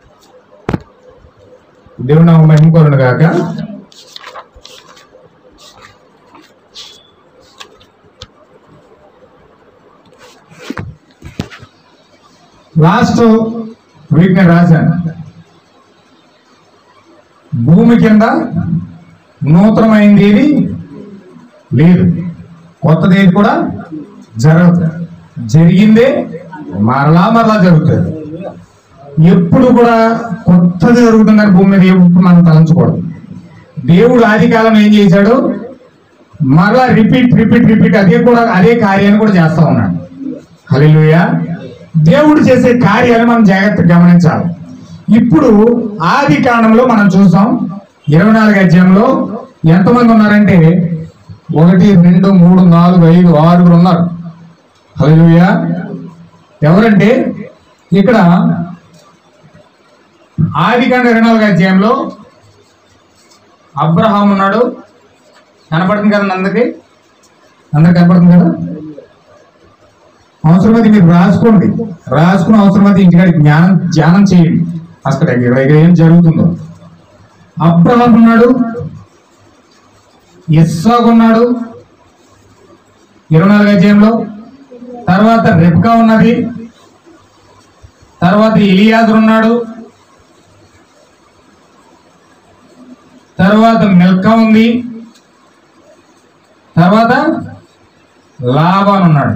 దేవుడు నా మహిమ కోరును గాక లాస్ట్ వీక్ నేను రాశాను భూమి కింద నూతనమైంది ఏది లేదు కొత్తది ఏది కూడా జరగదు జరిగిందే మరలా మరలా జరుగుతుంది ఎప్పుడు కూడా కొత్తది జరుగుతుందని భూమి మీద ఎప్పుడు మనం తలంచకూడదు దేవుడు ఆది కాలం ఏం చేశాడు మరలా రిపీట్ రిపీట్ రిపీట్ అదే కూడా అదే కార్యాన్ని కూడా చేస్తా ఉన్నాడు హల్లెలూయా దేవుడు చేసే కార్యాలు మనం జాగ్రత్తగా గమనించాలి ఇప్పుడు ఆది కాండంలో మనం చూసాం ఇరవై నాలుగు అధ్యాయంలో ఎంతమంది ఉన్నారంటే ఒకటి రెండు మూడు నాలుగు ఐదు ఆరుగురు ఉన్నారు హల్లెలూయా ఎవరంటే ఇక్కడ ఆది కాండ ఇరవై నాలుగు అధ్యాయంలో అబ్రహాం ఉన్నాడు కనపడుతుంది కదా అందరికి అందరికి కనపడుతుంది కదా అవసరమైతే మీరు రాసుకోండి రాసుకుని అవసరమైతే ఇంటికాడ జ్ఞానం ధ్యానం చేయండి అసలు ఇక్కడ ఇక్కడ ఏం జరుగుతుందో అబ్రహాం ఉన్నాడు ఇస్సాకు ఉన్నాడు ఇరవై నాలుగు అధ్యాయంలో తర్వాత రెబ్కా ఉన్నది తర్వాత ఇలియాజర్ ఉన్నాడు తర్వాత మిల్కా ఉంది తర్వాత లాబాన్ ఉన్నాడు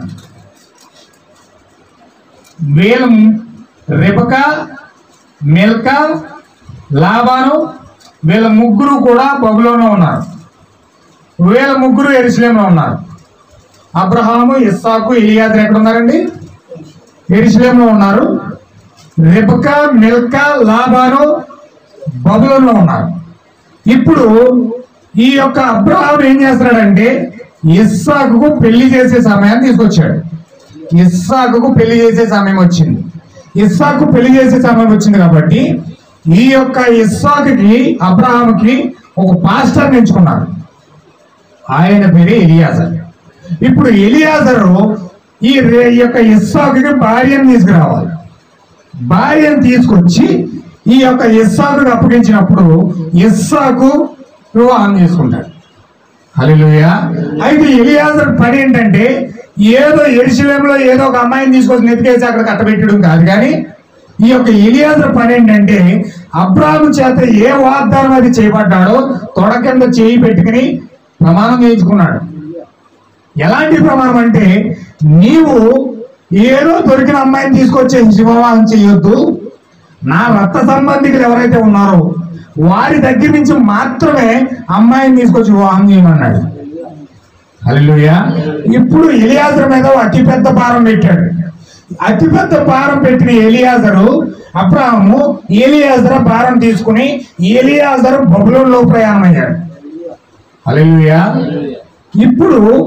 వీళ్ళ రెబక మిల్కా లాబాను వీళ్ళ ముగ్గురు కూడా బబులోనే ఉన్నారు వీళ్ళ ముగ్గురు ఎరుసలేంలో ఉన్నారు అబ్రహాము ఇస్సాకు ఇలియాజర్ ఎక్కడ ఉన్నారండి ఎరుసలేంలో ఉన్నారు రెబక మిల్కా లాబాను బబులోన్లో ఉన్నారు ఇప్పుడు ఈ యొక్క అబ్రహాం ఏం చేస్తున్నాడంటే ఇస్సాకు పెళ్లి చేసే సమయాన్ని తీసుకొచ్చాడు ఇస్సాకు పెళ్లి చేసే సమయం వచ్చింది ఇస్సాకు పెళ్లి చేసే సమయం వచ్చింది కాబట్టి ఈ యొక్క ఇస్సాకుకి అబ్రహాంకి ఒక పాస్టర్ ఎంచుకున్నారు ఆయన పేరే ఎలియాజర్ ఇప్పుడు ఎలియాజరు ఈ రే- ఈ యొక్క ఇస్సాకుకి భార్యను తీసుకురావాలి భార్యను తీసుకొచ్చి ఈ యొక్క ఇస్సాకు అప్పగించినప్పుడు ఇస్సాకు వివాహం చేసుకుంటాడు హల్లెలూయా అయితే ఎలియాజర్ పని ఏంటంటే ఏదో ఎరుసలేంలో ఏదో ఒక అమ్మాయిని తీసుకొచ్చి నెతికేసి అక్కడ కట్టబెట్టడం కాదు కానీ ఈ యొక్క ఎలియాజర్ పని ఏంటంటే అబ్రాహం చేత ఏ వాగ్దానం అది చేయబడ్డాడో తొడ కింద చేయి పెట్టుకుని ప్రమాణం చేయించుకున్నాడు ఎలాంటి ప్రమాణం అంటే నీవు ఏదో దొరికిన అమ్మాయిని తీసుకొచ్చి వివాహం చేయొద్దు నా రక్త సంబంధికులు ఎవరైతే ఉన్నారో వారి దగ్గర నుంచి మాత్రమే అమ్మాయిని తీసుకొచ్చి వివాహం చేయమన్నాడు హల్లెలూయా ఇప్పుడు ఎలియాజర్ మీద అతిపెద్ద భారం పెట్టాడు అతిపెద్ద భారం పెట్టిన ఎలియాజరు అబ్రాహము ఎలియాజర్ భారం తీసుకుని ఎలియాజరు బబులోన్లో ప్రయాణమయ్యాడు హల్లెలూయా ఇప్పుడు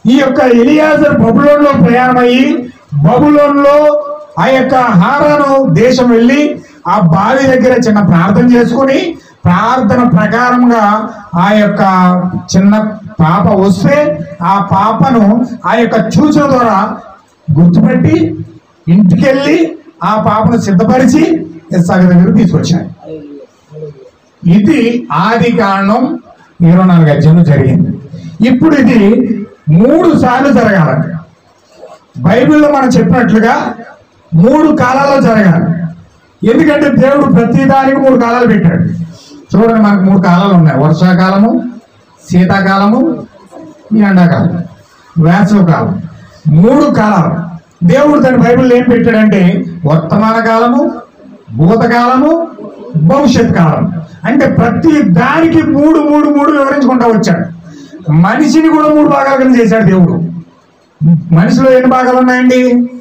ఈ యొక్క ఎలియాజర్ బబులోన్లో ప్రయాణమయ్యి బబులోన్లో ఆ యొక్క హారాను దేశం వెళ్ళి ఆ బావి దగ్గర చిన్న ప్రార్థన చేసుకొని ప్రార్థన ప్రకారంగా ఆ యొక్క చిన్న పాప వస్తే ఆ పాపను ఆ యొక్క చూచిన ద్వారా గుర్తుపెట్టి ఇంటికెళ్ళి ఆ పాపను సిద్ధపరిచి ఇస్సాకు దగ్గర తీసుకొచ్చాడు ఇది ఆది కాండం ఇరవై నాలుగు అధ్యాయంలో జరిగింది ఇప్పుడు ఇది మూడు సార్లు జరగాలంట బైబిల్లో మనం చెప్పినట్లుగా మూడు కాలాల్లో జరగాలి ఎందుకంటే దేవుడు ప్రతి దానికి మూడు కాలాలు పెట్టాడు చూడండి మనకు మూడు కాలాలు ఉన్నాయి వర్షాకాలము శీతాకాలము ఈ ఎండాకాలం వేసవ కాలం మూడు కాలాలు దేవుడు తన బైబిల్లో ఏం పెట్టాడంటే వర్తమాన కాలము భూతకాలము భవిష్యత్ కాలం అంటే ప్రతి దానికి మూడు మూడు మూడు వివరించుకుంటా వచ్చాడు మనిషిని కూడా మూడు భాగాలు కింద చేశాడు దేవుడు మనిషిలో ఎన్ని భాగాలు ఉన్నాయండి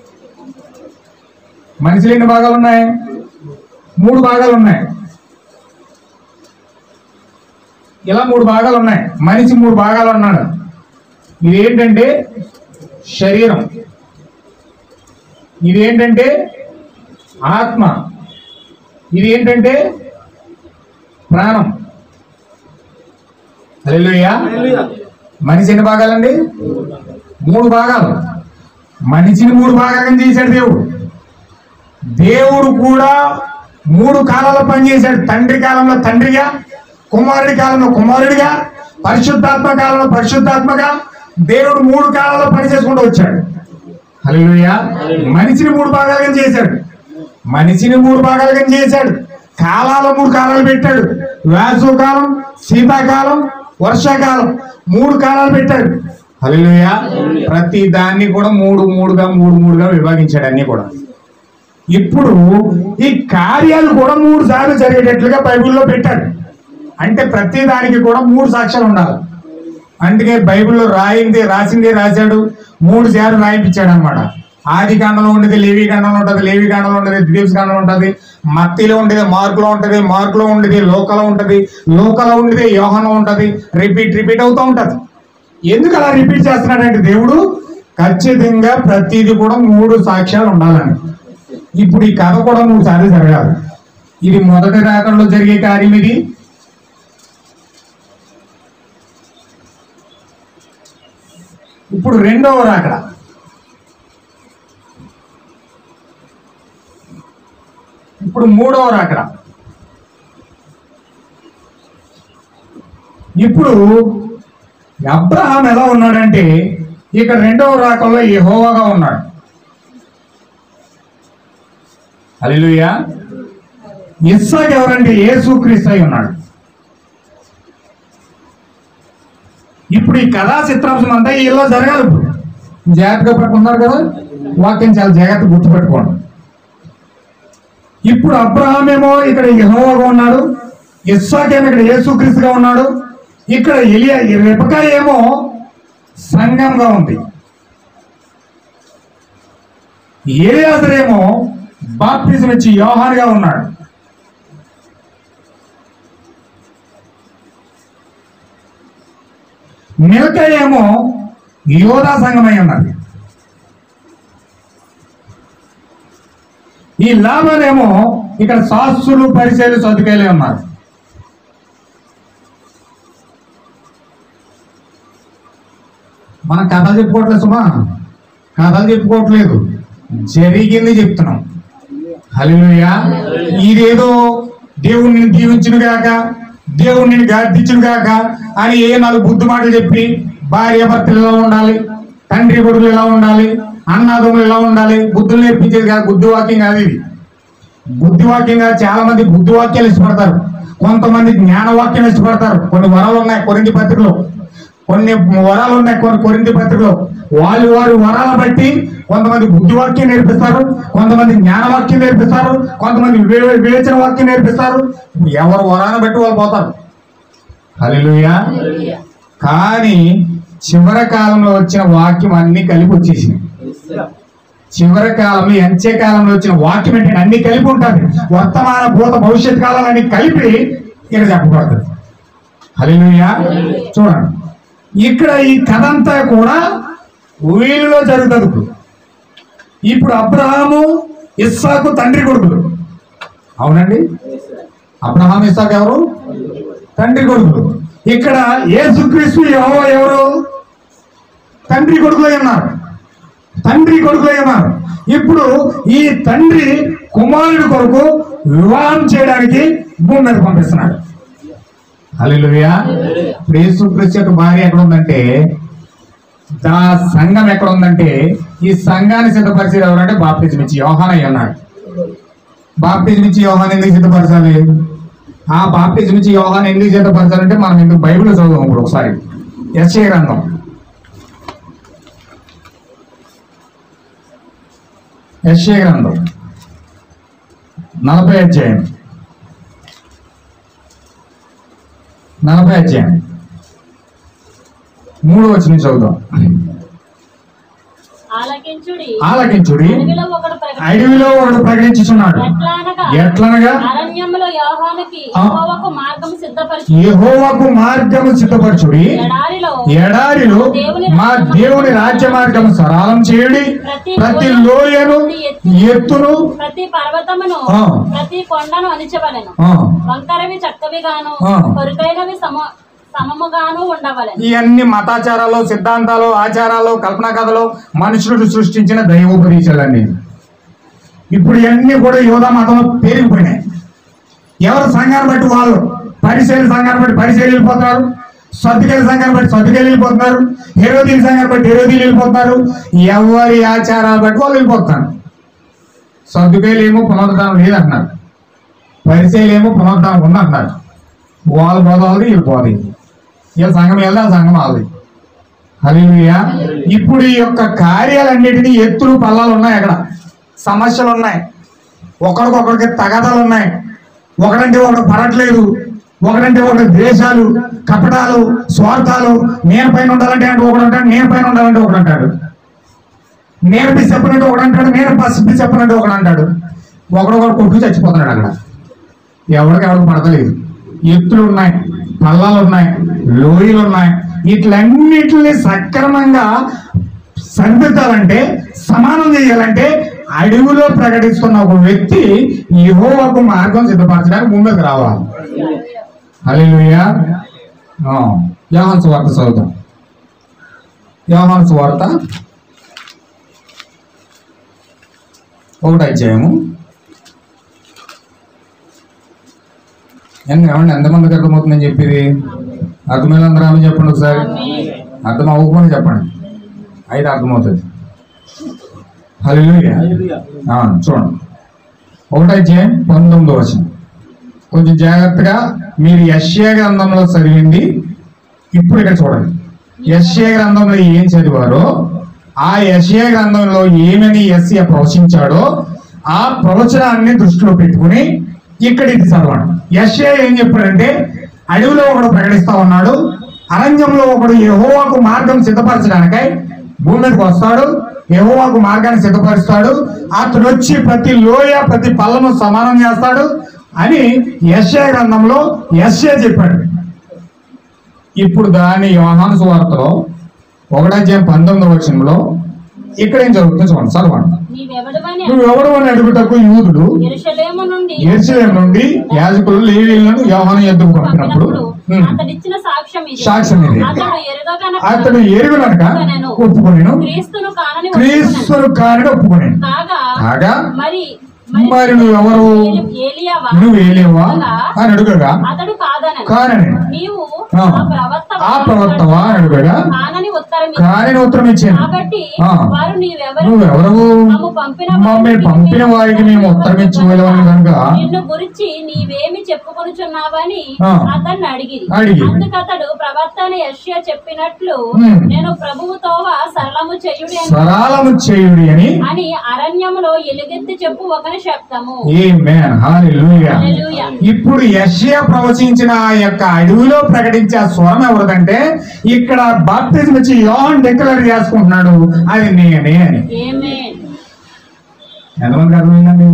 మనిషిలో ఎన్ని భాగాలు ఉన్నాయి మూడు భాగాలు ఉన్నాయి ఇలా మూడు భాగాలు ఉన్నాయి మనిషి మూడు భాగాలు ఉన్నాడు ఇది ఏంటంటే శరీరం ఇది ఏంటంటే ఆత్మ ఇది ఏంటంటే ప్రాణం హల్లెలూయా మనిషి ఎన్ని భాగాలండి మూడు భాగాలు మనిషిని మూడు భాగాలుగా చేశాడు దేవుడు దేవుడు కూడా మూడు కాలాల్లో పనిచేశాడు తండ్రి కాలంలో తండ్రిగా కుమారుడి కాలంలో కుమారుడిగా పరిశుద్ధాత్మ కాలంలో పరిశుద్ధాత్మగా దేవుడు మూడు కాలాల్లో పని చేసుకుంటూ వచ్చాడు హల్లెలూయా మనిషిని మూడు భాగాలుగా చేశాడు మనిషిని మూడు భాగాలుగా చేశాడు కాలాలు మూడు కాలాలు పెట్టాడు వేసవకాలం శీతాకాలం వర్షాకాలం మూడు కాలాలు పెట్టాడు హల్లెలూయా ప్రతి దాన్ని కూడా మూడు మూడుగా మూడు మూడుగా విభాగించాడు అన్ని కూడా ఇప్పుడు ఈ కార్యాలు కూడా మూడు సార్లు జరిగేటట్లుగా బైబిల్లో పెట్టాడు అంటే ప్రతి దానికి కూడా మూడు సాక్ష్యాలు ఉండాలి అందుకే బైబిల్లో రాయింది రాసింది రాశాడు మూడు సార్లు రాయించాడు అనమాట ఆది కాండంలో ఉండేది లేవి కాండంలో ఉంటుంది లేవి కాండంలో ఉండేది ద్వీప్స్ కాండంలో ఉంటుంది మత్తిలో ఉండేది మార్కులో ఉంటుంది మార్కులో ఉండేది లోకలో ఉంటుంది లోకలో ఉండేది యోహంలో ఉంటుంది రిపీట్ రిపీట్ అవుతూ ఉంటుంది ఎందుకు అలా రిపీట్ చేస్తున్నాడంటే దేవుడు ఖచ్చితంగా ప్రతిదీ కూడా మూడు సాక్ష్యాలు ఉండాలని ఇప్పుడు ఈ కథ కూడా మూడు సార్లు జరగాలి ఇది మొదటి రాకంలో జరిగే కార్యం ఇది ఇప్పుడు రెండవ రాకడ ఇప్పుడు మూడవ రాకడ ఇప్పుడు అబ్రహాం ఎలా ఉన్నాడంటే ఇక్కడ రెండవ రాకంలో యెహోవాగా ఉన్నాడు హల్లెలూయా ఇస్సాక్ ఎవరంటే యేసుక్రీస్తు అయి ఉన్నాడు ఇప్పుడు ఈ కథా చిత్రాంశం అంతా ఇలా జరగాలి ఇప్పుడు జాగ్రత్తగా పట్టుకున్నారు కదా వాక్యం చాలా జాగ్రత్త గుర్తుపెట్టుకోండి ఇప్పుడు అబ్రహాం ఏమో ఇక్కడ యెహోవాగా ఉన్నాడు ఇస్సాక్ ఏమో ఇక్కడ యేసుక్రీస్తుగా ఉన్నాడు ఇక్కడ ఎలియా రెపక ఏమో సంఘంగా ఉంది ఏలియాసరేమో బాప్తిజం ఇచ్చి యోహానుగా ఉన్నాడు మిల్క ఏమో యోధా సంఘమై ఉన్నది ఈ లాభాలేమో ఇక్కడ శాస్త్రులు పరిచయలు సదుకాయలే ఉన్నారు మనం కథలు చెప్పుకోవట్లేదు సుమా కథలు చెప్పుకోవట్లేదు జరిగింది చెప్తున్నాం హల్లెలూయా ఇదేదో దేవుణ్ణి దీవించును గాక దేవుణ్ణి గార్దించును గాక అని ఏ నాలుగు బుద్ధి మాటలు చెప్పి భార్య భర్తలు ఎలా ఉండాలి తండ్రి కొడుకులు ఎలా ఉండాలి అన్నదమ్ములు ఎలా ఉండాలి బుద్ధులు నేర్పించేది కాదు బుద్ధి వాక్యం కాదు ఇది బుద్ధి వాక్యంగా చాలా మంది బుద్ధి వాక్యాలు ఇష్టపడతారు కొంతమంది జ్ఞాన వాక్యాలు ఇష్టపడతారు కొన్ని వరాలు ఉన్నాయి కొరింది పత్రికలో కొన్ని వరాలు ఉన్నాయి కొన్ని కొరింది పత్రికలో వాళ్ళు వారి వరాల బట్టి కొంతమంది బుద్ధి వాక్యం నేర్పిస్తారు కొంతమంది జ్ఞాన వాక్యం నేర్పిస్తారు కొంతమంది వివే- వివేచన వాక్యం నేర్పిస్తారు ఎవరు వరాన్ని బట్టి వాళ్ళు పోతారు హల్లెలూయా కానీ చివరి కాలంలో వచ్చిన వాక్యం అన్ని కలిపి వచ్చేసింది చివరి కాలంలో ఎంచే కాలంలో వచ్చిన వాక్యం ఏంటంటే అన్ని కలిపి ఉంటుంది వర్తమాన భూత భవిష్యత్ కాలాలన్నీ కలిపి ఇక్కడ చెప్పబడుతుంది హల్లెలూయా చూడండి ఇక్కడ ఈ కథ అంతా కూడా వీళ్ళలో జరుగుతుంది ఇప్పుడు ఇప్పుడు అబ్రహాము ఇస్సాకు తండ్రి కొడుకులు అవునండి అబ్రహాం ఇస్సాకు ఎవరు తండ్రి కొడుకులు ఇక్కడ యేసుక్రీస్తు యెహోవా ఎవరు తండ్రి కొడుకులై ఉన్నారు తండ్రి కొడుకులై ఉన్నారు ఇప్పుడు ఈ తండ్రి కుమారుడి కొరకు వివాహం చేయడానికి భూమి మీద పంపిస్తున్నాడు హల్లెలూయా ఇప్పుడు యేసుక్రీస్తు యొక్క భార్య ఎక్కడ ఉందంటే దా సంఘం ఎక్కడ ఉందంటే ఈ సంఘాన్ని సిద్ధపరిచేది ఎవరంటే బాప్తిజం ఇచ్చి యోహాన్ అయి ఉన్నాడు బాప్తిజం ఇచ్చి యోహాన్ ఎందుకు సిద్ధపరచాలి ఆ బాప్తిజం ఇచ్చి యోహాన్ ఎందుకు సిద్ధపరచాలంటే మనం ఎందుకు బైబిల్ చదువు ఇప్పుడు ఒకసారి ఎస్ఏ గ్రంథం ఎస్ఏ గ్రంథం నలభై అధ్యాయం నలభై అధ్యాయం మూడు వచ్చిన చదువుదాం ఆలకించుడి ఆలకించుడి అడవిలో ఒకడు ప్రకటి- అడవిలో ఒకడు ప్రకటించుచున్నాడు ఎట్లా అనగా ఎట్లనగా అరణ్యములో యోహానికి ఆ. యెహోవాకు మార్గం సిద్ధపరిచి యెహోవాకు మార్గము సిద్ధపరచుడి ఎడారిలో ఎడారిలో మా దేవుని రాజ్య మార్గము సరళం చేయుడి ప్రతి లోయను ఎత్తును ప్రతి పర్వతమును ఆ. ప్రతి కొండను అణిచవలెను ఆ, వంకరవి చక్కవి గాను ఆ. కొరుకైనవి సమ సమముగాను ఉండవలెను ఇవన్నీ మతాచారాలు సిద్ధాంతాలు ఆచారాలు కల్పనా కథలు మనుషుడు సృష్టించిన దైవోపదేశాలన్నీ ఇప్పుడు ఇవన్నీ కూడా యోధా మతంలో పేరుకుపోయినాయి ఎవరు సంఘాన్ని బట్టి వాళ్ళు పరిశీలి సంఘాన్ని బట్టి పరిశీలి వెళ్ళిపోతున్నారు సర్దికెళ్ళి సంఘాన్ని బట్టి సర్దికెళ్ళి వెళ్ళిపోతున్నారు హెరోదీల సంఘాన్ని బట్టి హెరోదీలు వెళ్ళిపోతున్నారు ఎవరి ఆచారాలు బట్టి వాళ్ళు వెళ్ళిపోతున్నారు సర్దుకేలు ఏమో పునరుద్ధానం లేదంటున్నారు పరిశీలి ఏమో పునరుద్ధానం ఉందంటున్నారు వాళ్ళు పోదాలి వీళ్ళు పోదాలి వీళ్ళ సంఘం వెళ్తే ఆ సంఘం ఆది హల్లెలూయా ఇప్పుడు ఈ యొక్క కార్యాలన్నిటినీ ఎత్తులు పల్లాలు ఉన్నాయి అక్కడ సమస్యలు ఉన్నాయి ఒకరికొకరికి తగాదాలు ఉన్నాయి ఒకడంటే ఒకడు పడట్లేదు ఒకడంటే ఒకటి ద్వేషాలు కపటాలు స్వార్థాలు నేను పైన ఉండాలంటే అంటే ఒకడు అంటాడు నేను పైన ఉండాలంటే ఒకడు అంటాడు నేను పిచ్చి చెప్పినట్టు ఒకడు అంటాడు నేను పసి చెప్పినట్టు ఒకడు అంటాడు ఒకడొకడు కొట్టు చచ్చిపోతున్నాడు అక్కడ ఎవరికి ఎవరికి పడతలేదు ఎత్తులు ఉన్నాయి పల్లాలు ఉన్నాయి లోయలు ఉన్నాయి వీటిలన్నిటిని సక్రమంగా సరిదిద్దాలంటే సమానం చేయాలంటే అడవిలో ప్రకటిస్తున్న ఒక వ్యక్తి యెహోవాకు మార్గం సిద్ధపరచడానికి ముందుకు రావాలి హల్లెలూయా ఆ, యోహాను సువార్త చదువుదాం యోహాను సువార్త ఒకటి అధ్యాయము ఏం ఏమండి ఎంతమందికి అర్థమవుతుందని చెప్పేది అర్థమైన అందరూ ఆమె చెప్పండి ఒకసారి అర్థం అవ్వకపోతే చెప్పండి అయితే అర్థమవుతుంది హల్లెలూయా ఆ, చూడండి ఒకటి అధ్యాయం పంతొమ్మిదో వచనం కొంచెం జాగ్రత్తగా మీరు యశ్యా గ్రంథంలో చదివింది ఇప్పుడు ఇక్కడ చూడండి యశ్యా గ్రంథంలో ఏం చదివారో ఆ యశ్యా గ్రంథంలో ఏమని యశ్య ప్రవచించాడో ఆ ప్రవచనాన్ని దృష్టిలో పెట్టుకుని ఇక్కడ ఇది చదవండి యశ్యా ఏం చెప్పాడంటే అడవిలో ఒకడు ప్రకటిస్తా ఉన్నాడు అరణ్యంలో ఒకడు యెహోవాకు మార్గం సిద్ధపరచడానికై భూమి మీదకి వస్తాడు యెహోవాకు మార్గాన్ని సిద్ధపరుస్తాడు అతడు వచ్చి ప్రతి లోయ ప్రతి పల్లను సమానం చేస్తాడు అని యశ్యా గ్రంథంలో యశ్యా చెప్పాడు ఇప్పుడు దాని యోహాను సువార్తలో ఒకటాధ్యాయం పంతొమ్మిది వచనంలో ఇక్కడ ఏం జరుగుతుంది చూడండి చదవండి నీవెవడవని నువ్వు ఎవడు అని అడుగుటకు యూదుడు ఎరుషలేము నుండి ఎరుసలేం నుండి యాజకులు లేవీలను యోహాను ఎద్దుకు పంపినప్పుడు పంపినప్పుడు ఉమ్, అతడిచ్చిన సాక్ష్యం ఇది సాక్ష్యం ఇది. అతడు ఎరుగకనక అతడు ఎరుగునక ఒప్పుకొనిను క్రీస్తును కానని ఒప్పుకొనెను. క్రీస్తును కాని ఒప్పుకొనిను కాగా కాగా మరి మరి నువ్వు ఎవరు ఏలి- ఏలియావా నువ్వు ఏలేవా అనగా, అని అడుగగా అతడు కాదనను కానని నీవు ఆ. ఆ ప్రవక్త ఆ ప్రవక్తవా అని అడుగగా కానని ఉత్తరం ఇచ్చాడు. కాని ఉత్తరం ఇచ్చాను కాబట్టి ఆ. వారు నీవెవరు నువ్వెవరు మమ్ము పంపిన మమ్మల్ని పంపిన వారికి మేము ఉత్తరం ఇచ్చివేయలేమని కనుక నిన్ను గురించి నీవేమి చెప్పుకొనుచున్నావని ఆ. అతన్ని అడిగిరి అడిగిరి. అందుకతడు ప్రవక్త అని యెషయా చెప్పినట్లు ఉమ్. నేను ప్రభువుతో సరళము చేయుడి అని- సరాలము చేయుడి అని అని అరణ్యములో ఎలుగెత్తి చెప్పు ఒకని శబ్దము ఆమేన్ హల్లెలూయా హల్లెలూయా. ఇప్పుడు యెషయా ప్రవచించిన ఆ యొక్క అడవిలో ప్రకటించే ఆ స్వరం ఎవరిదంటే ఇక్కడ బాప్తిజం ఇచ్చి యోహన్ డిక్లేర్ చేసుకుంటున్నాడు అది నేనే అని ఆమేన్ ఎంతమందికి అర్థమైందండి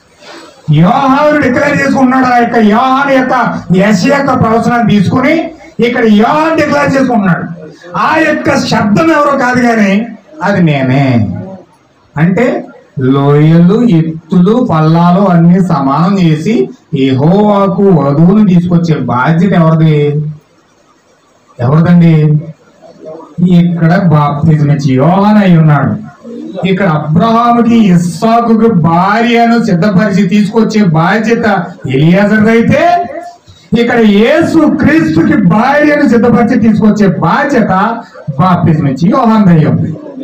యోహాను డిక్లేర్ చేసుకుంటున్నాడు ఆ యొక్క యోహాను యొక్క యశ యొక్క ప్రవచనాన్ని తీసుకుని ఇక్కడ యోహాన్ డిక్లేర్ చేసుకుంటున్నాడు ఆ యొక్క శబ్దం ఎవరో కాదు కానీ అది నేనే అంటే లోయలు ఎత్తులు పల్లాలు అన్ని సమానం చేసి యెహోవాకు వధువును తీసుకొచ్చే బాధ్యత ఎవరిది ఎవరిదండి ఇక్కడ బాప్తిజం ఇచ్చి యోహాన్ అయి ఉన్నాడు ఇక్కడ అబ్రహాముకి ఇస్సాకుకి భార్యను సిద్ధపరిచి తీసుకొచ్చే బాధ్యత ఎలియాజర్ అయితే ఇక్కడ యేసు క్రీస్తుకి భార్యను సిద్ధపరిచి తీసుకొచ్చే బాధ్యత బాప్తిజం ఇచ్చి యోహాన్ దయ్యం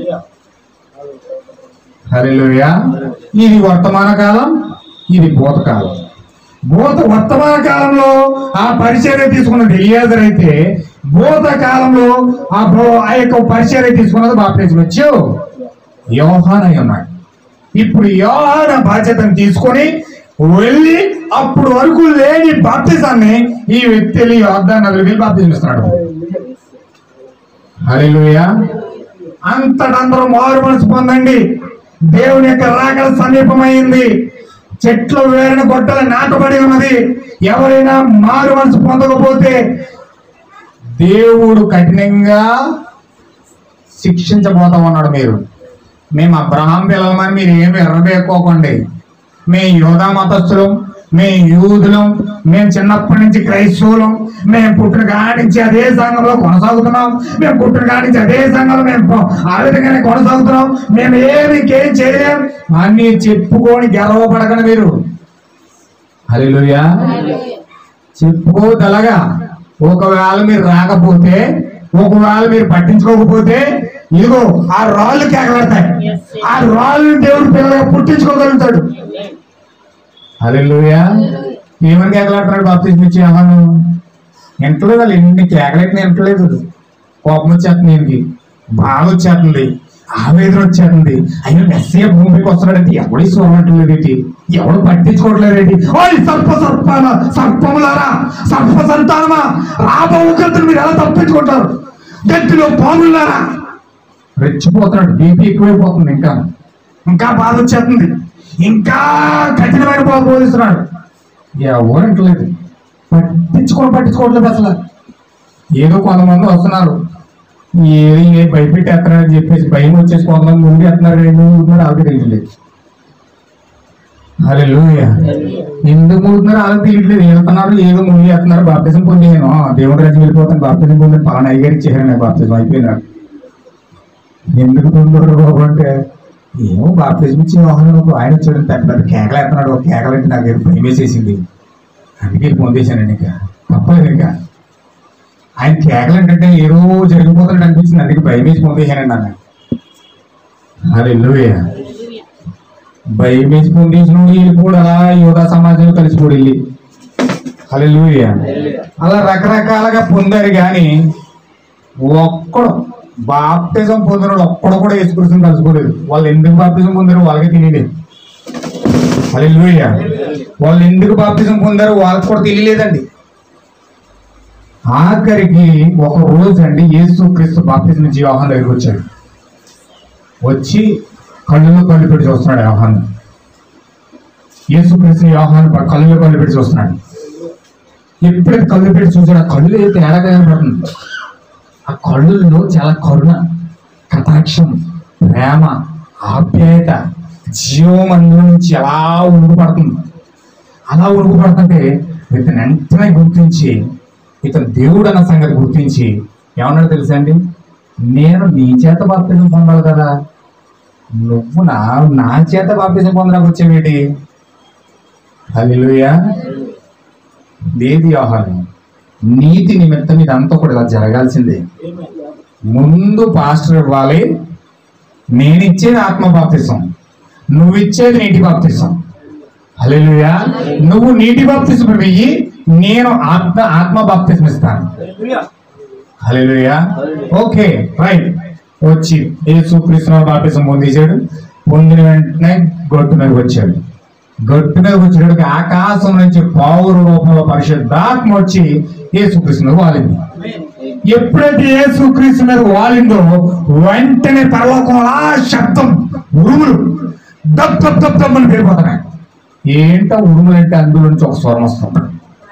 హల్లెలూయా ఇది వర్తమాన కాలం ఇది భూతకాలం భూత వర్తమాన కాలంలో ఆ పరిచర్య తీసుకున్నది ఎలియాజర్ అయితే భూత కాలంలో ఆ భూ- ఆ యొక్క పరిచర్య తీసుకున్నది బాప్తిజం ఇచ్చు యోహాన్ అయి ఉన్నాడు ఇప్పుడు యోహాన బాధ్యతను తీసుకొని వెళ్ళి అప్పుడు వరకు లేని బాప్తిజాన్ని ఈ వ్యక్తి వెళ్ళి యోర్దాన్ నదులు వెళ్ళి బాప్తిజం ఇస్తున్నాడు హల్లెలూయా అంతటందరూ మారు మనసు పొందండి దేవుని యొక్క రాకడ సమీపమైంది చెట్లు వేరిన గొడ్డలు నాటబడి ఉన్నది ఎవరైనా మారు మనసు పొందకపోతే దేవుడు కఠినంగా శిక్షించబోతా ఉన్నాడు మీరు మేము అబ్రహాం పిల్లలమని మీరు ఏమి ఎర్రబేకోకండి మేము యోధా మతస్థులం మేము యూదులం మేము చిన్నప్పటి నుంచి క్రైస్తవులం మేము పుట్టిన కాడి నుంచి అదే సంఘంలో కొనసాగుతున్నాం మేము పుట్టిన కాడి నుంచి అదే సంఘంలో మేము పో- ఆ విధంగానే కొనసాగుతున్నాం మేము ఏమి ఇంకేం చేయలేం అన్ని చెప్పుకొని గెలవబడకండి మీరు హల్లెలూయా చెప్పుకోదలగా ఒకవేళ మీరు రాకపోతే ఒకవేళ మీరు పట్టించుకోకపోతే ఇదిగో ఆ రాళ్ళు కేకబడతాయి ఆ రాళ్ళు దేవుడు పిల్లగా పుట్టించుకోగలుగుతాడు హల్లెలూయా ఏమని కేకలాడుతున్నాడు బాప్తిజం ఇచ్చి అహను ఎంటలేదు వాళ్ళు ఎన్ని కేకలెట్టిన ఎంటలేదు కోపం వచ్చేస్తుంది ఈయనకి బాధ వచ్చేస్తుంది ఆవేదన వచ్చేస్తుంది అయ్యో మెస్సీ భూమికి వస్తున్నాడంటే ఎవడి చూడట్లేదు ఏంటి ఎవడు పట్టించుకోవట్లేదు ఏంటి ఓయ్ సర్ప సర్పాల సర్పములారా సర్ప సంతానమా రాబో ఉగ్రతను మీరు ఎలా తప్పించుకుంటారు గట్టిలో పాములారా రెచ్చిపోతున్నాడు బీపీ ఎక్కువైపోతుంది ఇంకా ఇంకా బాధ వచ్చేస్తుంది ఇంకా కఠినమైన బాధ బోధిస్తున్నాడు ఎవరంటలేదు పట్టించుకోవడం పట్టించుకోవట్లేదు అసలు ఏదో కొంతమంది వస్తున్నారు ఏది ఏ భయపెట్టేస్తున్నారని చెప్పేసి భయం వచ్చేసి కొంతమంది ముందు ఎత్తున్నారు ఎందుకు ముందున్నారు ఆవిడ తెలియట్లేదు అరే ఎందుకు ముందున్నారు ఆవిడ తెలియట్లేదు వెళ్తున్నారు ఏదో ముందు ఎత్తున్నారు బాప్తిజం పొందాను దేవుడి రాజు వెళ్ళిపోతాను బాప్తిజం పొందాను పలానా అయ్యారు ఇచ్చారు నాకు బాప్తిజం అయిపోయినాడు ఎందుకు పొందారు బాబు అంటే ఏమో బాప్తిజం ఇచ్చిన వాహనం ఒక ఆయన వచ్చాడు పెద్ద పెద్ద కేకలేస్తున్నాడు ఒక కేకలంటే నాకు ఏదో భయం వేసేసింది అందుకే పొందేశానండి ఇంకా తప్పలేదు ఇంకా ఆయన కేకలు ఏంటంటే ఏదో జరిగిపోతాడు అనిపించింది అందుకే భయం వేసి పొందేశానండి అన్న అరే భయం వేసి పొందేసిన వీళ్ళు కూడా యోగా సమాజంలో కలిసిపోడు వెళ్ళి హల్లెలూయా అలా రకరకాలుగా పొందారు కానీ ఒక్కడు బాప్తిజం పొందినోడు ఒక్కడు కూడా యేసుకృష్ణ కలుసుకోలేదు వాళ్ళు ఎందుకు బాప్తిజం పొందారో వాళ్ళకే తెలియలేదు హల్లెలూయా వాళ్ళు ఎందుకు బాప్తిజం పొందారో వాళ్ళకి కూడా తెలియలేదండి ఆఖరికి ఒక రోజు అండి యేసు క్రీస్తు బాప్తిజం నుంచి యోహాన్ దగ్గరికి వచ్చాడు వచ్చి కళ్ళులో కళ్ళు పెట్టి చూస్తున్నాడు యోహాన్ యేసు క్రీస్తు యోహాన్ కళ్ళులో కళ్ళు పెట్టి చూస్తున్నాడు ఎప్పుడైతే కళ్ళు పెట్టి చూసాడు ఆ కళ్ళు అయితే తేడాగా కనబడుతుంది ఆ కళ్ళుల్లో చాలా కరుణ కటాక్షం ప్రేమ ఆప్యాయత జీవం అందులో నుంచి ఎలా ఉడుకుపడుతుంది అలా ఉడుకుపడుతుంటే ఇతను వెంటనే గుర్తించి ఇతను దేవుడు అన్న సంగతి గుర్తించి ఏమన్నాడు తెలుసా అండి నేను నీ చేత బాప్తిజం పొందాలి కదా నువ్వు నా నా చేత బాప్తిజం పొందడానికి వచ్చేవేటి హల్లెలూయా లేదు యోహాను నీతి నిమిత్తం ఇదంతా కూడా ఇలా జరగాల్సిందే ముందు పాస్టర్ ఇవ్వాలి నేను ఇచ్చేది ఆత్మ బాప్తిసం నువ్వు ఇచ్చేది నీటి బాప్తిసం హల్లెలూయా నువ్వు నీటి బాప్తిసం వెయ్యి నేను ఆత్మ ఆత్మ బాప్తిసం ఇస్తాను హల్లెలూయా ఓకే రైట్ వచ్చి యేసు కృష్ణ బాప్తిసం పొందేశాడు పొందిన వెంటనే గొట్టు మీదకి వచ్చాడు గట్టు మీద వచ్చేటప్పటికి ఆకాశం నుంచి పావుర రూపంలో పరిశుద్ధాత్మ వచ్చి యేసుక్రీస్తు మీద వాలింది ఎప్పుడైతే యేసుక్రీస్తు మీద వాలిందో వెంటనే పరలోకం అలా శబ్దం ఉరుములు దప్ దప్ దప్ దప్ అని పేరిపోతున్నాయి ఏంటో ఉరుములు అంటే అందులో నుంచి ఒక స్వరం వస్తుంది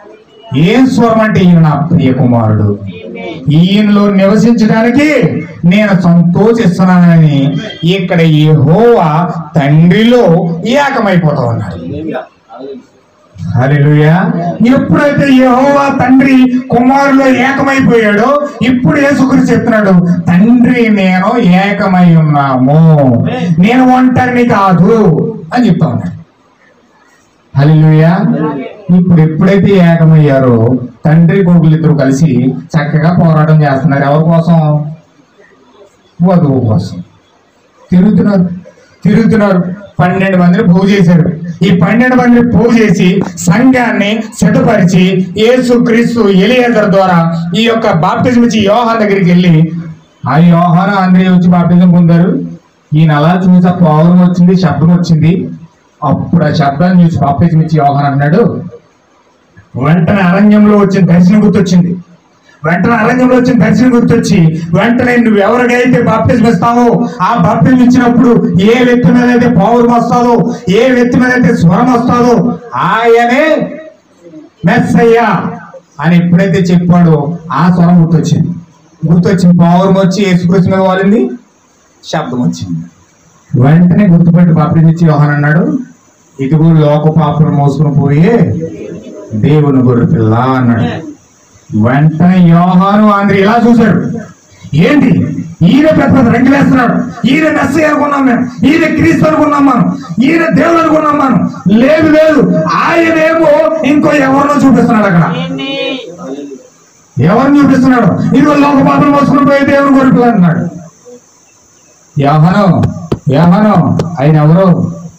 ఏం స్వరం అంటే ఈయన నా ప్రియ కుమారుడు ఈయనలో నివసించడానికి నేను సంతోషిస్తున్నానని ఇక్కడ యెహోవా తండ్రిలో ఏకమైపోతా ఉన్నాడు హల్లెలూయా ఎప్పుడైతే యెహోవా తండ్రి కుమారులో ఏకమైపోయాడో ఇప్పుడు యేసుక్రీస్తు చెప్తున్నాడు తండ్రి నేను ఏకమై ఉన్నాము నేను ఒంటరిని కాదు అని చెప్తా ఉన్నాడు హల్లెలూయా ఇప్పుడు ఎప్పుడైతే ఏకమయ్యారో తండ్రి కొడుకులు ఇద్దరు కలిసి చక్కగా పోరాటం చేస్తున్నారు ఎవరి కోసం వధువు కోసం తిరుగుతున్నారు తిరుగుతున్నారు పన్నెండు మందిని పోగు చేశారు ఈ పన్నెండు మందిని పోగు చేసి సంఘాన్ని సిద్ధపరిచి యేసు క్రీస్తు ఎలియేజర్ ద్వారా ఈ యొక్క బాప్టిజం ఇచ్చి యోహాన్ దగ్గరికి వెళ్ళి ఆ యోహాన్ ఆంధ్రయ వచ్చి బాప్టిజం పొందారు ఈయన అలా చూసి ఆ పౌరం వచ్చింది శబ్దం వచ్చింది అప్పుడు ఆ శబ్దాన్ని చూసి బాప్టిజం ఇచ్చి యోహాన్ అన్నాడు వెంటనే అరణ్యంలో వచ్చిన దర్శనం గుర్తొచ్చింది వెంటనే అరణ్యంలో వచ్చిన దర్శనం గుర్తొచ్చి వెంటనే నువ్వు ఎవరికైతే బాప్తిజం ఇస్తావో ఆ బాప్తిజం ఇచ్చినప్పుడు ఏ వ్యక్తి మీద అయితే పౌరం వస్తాదో ఏ వ్యక్తి మీద అయితే స్వరం వస్తాదో ఆయనే మెస్సయ్యా అని ఎప్పుడైతే చెప్పాడో ఆ స్వరం గుర్తొచ్చింది గుర్తొచ్చింది పౌరం వచ్చి యేసుకృష్ణ మీద వాలింది శబ్దం వచ్చింది వెంటనే గుర్తుపెట్టి బాప్తిజం ఇచ్చి యోహాన్ అన్నాడు ఇదిగో లోక పాపలు మోసుకుని పోయే దేవుని గొర్రె పిల్ల అన్నాడు వెంటనే యోహాను ఆంధ్ర ఇలా చూశాడు ఏంటి ఈయన పెద్ద పెద్ద రంగులేస్తున్నాడు ఈయన మెస్సీ అనుకున్నాం మేము ఈయన క్రీస్తు అనుకున్నాం మనం ఈయన దేవుడు అనుకున్నాం మనం లేదు లేదు ఆయనేమో ఇంకో ఎవరినో చూపిస్తున్నాడు అక్కడ ఎవరిని చూపిస్తున్నాడు ఇదిగో లోక పాపలు మోసుకుని పోయే దేవుని గొర్రె పిల్ల అన్నాడు యోహాను యోహాను ఆయన ఎవరు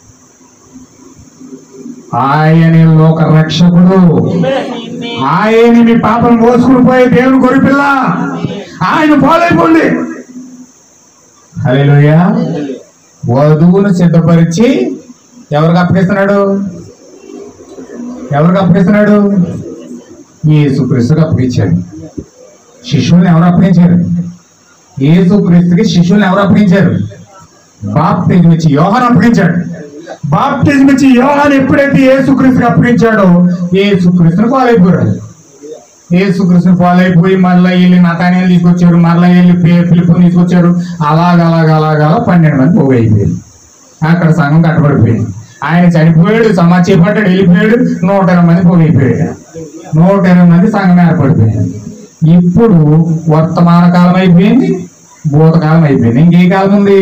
ఆయన లోక రక్షకుడు ఆయన మీ పాపం మోసుకుని పోయే దేవుని గొరిపిల్ల ఆయన పాలైపోండి హల్లెలూయా వధువును సిద్ధపరిచి ఎవరికి అప్పగిస్తున్నాడు ఎవరికి అప్పగిస్తున్నాడు యేసుక్రీస్తుకి అప్పగించాడు శిష్యుల్ని ఎవరు అప్పగించారు యేసుక్రీస్తుకి శిష్యుల్ని ఎవరు అప్పగించారు బాప్తిజం ఇచ్చి యోహాన్ అప్పగించాడు బాప్తిజం ఇచ్చి యోహాన్ ఎప్పుడైతే యేసుక్రీస్తుకి అప్పగించాడో యేసుక్రీస్తుని పాలైపోయాడు యేసుక్రీస్తుని పాలైపోయి మళ్ళీ వెళ్ళి నతానేలు తీసుకొచ్చారు మళ్ళీ వెళ్ళి పే- పిలుపుని తీసుకొచ్చారు అలాగ అలాగ అలాగ అలా పన్నెండు మంది పోగు అయిపోయింది అక్కడ సంఘం కట్టబడిపోయింది ఆయన చనిపోయాడు సమాజ చేపట్టాడు వెళ్ళిపోయాడు నూట ఇరవై మంది పోగు అయిపోయాడు నూట ఇరవై మంది సంఘం ఏర్పడిపోయింది ఇప్పుడు వర్తమాన కాలం అయిపోయింది భూతకాలం అయిపోయింది ఇంకే కాలం ఉంది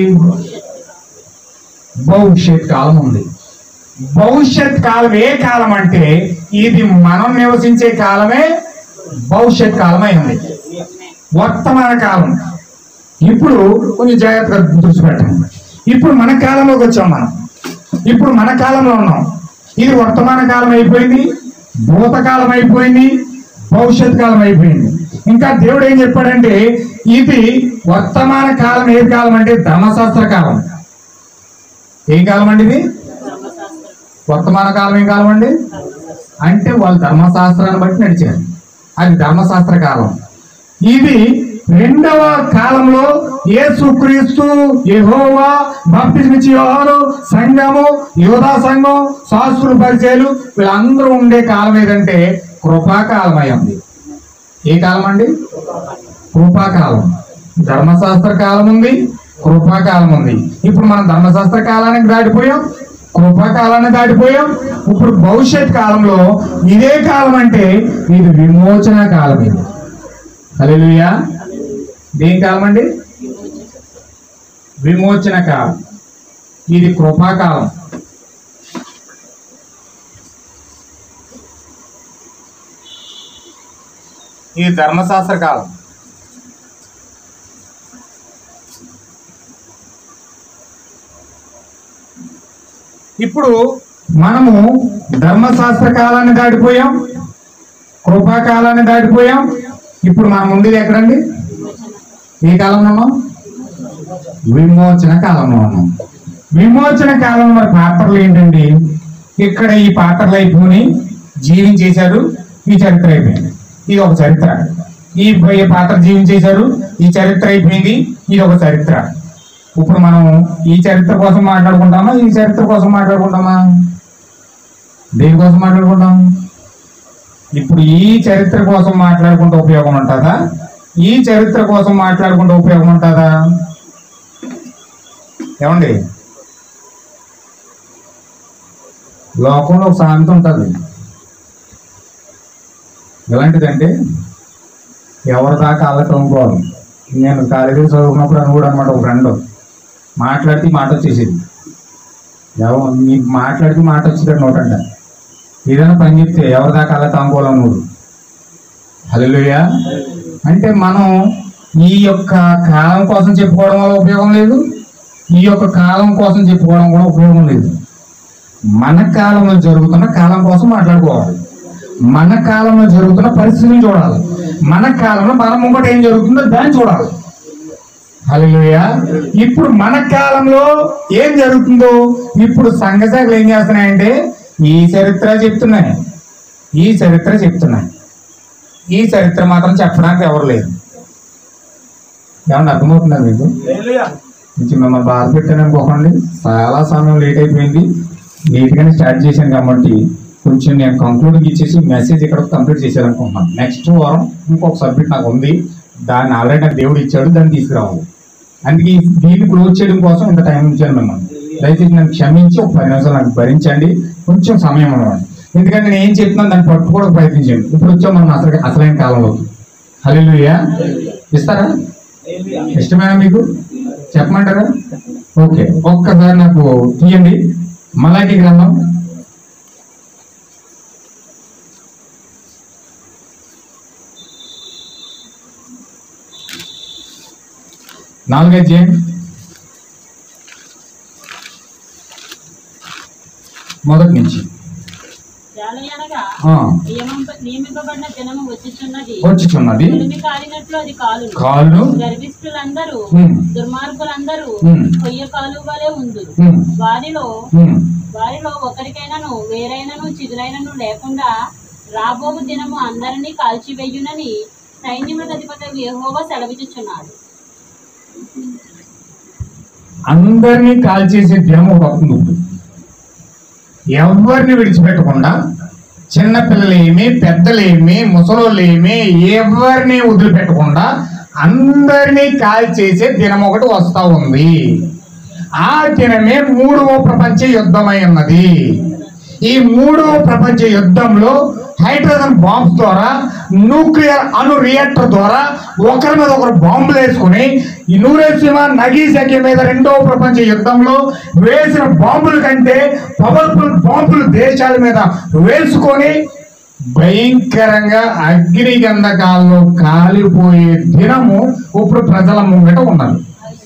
భవిష్యత్ కాలం ఉంది భవిష్యత్ కాలం ఏ కాలం అంటే ఇది మనం నివసించే కాలమే భవిష్యత్ కాలం అయింది వర్తమాన కాలం ఇప్పుడు కొంచెం జాగ్రత్తగా దృష్టి పెట్టండి ఇప్పుడు మన కాలంలోకి వచ్చాం మనం ఇప్పుడు మన కాలంలో ఉన్నాం ఇది వర్తమాన కాలం అయిపోయింది భూతకాలం అయిపోయింది భవిష్యత్ కాలం అయిపోయింది ఇంకా దేవుడు ఏం చెప్పాడంటే ఇది వర్తమాన కాలం ఏ కాలం అంటే ధర్మశాస్త్ర కాలం ఏం కాలం అండి ఇది వర్తమాన కాలం ఏం కాలం అండి అంటే వాళ్ళు ధర్మశాస్త్రాన్ని బట్టి నడిచారు అది ధర్మశాస్త్ర కాలం ఇది రెండవ కాలంలో యేసుక్రీస్తు యెహోవా బాప్తిస్మిచ్చి యోహాను సంఘము యోధా సంఘం శాస్త్రుల పరిచయాలు వీళ్ళందరూ ఉండే కాలం ఏదంటే కృపాకాలం అయ్యింది ఏ కాలం అండి కృపాకాలం ధర్మశాస్త్ర కాలం ఉంది కృపాకాలం ఉంది ఇప్పుడు మనం ధర్మశాస్త్ర కాలానికి దాటిపోయాం కృపాకాలాన్ని దాటిపోయాం ఇప్పుడు భవిష్యత్ కాలంలో ఇదే కాలం అంటే ఇది విమోచన కాలం ఇది హల్లెలూయా దేని కాలం అండి విమోచన కాలం ఇది కృపాకాలం ఇది ధర్మశాస్త్ర కాలం ఇప్పుడు మనము ధర్మశాస్త్ర కాలాన్ని దాటిపోయాం కృపాకాలాన్ని దాటిపోయాం ఇప్పుడు మనం ఉండేది ఎక్కడండి ఏ కాలంలో ఉన్నాం విమోచన కాలంలో ఉన్నాం విమోచన కాలంలో మరి పాత్రలు ఏంటండి ఇక్కడ ఈ పాత్రలు అయిపోయి జీవించేశారు ఈ చరిత్ర అయిపోయింది ఇది ఒక చరిత్ర ఈ ఈ పాత్ర జీవించేశారు ఈ చరిత్ర అయిపోయింది ఇది ఒక చరిత్ర ఇప్పుడు మనం ఈ చరిత్ర కోసం మాట్లాడుకుంటామా ఈ చరిత్ర కోసం మాట్లాడుకుంటామా దేనికోసం మాట్లాడుకుంటాం ఇప్పుడు ఈ చరిత్ర కోసం మాట్లాడుకుంటే ఉపయోగం ఉంటుందా ఈ చరిత్ర కోసం మాట్లాడుకుంటే ఉపయోగం ఉంటుందా ఏమండి లోకంలో ఒక సామెత ఉంటుంది ఎలాంటిదంటే ఎవరి దాకా అల్లకి అనుకోవాలి నేను కాలేజీలో చదువుకున్నప్పుడు అని కూడా అనమాట ఒక ఫ్రెండ్ మాట్లాడితే ఈ మాట వచ్చేసేది ఎవ నీకు మాట్లాడితే మాట వచ్చేది నోటంట ఏదైనా పని చెప్తే ఎవరి దాకా అలా తాంకోవాలి నువ్వు హలోయా అంటే మనం ఈ యొక్క కాలం కోసం చెప్పుకోవడం వల్ల ఉపయోగం లేదు ఈ యొక్క కాలం కోసం చెప్పుకోవడం కూడా ఉపయోగం లేదు మన కాలంలో జరుగుతున్న కాలం కోసం మాట్లాడుకోవాలి మన కాలంలో జరుగుతున్న పరిస్థితిని చూడాలి మన కాలంలో మన ముంగట ఏం జరుగుతుందో దాన్ని చూడాలి హలోయా ఇప్పుడు మన కాలంలో ఏం జరుగుతుందో ఇప్పుడు సంఘశాఖలు ఏం చేస్తున్నాయంటే ఈ చరిత్ర చెప్తున్నాయి ఈ చరిత్ర చెప్తున్నాయి ఈ చరిత్ర మాత్రం చెప్పడానికి ఎవరు లేరు ఏమన్నా అర్థమవుతుందా మీకు కొంచెం మిమ్మల్ని బాధ పెట్టాను అనుకోకండి చాలా సమయం లేట్ అయిపోయింది నీట్గానే స్టార్ట్ చేశాను కాబట్టి కొంచెం నేను కంక్లూడింగ్ ఇచ్చేసి మెసేజ్ ఇక్కడ కంప్లీట్ చేశాను అనుకుంటున్నాను నెక్స్ట్ వారం ఇంకొక సబ్జెక్ట్ నాకు ఉంది దాన్ని ఆల్రెడీ నాకు దేవుడు ఇచ్చాడు దాన్ని తీసుకురావాలి అందుకే ఈ- దీన్ని క్లోజ్ చేయడం కోసం ఇంత టైం ఇచ్చాను మిమ్మల్ని దయచేసి నన్ను క్షమించి ఒక పది నిమిషాలు నాకు భరించండి కొంచెం సమయం అన్నమాట ఎందుకంటే నేను ఏం చెప్తున్నాను దాన్ని పట్టుకోవడానికి ప్రయత్నించండి ఇప్పుడు వచ్చాం మనం అసలు అసలైన కాలంలోకి హల్లెలూయా ఇస్తారా ఇష్టమేనా మీకు చెప్పమంటారా ఓకే ఒక్కసారి నాకు తీయండి మలాకి గ్రంథం నాలుగైదు చేయండి మొదటి నుంచి జాలయనగా ఆ, నియమింప- నియమింపబడిన దినము వచ్చిచున్నది వచ్చుచున్నది ఉలిమి కాలినట్లు అది కాలు కాళ్ళు గర్విష్ఠులందరూ ఉమ్, దుర్మార్గులందరూ ఉమ్. కొయ్య కాలు వలె ఉందురు ఉమ్, వారిలో ఉమ్. వారిలో ఒకరికైనాను వేరైనను చిగురైనను లేకుండా రాబోవు దినము అందరినీ కాల్చివేయునని సైన్యములకు అధిపతి యెహోవా సెలవిచ్చుచున్నాడు అందరినీ కాల్చేసే దినం ఒక వస్తుంది ఇప్పుడు. ఎవరిని విడిచిపెట్టకుండా చిన్నపిల్లలేమి పెద్దలేమి ముసలోళ్ళేమి ఎవరిని వదిలిపెట్టకుండా అందరినీ కాల్చేసే దినం ఒకటి వస్తా ఉంది ఆ దినమే మూడవ ప్రపంచ యుద్ధమై ఉన్నది ఈ మూడవ ప్రపంచ యుద్ధంలో హైడ్రోజన్ బాంబ్స్ ద్వారా న్యూక్లియర్ అణు రియాక్టర్ ద్వారా ఒకరి మీద ఒకరు బాంబులు వేసుకుని ఈ నూరేసీమ నగీసకి మీద రెండవ ప్రపంచ యుద్ధంలో వేసిన బాంబుల కంటే పవర్ఫుల్ బాంబులు దేశాల మీద వేసుకొని భయంకరంగా అగ్ని గంధకాల్లో కాలిపోయే దినము ఇప్పుడు ప్రజల ముంగట ఉన్నది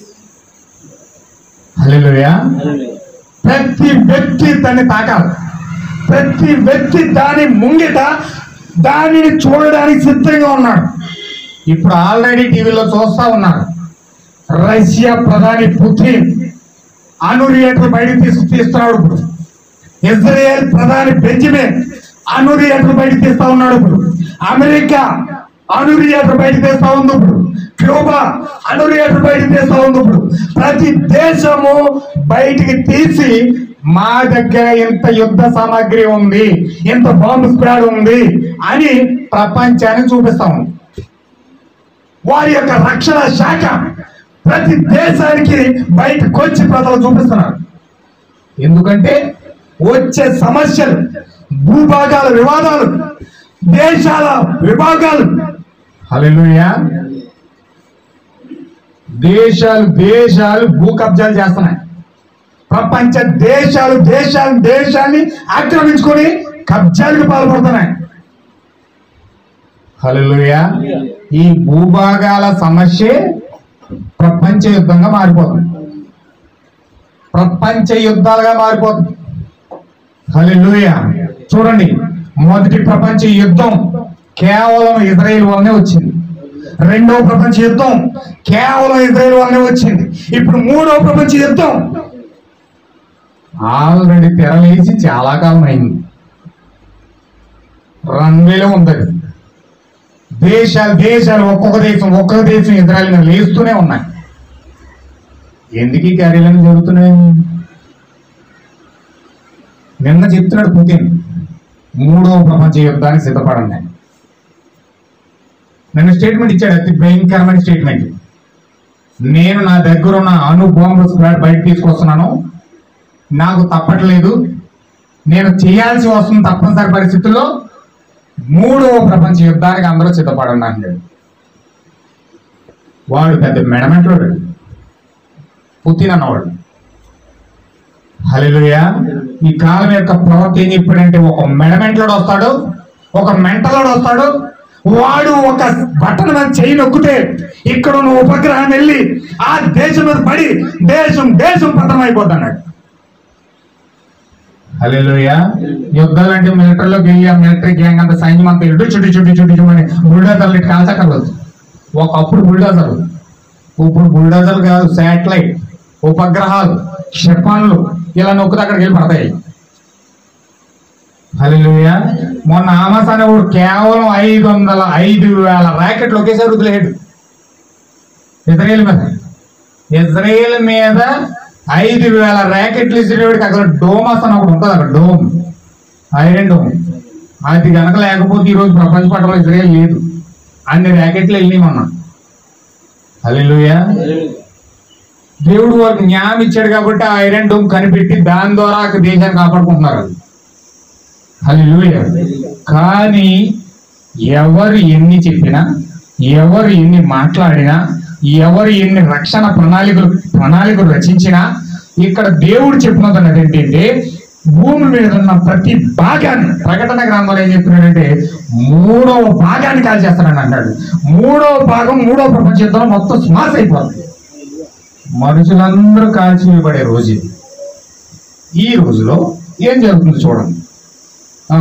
హల్లెలూయా ప్రతి వ్యక్తి దాన్ని తాకాలి ప్రతి వ్యక్తి దాని ముంగిట దానిని చూడడానికి సిద్ధంగా ఉన్నాడు ఇప్పుడు ఆల్రెడీ టీవీలో చూస్తా ఉన్నారు రష్యా ప్రధాని పుతిన్ అణు రియాక్టర్ బయటకు తీసుకు తీస్తున్నాడు ఇప్పుడు ఇజ్రాయెల్ ప్రధాని బెంజమిన్ అణు రియాక్టర్ బయటకు తీస్తా ఉన్నాడు ఇప్పుడు అమెరికా అణు రియాక్టర్ బయటకు తీస్తా ఉంది ఇప్పుడు క్యూబా అణు రియాక్టర్ బయటకు తీస్తా ఉంది ఇప్పుడు ప్రతి దేశము బయటికి తీసి మా దగ్గర ఇంత యుద్ధ సామాగ్రి ఉంది ఇంత బాంబు స్క్వాడ్ ఉంది అని ప్రపంచాన్ని చూపిస్తా ఉంది వారి యొక్క రక్షణ శాఖ ప్రతి దేశానికి బయటకు వచ్చి ప్రజలు చూపిస్తున్నారు ఎందుకంటే వచ్చే సమస్యలు భూభాగాల వివాదాలు దేశాల విభాగాలు హల్లెలూయా దేశాలు దేశాలు భూ కబ్జాలు చేస్తున్నాయి ప్రపంచ దేశాలు దేశాలు దేశాన్ని ఆక్రమించుకొని కబ్జాలకు పాల్పడుతున్నాయి హల్లెలూయా ఈ భూభాగాల సమస్యే ప్రపంచ యుద్ధంగా మారిపోతుంది ప్రపంచ యుద్ధాలుగా మారిపోతుంది హల్లెలూయా చూడండి మొదటి ప్రపంచ యుద్ధం కేవలం ఇజ్రాయెల్ వల్లనే వచ్చింది రెండవ ప్రపంచ యుద్ధం కేవలం ఇజ్రాయెల్ వల్లనే వచ్చింది ఇప్పుడు మూడవ ప్రపంచ యుద్ధం ఆల్రెడీ తెరలేసి చాలా కాలం అయింది రన్వేలో ఉంది అది. దేశాలు దేశాలు ఒక్కొక్క దేశం ఒక్కొక్క దేశం ఇజ్రాయెల్ మీద లేస్తూనే ఉన్నాయి ఎందుకు ఈ కార్యాలయం జరుగుతున్నాయి నిన్న చెప్తున్నాడు పుతిన్ మూడవ ప్రపంచ యుద్ధానికి సిద్ధపడండి నన్ను స్టేట్మెంట్ ఇచ్చాడు అతి భయంకరమైన స్టేట్మెంట్ నేను నా దగ్గర ఉన్న అణు బాంబు స్క్వాడ్ బయట తీసుకొస్తున్నాను నాకు తప్పట్లేదు నేను చేయాల్సి వస్తుంది తప్పనిసరి పరిస్థితుల్లో మూడవ ప్రపంచ యుద్ధానికి అందరూ సిద్ధపడండి అన్నాడు వాడు పెద్ద మెడమెంటోడు పుతిన్ అన్నవాడు హల్లెలూయా ఈ కాలం యొక్క ప్రవక్త ఏం చెప్పాడంటే ఒక మెడమెంట్లోడు వస్తాడు ఒక మెంటలోడు వస్తాడు వాడు ఒక బట్టన మీద చేయి నొక్కితే ఇక్కడ ఉన్న ఉపగ్రహం వెళ్ళి ఆ దేశం మీద పడి దేశం దేశం పతనం అయిపోద్ది అన్నాడు హల్లెలూయా యుద్ధాలు అంటే మిలిటరీలోకి వెళ్ళి ఆ మిలిటరీ గ్యాంగ్ అంత సైన్యం అంతా ఇటు చుట్టు చుట్టు చుట్టు చుట్టూ బుల్డోజర్లు ఇటు కాల్చక్కర్లేదు ఒకప్పుడు బుల్డోజర్లు ఇప్పుడు బుల్డోజర్ కాదు శాటిలైట్ ఉపగ్రహాలు క్షిపణులు ఇలా నొక్కితే అక్కడికి వెళ్ళి పడతాయి హల్లెలూయా మొన్న ఆమస్ అనేవాడు కేవలం ఐదు వందల ఐదు వేల ర్యాకెట్లు ఒకేసారి వదిలేడు ఇజ్రాయేల్ మీద ఇజ్రాయేల్ మీద ఐదు వేల ర్యాకెట్లు ఇచ్చినవాడికి అక్కడ డోమాస్ అని ఒకటి ఉంటుంది అక్కడ డోమ్ ఐరన్ డోమ్ అది కనుక లేకపోతే ఈరోజు ప్రపంచ పటంలో ఇజ్రాయేల్ లేదు అన్ని ర్యాకెట్లు వెళ్ళినాయి మొన్న హల్లెలూయా దేవుడు వారికి జ్ఞానం ఇచ్చాడు కాబట్టి ఆ ఐరన్ డోమ్ కనిపెట్టి దాని ద్వారా ఆ దేశాన్ని కాపాడుకుంటున్నారు హల్లెలూయా కానీ ఎవరు ఎన్ని చెప్పినా ఎవరు ఎన్ని మాట్లాడినా ఎవరు ఎన్ని రక్షణ ప్రణాళికలు ప్రణాళికలు రచించినా ఇక్కడ దేవుడు చెప్పినది ఏంటంటే భూమి మీద ఉన్న ప్రతి భాగాన్ని ప్రకటన గ్రంథంలో ఏం చెప్తున్నాడంటే మూడవ భాగాన్ని కాల్ చేస్తానని అన్నాడు మూడవ భాగం మూడవ ప్రపంచ యుద్ధంలో మొత్తం స్మాస్ అయిపోతుంది మనుషులందరూ కాల్చివేయబడే రోజు ఇది ఈ రోజులో ఏం జరుగుతుంది చూడండి ఆ,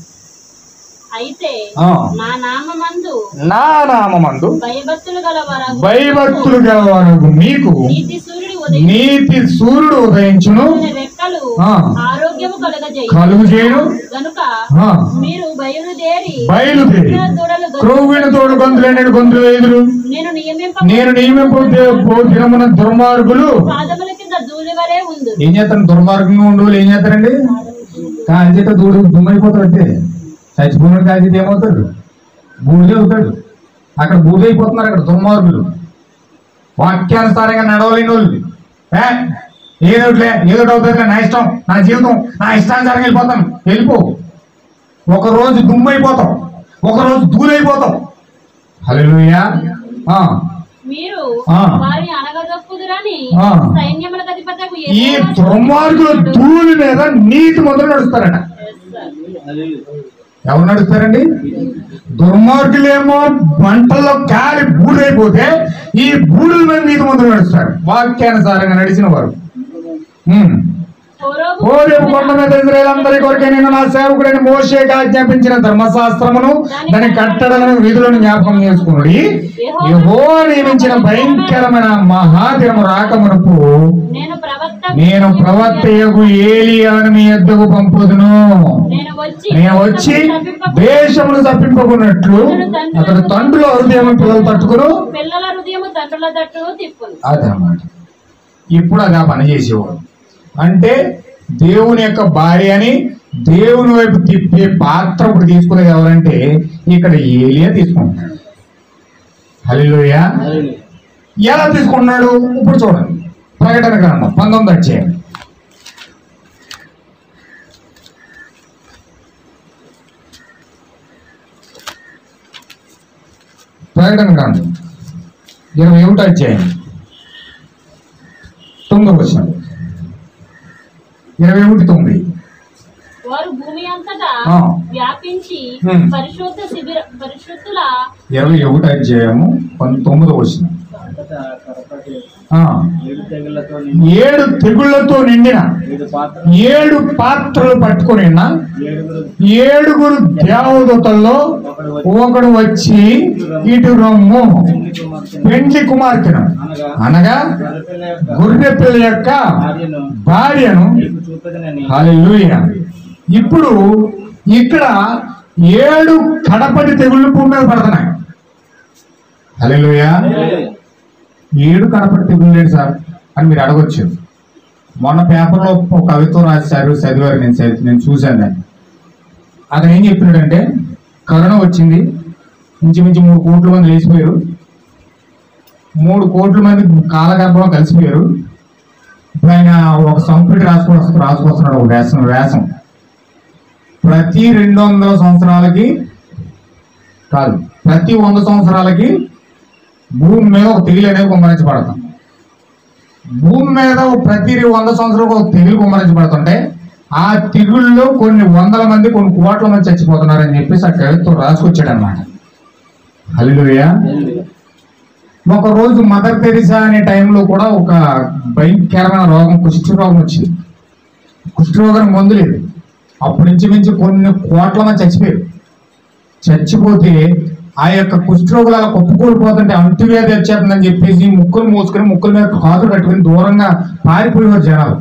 అయితే ఆ. నా నామందు నా నామందు భయభక్తులు గలవారు భయభక్తులు గలవారు మీకు నీతి సూర్యుడి ఉదయం నీతి సూర్యుడు ఉదయించును రెక్కలు ఆ. ఆరోగ్యము కలగజేయి కలుగు చేయను గనుక ఆ. మీరు బయలుదేరి బయలుదేరి దూడలు క్రొవ్విన తోడు గొంతులేని గొంతులు ఎదురు నేను నియమింప నేను నియమింపే దినమున దుర్మార్గులు పాదముల కింద ధూళి వలె ఉంది ఏం చేస్తారు దుర్మార్గంగా ఉండు వాళ్ళు ఏం చేస్తారండి కాల్చేట దూడు దుమ్మైపోతాడు అంతే చచ్చిపోయిన కాల్చేట ఏమవుతాడు బూడిదే అవుతాడు అక్కడ బూడిద అయిపోతున్నారు అక్కడ దుర్మార్గులు వాక్యానుసారంగా నడవలేని వాళ్ళు ఏ, ఏదోట్లే ఏదోటి అవుతుంది నా ఇష్టం నా జీవితం నా ఇష్టానుసారంగా వెళ్ళిపోతాను వెళ్ళిపో ఒక రోజు దుమ్మైపోతాం ఒక రోజు దూరైపోతాం హల్లెలూయా ఆ మీరు ఆ. వారిని అనగదొక్కుదురని ఆ. సైన్యములకు అధిపతకు ఈ యెహోవా దుర్మార్గులు ధూళి మీద నీతి మొదలు నడుస్తారట Yes, sir. ఎవరు నడుస్తారండి దుర్మార్గులేమో మంటల్లో కాలి బూడైపోతే ఈ బూడుల మీద నీతి మొదలు నడుస్తారు వాక్యానుసారంగా నడిచిన వారు ఉమ్. హోరేబు ఓ రేపు కొండ మీద ఇజ్రాయేలందరి కొరకే నేను నా సేవకుడైన మోషేకి ఆజ్ఞాపించిన ధర్మశాస్త్రమును దాని కట్టడలను విధులను జ్ఞాపకం చేసుకుని యహో నియమించిన భయంకరమైన మహాదినము రాకమునపు నేను ప్రవక్త నేను ప్రవక్తయకు ఏలియాను మీ యొద్దకు పంపుదును నేను వచ్చి నేను వచ్చి దేశమును తప్పింపకున్నట్లు అతడు తండ్రుల హృదయం పిల్లలు తట్టుకును పిల్లల హృదయము తండ్రుల తట్టు తిప్పును అదన్నమాట ఇప్పుడు అది ఆ పని చేసేవాడు అంటే దేవుని యొక్క భార్య అని దేవుని వైపు తిప్పే పాత్ర ఇప్పుడు తీసుకునేది ఎవరంటే ఇక్కడ ఏలియా తీసుకుంటున్నాడు హలిలోయ ఎలా తీసుకుంటున్నాడు ఇప్పుడు చూడండి ప్రకటన గ్రంథం పంతొమ్మిది అధ్యాయం ప్రకటన గ్రంథం ఇరవై ఒకటి అధ్యాయం తొమ్మిది వచ్చిన ఇరవై ఒకటి తొమ్మిది వారు భూమి అంతటా ఆ. వ్యాపించి హ్మ్. పరిశుద్ధ శిబిర పరిశుద్ధుల ఇరవై ఒకటి అధ్యాయము పంతొమ్మిది వచ్చిన ఏడు తెగులతో ఏడు తెగుళ్లతో నిండిన ఏడు పాత్ర ఏడు పాత్రలు పట్టుకుని ఉన్న ఏడుగురు ఏడుగురు దేవదూతల్లో ఒకడు వచ్చి ఇటు రొమ్ము పెళ్లి కుమార్తెను పెండ్లి కుమార్తెను అనగా అనగా గొర్రెపిల్ల యొక్క గొర్రె పిల్ల యొక్క భార్యను భార్యను నీకు చూపదనని హల్లెలూయా ఇప్పుడు ఇక్కడ ఏడు కడపటి తెగుళ్ళు భూమి మీద పడుతున్నాయి హల్లెలూయా ఏడు కడపటి తెగుళ్ళు లేదు సార్ అని మీరు అడగొచ్చు మొన్న పేపర్లో ఒక కవిత్వం రాశారు చదివారు నేను చదివి- నేను చూశాను దాన్ని అతను ఏం చెప్తున్నాడంటే కరోనా వచ్చింది ఇంచుమించు మూడు కోట్ల మంది లేచిపోయారు మూడు కోట్ల మంది కాలగర్భంలో కలిసిపోయారు ఇప్పుడు ఆయన ఒక సంపుటి రాసుకొని వస్తూ రాసుకొస్తున్నాడు ఒక వేసం వేసం ప్రతి రెండు వందల సంవత్సరాలకి కాదు ప్రతి వంద సంవత్సరాలకి భూమి మీద ఒక తెగులు అనేది కుమ్మరించబడతాం భూమి మీద ఒక ప్రతి వంద సంవత్సరాలకు ఒక తెగులు కుమ్మరించబడుతుంటే ఆ తెగుళ్ళలో కొన్ని వందల మంది కొన్ని కోట్ల మంది చచ్చిపోతున్నారని చెప్పేసి ఆ కవిత్వం రాసుకొచ్చాడు అనమాట హల్లుయా ఒక రోజు మదర్ తెరిసా అనే టైంలో కూడా ఒక భయంకరమైన రోగం కుష్టి రోగం వచ్చింది కుష్టి రోగానికి మందు లేదు అప్పటి నుంచి మించి కొన్ని కోట్ల మంది చచ్చిపోయారు చచ్చిపోతే ఆ యొక్క కుష్ఠరోగులు అలా కుప్పకూలిపోతుంటే అంటువ్యాధి వచ్చేస్తుందని చెప్పేసి ముక్కులు మూసుకొని ముక్కుల మీద కాదు కట్టుకుని దూరంగా పారిపోయేవారు జనాలు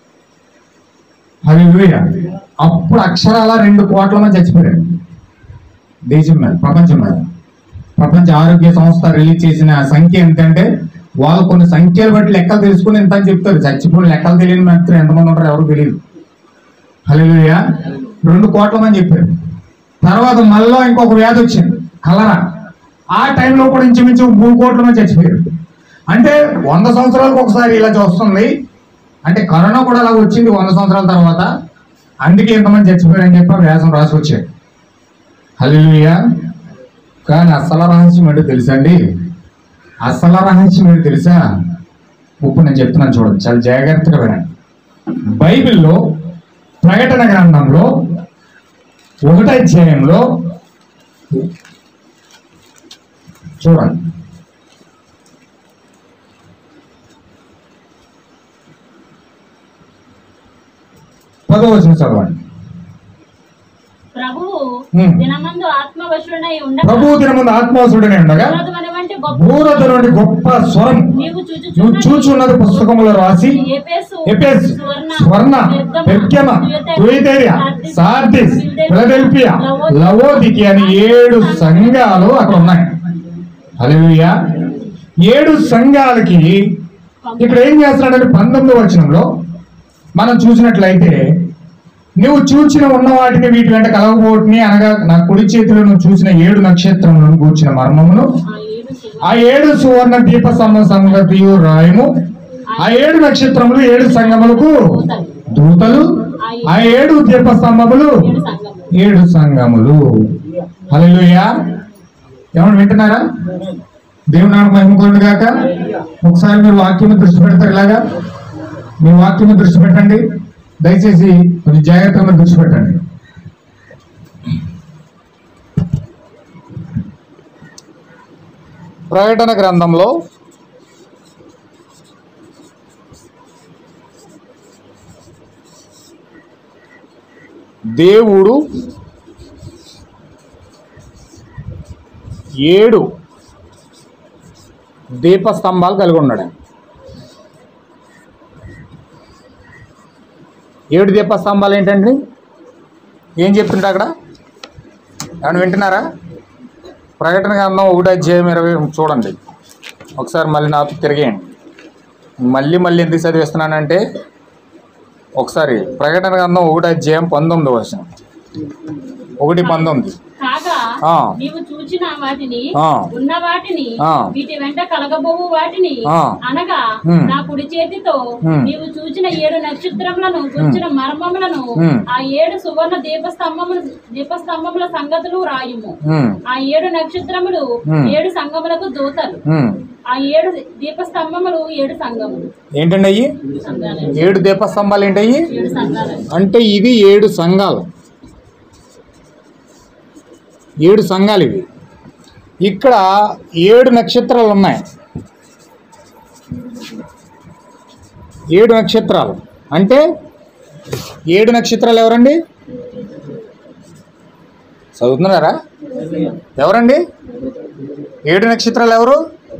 అవి అప్పుడు అక్షరాల రెండు కోట్ల మంది చచ్చిపోయారు దేశం మీద ప్రపంచం మీద ప్రపంచ ఆరోగ్య సంస్థ రిలీజ్ చేసిన సంఖ్య ఏంటంటే వాళ్ళు కొన్ని సంఖ్యలు బట్టి లెక్కలు తెలుసుకుని ఎంత అని చెప్తారు చచ్చిపోయిన లెక్కలు తెలియని మాత్రం ఎంతమంది ఉంటారో ఎవరు తెలియదు హల్లెలూయా రెండు కోట్ల మంది చెప్పారు తర్వాత మళ్ళా ఇంకొక వ్యాధి వచ్చింది కలరా ఆ టైంలో కూడా ఇంచుమించు మూడు కోట్ల మంది చచ్చిపోయారు అంటే వంద సంవత్సరాలకు ఒకసారి ఇలా వస్తుంది అంటే కరోనా కూడా అలా వచ్చింది వంద సంవత్సరాల తర్వాత అందుకే ఇంతమంది చచ్చిపోయారని చెప్పి ఆ వ్యాసం రాసి వచ్చారు హల్లెలూయా కానీ అసలు రహస్యం ఏంటో తెలుసా అండి అసలు రహస్యం ఏంటో తెలుసా ఇప్పుడు నేను చెప్తున్నాను చూడండి చాలా జాగ్రత్తగా వినండి బైబిల్లో ప్రకటన గ్రంథంలో ఒకటో అధ్యాయంలో చూడండి పదవచనం చదవండి ప్రభువు హ్మ్. దినమందు ఆత్మవశుడై ఉండగా ప్రభు దినముందు ఆత్మవసుడనే ఉండగా వినోదమని వంటి గొప్ప భూరత నుండి గొప్ప స్వరం నీవు నువ్వు చూచుచున్నది చూచున్నది పుస్తకములో రాసి ఎఫెసు, ఎపెస్ స్వర్ణ పెర్గమ తుయితేరియా సార్డిస్ ఫిలడెల్ఫియా లవోదికి అని ఏడు సంఘాలు అక్కడ ఉన్నాయి హల్లెలూయా ఏడు సంఘాలకి ఇక్కడ ఏం చేస్తున్నాడంటే పంతొమ్మిది వచనంలో మనం చూసినట్లయితే నువ్వు చూచిన ఉన్న వాటిని వీటి వెంట కలగబోటిని అనగా నా కుడి చేతిలో నువ్వు చూసిన ఏడు నక్షత్రములను కూర్చిన మర్మమును ఆ ఏడు శివ- ఆ ఏడు సువర్ణ దీప సమ సంగతియు రాయము ఆ ఏడు నక్షత్రములు ఏడు సంగములకు దూతలు ఆ ఏడు దీప స్తంభములు ఏడు సంఘములు. ఏడు సంఘములు హల్లెలూయా ఏమన్నా వింటున్నారా దేవుని నామ మహిమ గాక ఒకసారి మీరు వాక్యం దృష్టి పెడతారు ఇలాగా మీ వాక్యం దృష్టి పెట్టండి దయచేసి కొంచెం జాగ్రత్తగా దృష్టి పెట్టండి ప్రకటన గ్రంథంలో దేవుడు ఏడు దీపస్తంభాలు కలిగి ఉన్నాడు ఏడు దీపస్తంభాలు ఏంటండి ఏం చెప్తుంటే అక్కడ ఏమన్నా వింటున్నారా ప్రకటన గ్రంథం ఒకటి అధ్యాయం ఇరవై చూడండి ఒకసారి మళ్ళీ నాతో తిరిగేయండి మళ్ళీ మళ్ళీ ఎందుకు చదివిస్తున్నానంటే ఒకసారి ప్రకటన గ్రంథం ఒకటి అధ్యాయం పంతొమ్మిది వర్షం ఒకటి పంతొమ్మిది కాగా ఆ. నీవు చూచిన వాటిని ఆ. ఉన్న వాటిని ఆ. వీటి వెంట కలగబోవు వాటిని ఆ. అనగా హ్మ్. నా కుడి చేతితో హ్మ్. నీవు చూచిన ఏడు నక్షత్రములను గుంచిన మర్మములను హ్మ్. ఆ ఏడు సువర్ణ దీపస్తంభములు దీపస్తంభముల సంగతులు రాయుము ఉమ్, ఆ ఏడు నక్షత్రములు హ్మ్. ఏడు సంఘములకు దూతలు ఉమ్. ఆ ఏడు దీపస్తంభములు ఏడు సంఘములు ఏంటండి అయ్యి సంఘాలు ఏడు దీపస్తంభాలు ఏంటయ్యి ఏడు సంఘాలు అంటే ఇవి ఏడు సంఘాలు ఏడు సంఘాలు ఇవి ఇక్కడ ఏడు నక్షత్రాలు ఉన్నాయి ఏడు నక్షత్రాలు అంటే ఏడు నక్షత్రాలు ఎవరండి చదువుతున్నారా ఎవరండి ఏడు నక్షత్రాలు ఎవరు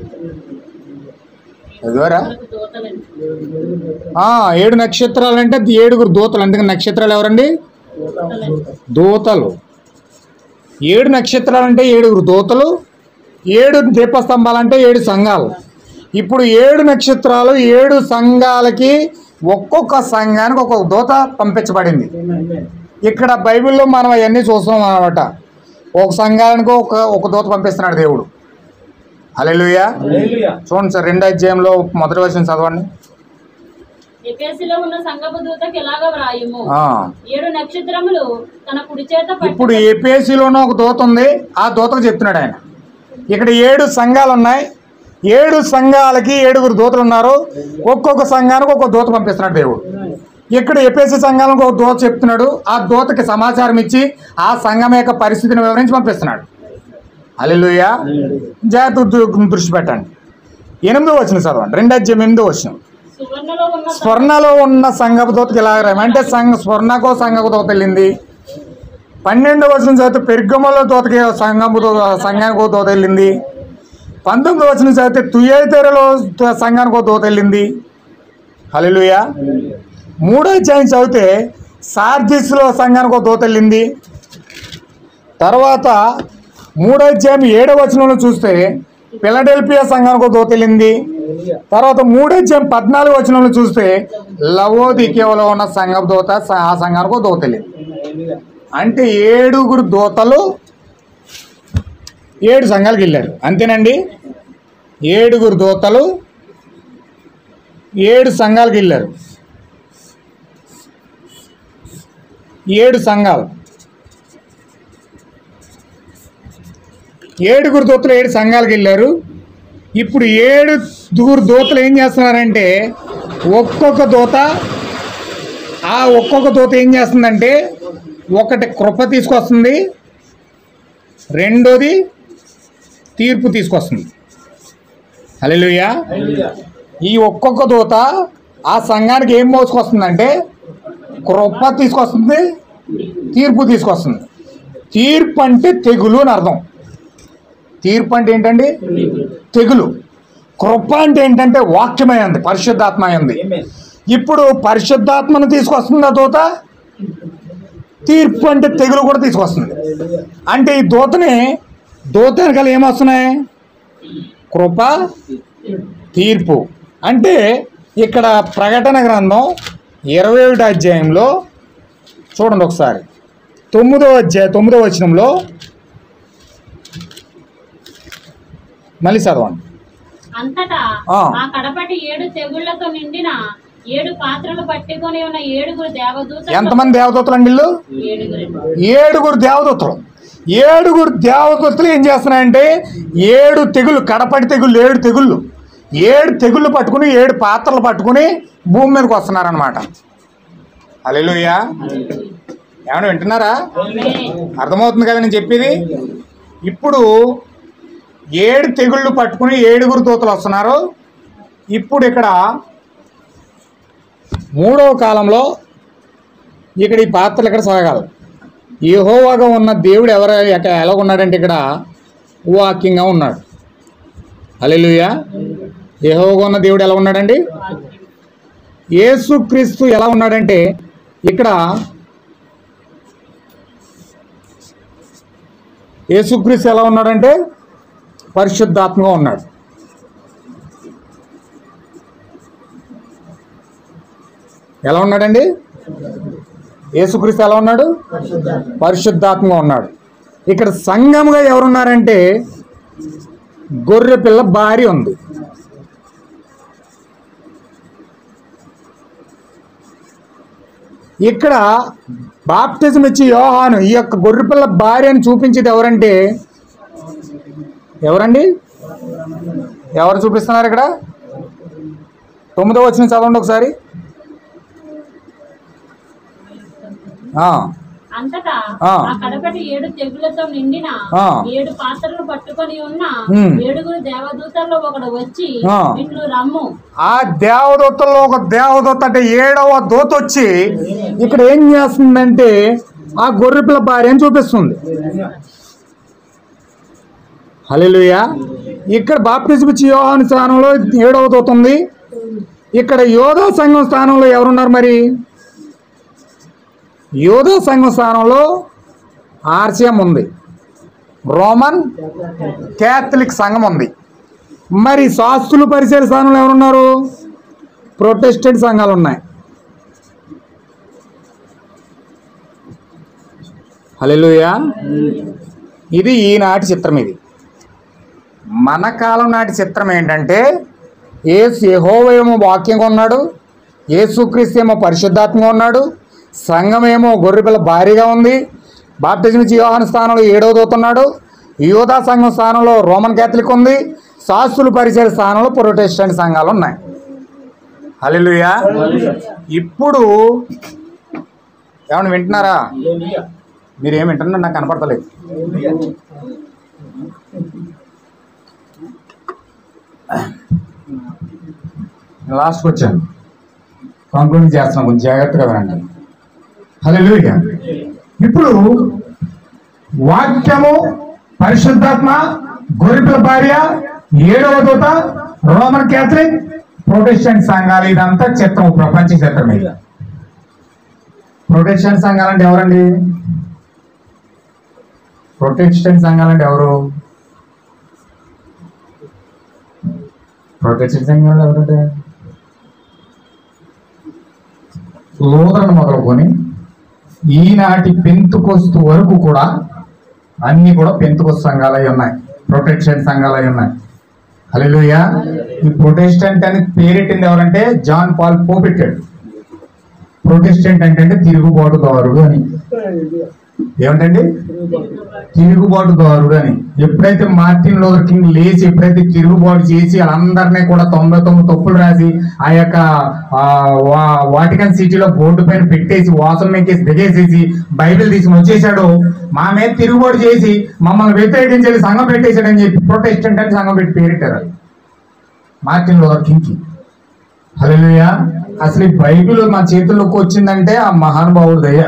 చదివారా దూతలండి ఆ, ఏడు నక్షత్రాలు అంటే అది ఏడుగురు దూతలు అందుకని నక్షత్రాలు ఎవరండి దూతలు ఏడు నక్షత్రాలు అంటే ఏడుగురు దూతలు ఏడు దీపస్తంభాలు అంటే ఏడు సంఘాలు ఇప్పుడు ఏడు నక్షత్రాలు ఏడు సంఘాలకి ఒక్కొక్క సంఘానికి ఒక్కొక్క దూత పంపించబడింది ఇక్కడ బైబిల్లో మనం అవన్నీ చూస్తాం అనమాట ఒక సంఘానికి ఒక ఒక దూత పంపిస్తున్నాడు దేవుడు హల్లెలూయా హల్లెలూయా. చూడండి సార్ రెండో అధ్యాయంలో మొదటి వచ్చిన చదవండి ఎఫెసులో ఉన్న సంగపు దూతకి ఎలాగ వ్రాయుము ఆ. ఏడు నక్షత్రములు తన కుడి చేత పట్టి- ఇప్పుడు ఏపీఎస్సీలోనూ ఒక దూత ఉంది ఆ దూతకు చెప్తున్నాడు ఆయన ఇక్కడ ఏడు సంఘాలు ఉన్నాయి ఏడు సంఘాలకి ఏడుగురు దూతలు ఉన్నారు ఒక్కొక్క సంఘానికి ఒక్కొక్క దూత పంపిస్తున్నాడు దేవుడు ఇక్కడ ఏపీఎస్సీ సంఘాలకు ఒక దూత చెప్తున్నాడు ఆ దూతకి సమాచారం ఇచ్చి ఆ సంఘం యొక్క పరిస్థితిని వివరించి పంపిస్తున్నాడు అల్లెలుయ్య జాగ్రత్త దృ- దృష్టి పెట్టండి ఎనిమిదో వచ్చిన చదవండి రెండు అధ్యాయం ఎనిమిదో వచ్చిన సువర్ణలో ఉన్న స్వర్ణలో ఉన్న సంఘపు దూతకి ఎలా రాయం అంటే సంఘ స్వర్ణకో సంఘపు దూత వెళ్ళింది పన్నెండు వచ్చిన చదివితే పెర్గమలో దూతకి సంఘపు దూత సంఘానికి ఒక దూత వెళ్ళింది పంతొమ్మిది వచ్చిన చదివితే తుయేతెరలో త- సంఘానికి ఒక దూత వెళ్ళింది హల్లెలూయా మూడో అధ్యాయం చదివితే సార్దిస్లో సంఘానికి ఒక దూత వెళ్ళింది తర్వాత మూడో అధ్యాయం ఏడో వచనంలో చూస్తే పిలడెల్పియా సంఘానికి ఒక దూత వెళ్ళింది తర్వాత మూడో అధ్యాయం పద్నాలుగు వచనంలో చూస్తే లవోదికేవలో ఉన్న సంఘపు దూత స- ఆ సంఘానికి ఒక దూత వెళ్ళింది హల్లెలూయా. అంటే ఏడుగురు దూతలు ఏడు సంఘాలకు వెళ్ళారు అంతేనండి ఏడుగురు దూతలు ఏడు సంఘాలకు వెళ్ళారు ఏడు సంఘాలు ఏడుగురు దూతలు ఏడు సంఘాలకు వెళ్ళారు ఇప్పుడు ఏడుగురు దూతలు ఏం చేస్తున్నారంటే ఒక్కొక్క దూత ఆ ఒక్కొక్క దూత ఏం చేస్తుందంటే ఒకటి కృప తీసుకొస్తుంది రెండోది తీర్పు తీసుకొస్తుంది హల్లెలూయా హల్లెలూయా. ఈ ఒక్కొక్క దూత ఆ సంఘానికి ఏం మోసుకొస్తుందంటే కృప తీసుకొస్తుంది తీర్పు తీసుకొస్తుంది తీర్పు అంటే తెగులు అని అర్థం తీర్పు అంటే ఏంటండి తెగులు కృప అంటే ఏంటంటే వాక్యమైంది పరిశుద్ధాత్మయంది ఆమేన్. ఇప్పుడు పరిశుద్ధాత్మను తీసుకొస్తుంది ఆ దూత తీర్పు అంటే తెగులు కూడా తీసుకొస్తుంది హల్లెలూయా. అంటే ఈ దూతని దూత వెనకాల ఏమొస్తున్నాయి కృప తీర్పు అంటే ఇక్కడ ప్రకటన గ్రంథం ఇరవై ఒకటి అధ్యాయంలో చూడండి ఒకసారి తొమ్మిదో అధ్యాయ తొమ్మిదో వచనంలో మళ్ళీ చదవండి అంతటా ఆ. ఆ కడపటి ఏడు తెగుళ్లతో నిండిన ఏడు పాత్రలు పట్టుకొని ఉన్న ఏడుగురు దేవదూతలు ఎంతమంది దేవదూతలు అండి వీళ్ళు ఏడుగురు ఏడుగురు దేవదూతలు ఏడుగురు దేవదూతలు ఏం చేస్తున్నాయంటే ఏడు తెగులు కడపటి తెగుళ్ళు ఏడు తెగుళ్ళు ఏడు తెగుళ్ళు పట్టుకుని ఏడు పాత్రలు పట్టుకుని భూమి మీదకి వస్తున్నారనమాట అలెలుయ్యా ఏమైనా వింటున్నారా అర్థమవుతుంది కదా నేను చెప్పేది ఇప్పుడు ఏడు తెగుళ్ళు పట్టుకుని ఏడుగురు దూతలు వస్తున్నారు ఇప్పుడు ఇక్కడ మూడవ కాలంలో ఇక్కడ ఈ పాత్రలు ఇక్కడ సాగాలి యెహోవాగా ఉన్న దేవుడు ఎవరు ఎక్క- ఎలా ఉన్నాడంటే ఇక్కడ వాక్యంగా ఉన్నాడు అలెలుయ యెహోవాగా ఉన్న దేవుడు ఎలా ఉన్నాడండి యేసుక్రీస్తు ఎలా ఉన్నాడంటే ఇక్కడ యేసుక్రీస్తు ఎలా ఉన్నాడంటే పరిశుద్ధాత్మగా ఉన్నాడు ఎలా ఉన్నాడండి యేసుక్రీస్తు ఎలా ఉన్నాడు పరిశుద్ధాత్మగా ఉన్నాడు ఇక్కడ సంఘముగా ఎవరున్నారంటే గొర్రె పిల్ల భార్య ఉంది ఇక్కడ బాప్టిజం ఇచ్చి యోహాను ఈ యొక్క గొర్రెపిల్ల భార్యను చూపించేది ఎవరంటే ఎవరండి ఎవరు చూపిస్తున్నారు ఇక్కడ తొమ్మిదో వచ్చిన చదవండి ఒకసారి ఆ, అంతటా ఆ. ఆ కడపటి ఏడు తెగులతో నిండిన ఆ. ఏడు పాత్రలు పట్టుకొని ఉన్న ఉమ్. ఏడుగురు దేవదూతల్లో ఒకడు వచ్చి ఆ. ఇట్లు రమ్ము ఆ దేవదూతల్లో ఒక దేవదూత అంటే ఏడవ దూత వచ్చి ఇక్కడ ఏం చేస్తుందంటే ఆ గొర్రెపిల్ల భార్యని చూపిస్తుంది హల్లెలూయా ఇక్కడ బాప్టిజం ఇచ్చి యోహాను స్థానంలో ఏడవ దూత ఉంది ఇక్కడ యోధా సంఘం స్థానంలో ఎవరున్నారు మరి యోధా సంఘం స్థానంలో ఆర్సిఎం ఉంది రోమన్ క్యాథలిక్ సంఘం ఉంది మరి శాస్త్రులు పరిచయ స్థానంలో ఎవరున్నారు ప్రొటెస్టెంట్ సంఘాలు ఉన్నాయి హల్లెలూయా ఇది ఈనాటి చిత్రం ఇది మన కాలం నాటి చిత్రం ఏంటంటే ఏసు యెహోవేమో వాక్యంగా ఉన్నాడు యేసుక్రీస్తు ఏమో పరిశుద్ధాత్మగా ఉన్నాడు సంఘం ఏమో గొర్రెపిల్ల భారీగా ఉంది బాప్టిజం ఇచ్చి యోహాను స్థానంలో ఏడవ దూతున్నాడు యోధా సంఘం స్థానంలో రోమన్ క్యాథలిక్ ఉంది శాస్త్రులు పరిచయ స్థానంలో ప్రొటెస్టెంట్ సంఘాలు ఉన్నాయి హల్లెలూయా ఇప్పుడు ఏమన్నా వింటున్నారా మీరు ఏం వింటున్నారు నాకు కనపడతలేదు లాస్ట్కి వచ్చాను కంక్లూడ్ చేస్తున్నాం కొంచెం జాగ్రత్తగా వినండి హల్లెలూయా ఇప్పుడు వాక్యము పరిశుద్ధాత్మ గొర్రెల భార్య ఏడవ దూత రోమన్ క్యాథలిక్ ప్రొటెస్టెంట్ సంఘాలు ఇదంతా చిత్రం ప్రపంచ చిత్రం ఇది ప్రొటెస్టెంట్ సంఘాలు అంటే ఎవరండి ప్రొటెస్టెంట్ సంఘాలు అంటే ఎవరు ప్రొటెస్టెంట్ సంఘాలు ఎవరంటే లోదరను మొదలుకొని ఈనాటి పెంతుకొస్తు వరకు కూడా అన్ని కూడా పెంతుకొస్తు సంఘాలై ఉన్నాయి ప్రొటెస్టెంట్ సంఘాలై ఉన్నాయి హల్లెలూయా ఈ ప్రొటెస్టెంట్ అని పేరెట్టింది ఎవరంటే జాన్ పాల్ పోపెట్టాడు ప్రొటెస్టెంట్ అంటే తిరుగుబాటుదారుడు అని ఏమిటండి తిరుగుబాటుదారుడు అని ఎప్పుడైతే మార్టిన్ లోదర్ కింగ్ లేచి ఎప్పుడైతే తిరుగుబాటు చేసి వాళ్ళందరినీ కూడా తొంభై తొమ్మిది తప్పులు రాసి ఆ యొక్క ఆ, వా- వాటికన్ సిటీలో బోర్డు పైన పెట్టేసి వాసన ఎక్కేసి దిగేసేసి బైబిల్ తీసుకుని వచ్చేసాడు మా మీద తిరుగుబాటు చేసి మమ్మల్ని వ్యతిరేకించేది సంఘం పెట్టేశాడని చెప్పి ప్రొటెస్టెంట్ అని సంఘం పెట్టి పేరెట్టారు మార్టిన్ లోదర్ కింగ్ కి హల్లెలూయా అసలు ఈ బైబిల్ మా చేతుల్లోకి వచ్చిందంటే ఆ మహానుభావుడు దయ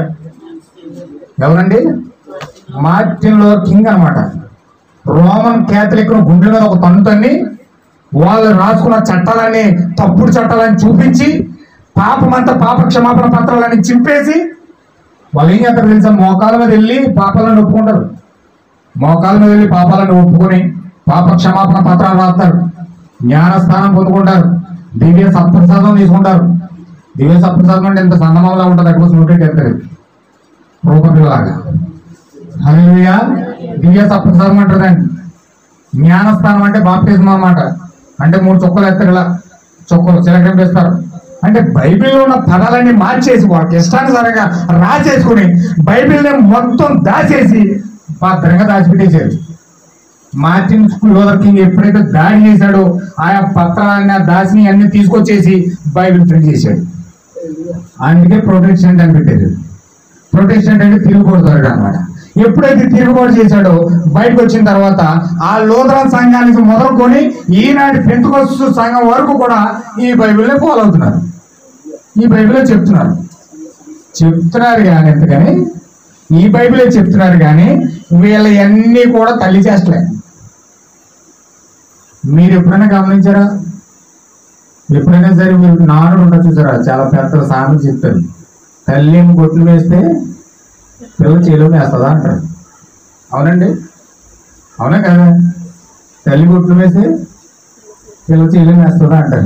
ఎవరండి మార్టిన్ లో కింగ్ అన్నమాట రోమన్ క్యాథలిక్ గుండెల మీద ఒక తంతుని వాళ్ళు రాసుకున్న చట్టాలన్నీ తప్పుడు చట్టాలని చూపించి పాపమంతా పాప క్షమాపణ పత్రాలని చింపేసి వాళ్ళు ఏం చేస్తారు తెలుసా మోకాల మీద వెళ్ళి పాపాలను ఒప్పుకుంటారు మోకాల మీద వెళ్ళి పాపాలను ఒప్పుకొని పాప క్షమాపణ పత్రాలు రాస్తారు జ్ఞానస్థానం పొందుకుంటారు దివ్య సత్ప్రసాదం తీసుకుంటారు దివ్య సత్ప్రసాదం అంటే ఎంత సన్నమంలా ఉంటుంది అక్కడ నోటెట్ వెళ్తారు రూపపిల్లలాగా హల్లెలూయా దివ్య సత్ప్రసాదం అంటారు దాన్ని జ్ఞానస్థానం అంటే బాప్తిజం అన్నమాట అంటే మూడు చుక్కలు ఎత్తారు ఇలా చుక్కలు చిలకరిస్తారు అంటే బైబిల్లో ఉన్న పదాలన్నీ మార్చేసి వాళ్ళకి ఇష్టానుసారంగా రాసేసుకుని బైబిల్ని మొత్తం దాచేసి భద్రంగా దాచిపెట్టేశారు మార్టిన్ లూథర్ కింగ్ ఎప్పుడైతే దాడి చేశాడో ఆయా పత్రాలన్నీ ఆ దాసిని అన్ని తీసుకొచ్చేసి బైబిల్ ప్రింట్ చేశాడు అందుకే ప్రొటెక్షన్ అని పెట్టారు ప్రొటెక్షన్ అంటే తిరుగుబాటు అనమాట ఎప్పుడైతే తిరుగుబాటు చేశాడో బయటకు వచ్చిన తర్వాత ఆ లోదరన్ సంఘానికి మొదలుకొని ఈనాటి పెంతుకొస్తు సంఘం వరకు కూడా ఈ బైబిల్ని ఫాలో అవుతున్నారు ఈ బైబిలే చెప్తున్నారు చెప్తున్నారు కానీ ఎందుకని ఈ బైబిలే చెప్తున్నారు కానీ వీళ్ళ అన్నీ కూడా తల్లి చేస్తలే మీరు ఎప్పుడైనా గమనించారా ఎప్పుడైనా సరే మీరు నానుడు ఉండదు చూసారా చాలా పెద్ద సామెత చెప్తారు తల్లి ఏమో గొడ్లు వేస్తే పిల్ల చెలువు వేస్తుందా అంటారు అవునండి అవునా కదా తల్లి గొడ్లు వేస్తే పిల్ల చెలువు వేస్తుందా అంటారు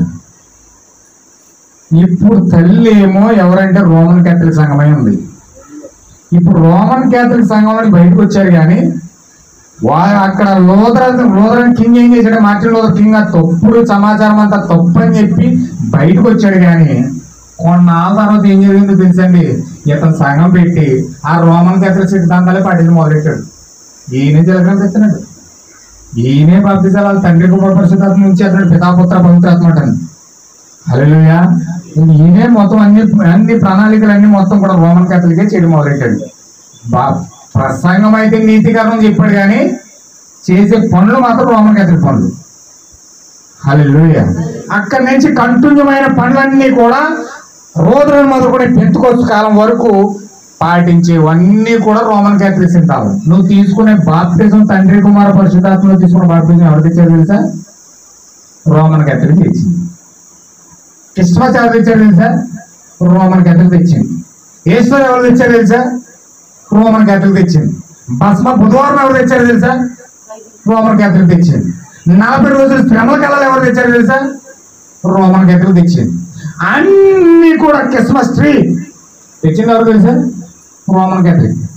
ఇప్పుడు తల్లి ఏమో ఎవరంటే రోమన్ క్యాథలిక్ సంఘమై ఉంది ఇప్పుడు రోమన్ క్యాథలిక్ సంఘంలో బయటకు వచ్చారు కానీ వా అక్కడ లోదర లోదరన్ కింగ్ ఏం చేశాడు మార్టిన్ లోదర్ కింగ్ ఆ తప్పుడు సమాచారం అంతా తప్పు అని చెప్పి బయటకు వచ్చాడు కానీ కొన్నాళ్ళ తర్వాత ఏం జరిగిందో తెలుసండి ఇతను సంఘం పెట్టి ఆ రోమన్ క్యాథలిక్ సిద్ధాంతాలే పాటించి మొదలెట్టాడు ఈయనే జలగ్రం తెచ్చినాడు ఈయనే బాప్తిజాలు వాళ్ళ తండ్రి కుమార పరిశుద్ధాత్మ నుంచి అతను పితాపుత్ర పవిత్రాత్మ అంటాను హల్లెలూయా ఈయనే మొత్తం అన్ని అన్ని ప్రణాళికలన్నీ మొత్తం కూడా రోమన్ క్యాథలికే చేయడం మొదలెట్టాడు బా ప్రసంగం అయితే నీతికరణం చెప్పాడు కానీ చేసే పనులు మాత్రం రోమన్ క్యాథలిక్ పనులు హల్లెలూయా అక్కడి నుంచి కంటిన్యూమైన పనులన్నీ కూడా రోజులను మొదలుకొని పెంతుకొచ్చు కాలం వరకు పాటించేవన్నీ కూడా రోమన్ క్యాథలిక్ సిద్ధాలు నువ్వు తీసుకునే బాప్తిజం తండ్రి కుమార పరిశుద్ధాత్మలో తీసుకున్న బాప్తిజం ఎవరు తెచ్చారు తెలుసా రోమన్ క్యాథలిక్ తెచ్చింది క్రిస్మస్ ఎవరు తెచ్చారు తెలుసా రోమన్ క్యాథలిక్ తెచ్చింది ఈస్టర్ ఎవరు తెచ్చారు తెలుసా రోమన్ క్యాథలిక్ తెచ్చింది భస్మ బుధవారం ఎవరు తెచ్చారు తెలుసా రోమన్ క్యాథలిక్ తెచ్చింది నలభై రోజులు శ్రమల కళలు ఎవరు తెచ్చారు తెలుసా రోమన్ క్యాథలిక్ తెచ్చింది అన్ని కూడా క్రిస్మస్ ట్రీ తెచ్చింది ఎవరు తెలుసా రోమన్ క్యాథలిక్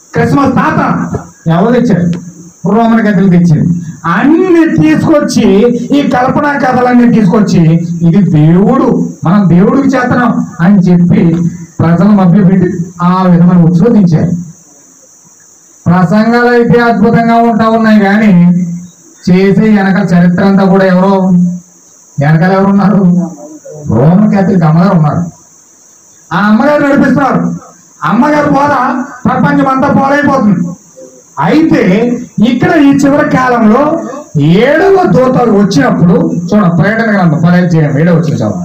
క్రిస్మస్ తాత ఎవరు తెచ్చారు రోమన్ కథలు తెచ్చింది అన్ని తీసుకొచ్చి ఈ కల్పనా కథలన్నీ తీసుకొచ్చి ఇది దేవుడు మనం దేవుడికి చేతనం అని చెప్పి ప్రజలు మభ్యపెట్టి ఆ విధమైన ఉత్సవదించారు ప్రసంగాలు అయితే అద్భుతంగా ఉంటా ఉన్నాయి కానీ చేసే వెనక చరిత్ర అంతా కూడా ఎవరో వెనకాల ఎవరు ఉన్నారు రోమన్ క్యాథలిక్ అమ్మగారు ఉన్నారు ఆ అమ్మగారు నడిపిస్తున్నారు అమ్మగారు బోధ ప్రపంచం అంతా పోలైపోతుంది అయితే ఇక్కడ ఈ చివరి కాలంలో ఏడవ దూత వచ్చినప్పుడు చూడ ప్రకటన గ్రంథం పదహైదు ఏడవ వచ్చిన చదవండి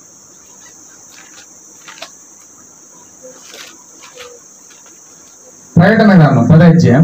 ప్రకటన గ్రంథం పదహైదు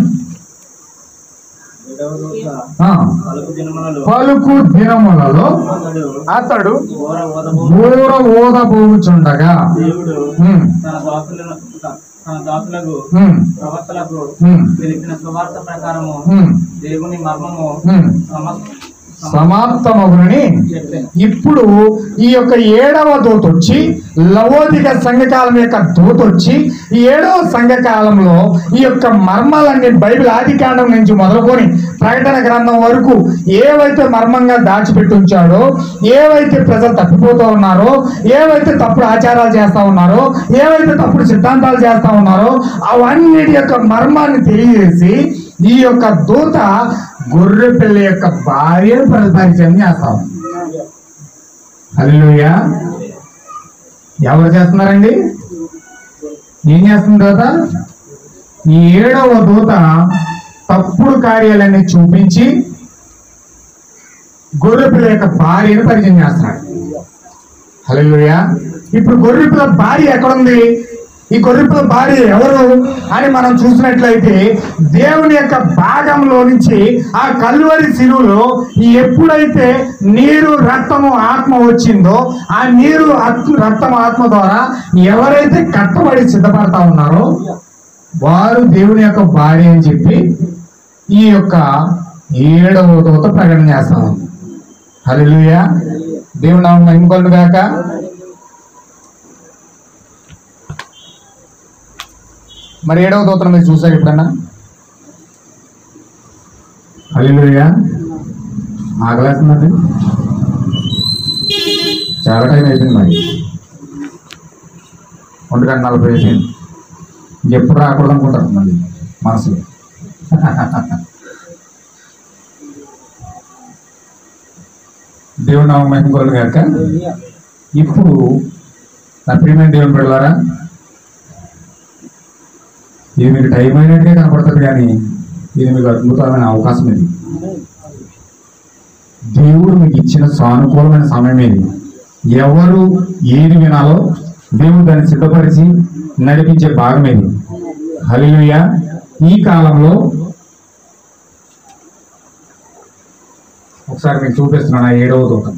ఏడవ దూత ఆ, పలుకు దినములలో పలుకు దినములలో అతడు అతడు ఘోర ఓదము ఊర ఊదబోచుండగా దేవుడు ఉమ్, తన దాసులను తన దాసులకు ఉమ్, ప్రవక్తలకు ఉమ్, తెలిపిన సువార్త ప్రకారము ఉమ్, దేవుని మర్మము ఉమ్. సమస్త సమాప్తమగునని చెప్పాను ఇప్పుడు ఈ యొక్క ఏడవ దూత వచ్చి లవోదిక సంఘకాలం యొక్క దూత వచ్చి ఈ ఏడవ సంఘకాలంలో ఈ యొక్క మర్మాలన్నీ బైబిల్ ఆది కాండం నుంచి మొదలుకొని ప్రకటన గ్రంథం వరకు ఏవైతే మర్మంగా దాచిపెట్టి ఉంచాడో ఏవైతే ప్రజలు తప్పిపోతూ ఉన్నారో ఏవైతే తప్పుడు ఆచారాలు చేస్తా ఉన్నారో ఏవైతే తప్పుడు సిద్ధాంతాలు చేస్తా ఉన్నారో అవన్నిటి యొక్క మర్మాన్ని తెలియజేసి ఈ యొక్క దూత గొర్రె పిల్ల యొక్క భార్యను పరిచయం చేస్తాం హల్లెలూయా ఎవరు చేస్తున్నారండి ఏం చేస్తుంది దూత ఈ ఏడవ దూత తప్పుడు కార్యాలన్నీ చూపించి గొర్రె పిల్ల యొక్క భార్యను పరిచయం చేస్తున్నాడు హల్లెలూయా ఇప్పుడు గొర్రె పిల్ల భార్య ఎక్కడుంది ఈ గొర్రెపిల్ల భార్య ఎవరు అని మనం చూసినట్లయితే దేవుని యొక్క భాగంలో నుంచి ఆ కల్వరి శిలువలో ఎప్పుడైతే నీరు రక్తము ఆత్మ వచ్చిందో ఆ నీరు ఆత్మ- రక్తం ఆత్మ ద్వారా ఎవరైతే కట్టబడి సిద్ధపడతా ఉన్నారో వారు దేవుని యొక్క భార్య అని చెప్పి ఈ యొక్క ఏడవ దూత ప్రకటన చేస్తాం హల్లెలూయా దేవుని నామం మహిమకొల్లు గాక మరి ఏడవ దూతను మీరు చూసారు ఎప్పుడన్నా హల్లెలూయా ఆగలేస్తున్నది చాలా టైం అయిపోయింది మరి ఒంటి గంట నలభై అయిపోయింది ఎప్పుడు రాకూడదు అనుకుంటారు మళ్ళీ మనసులో దేవుడు నామం మహిమకొల్లు గాక ఇప్పుడు నా ప్రియమైన దేవుని బిడ్డలారా ఇది మీకు టైం అయినట్టే కనపడుతుంది కానీ ఇది మీకు అద్భుతమైన అవకాశం ఇది దేవుడు మీకు ఇచ్చిన సానుకూలమైన సమయం ఇది ఎవరు ఏది వినాలో దేవుడు దాన్ని సిద్ధపరిచి నడిపించే భాగం ఇది హలిలుయ ఈ కాలంలో ఒకసారి మీకు చూపిస్తున్నాను ఆ ఏడవ దూతం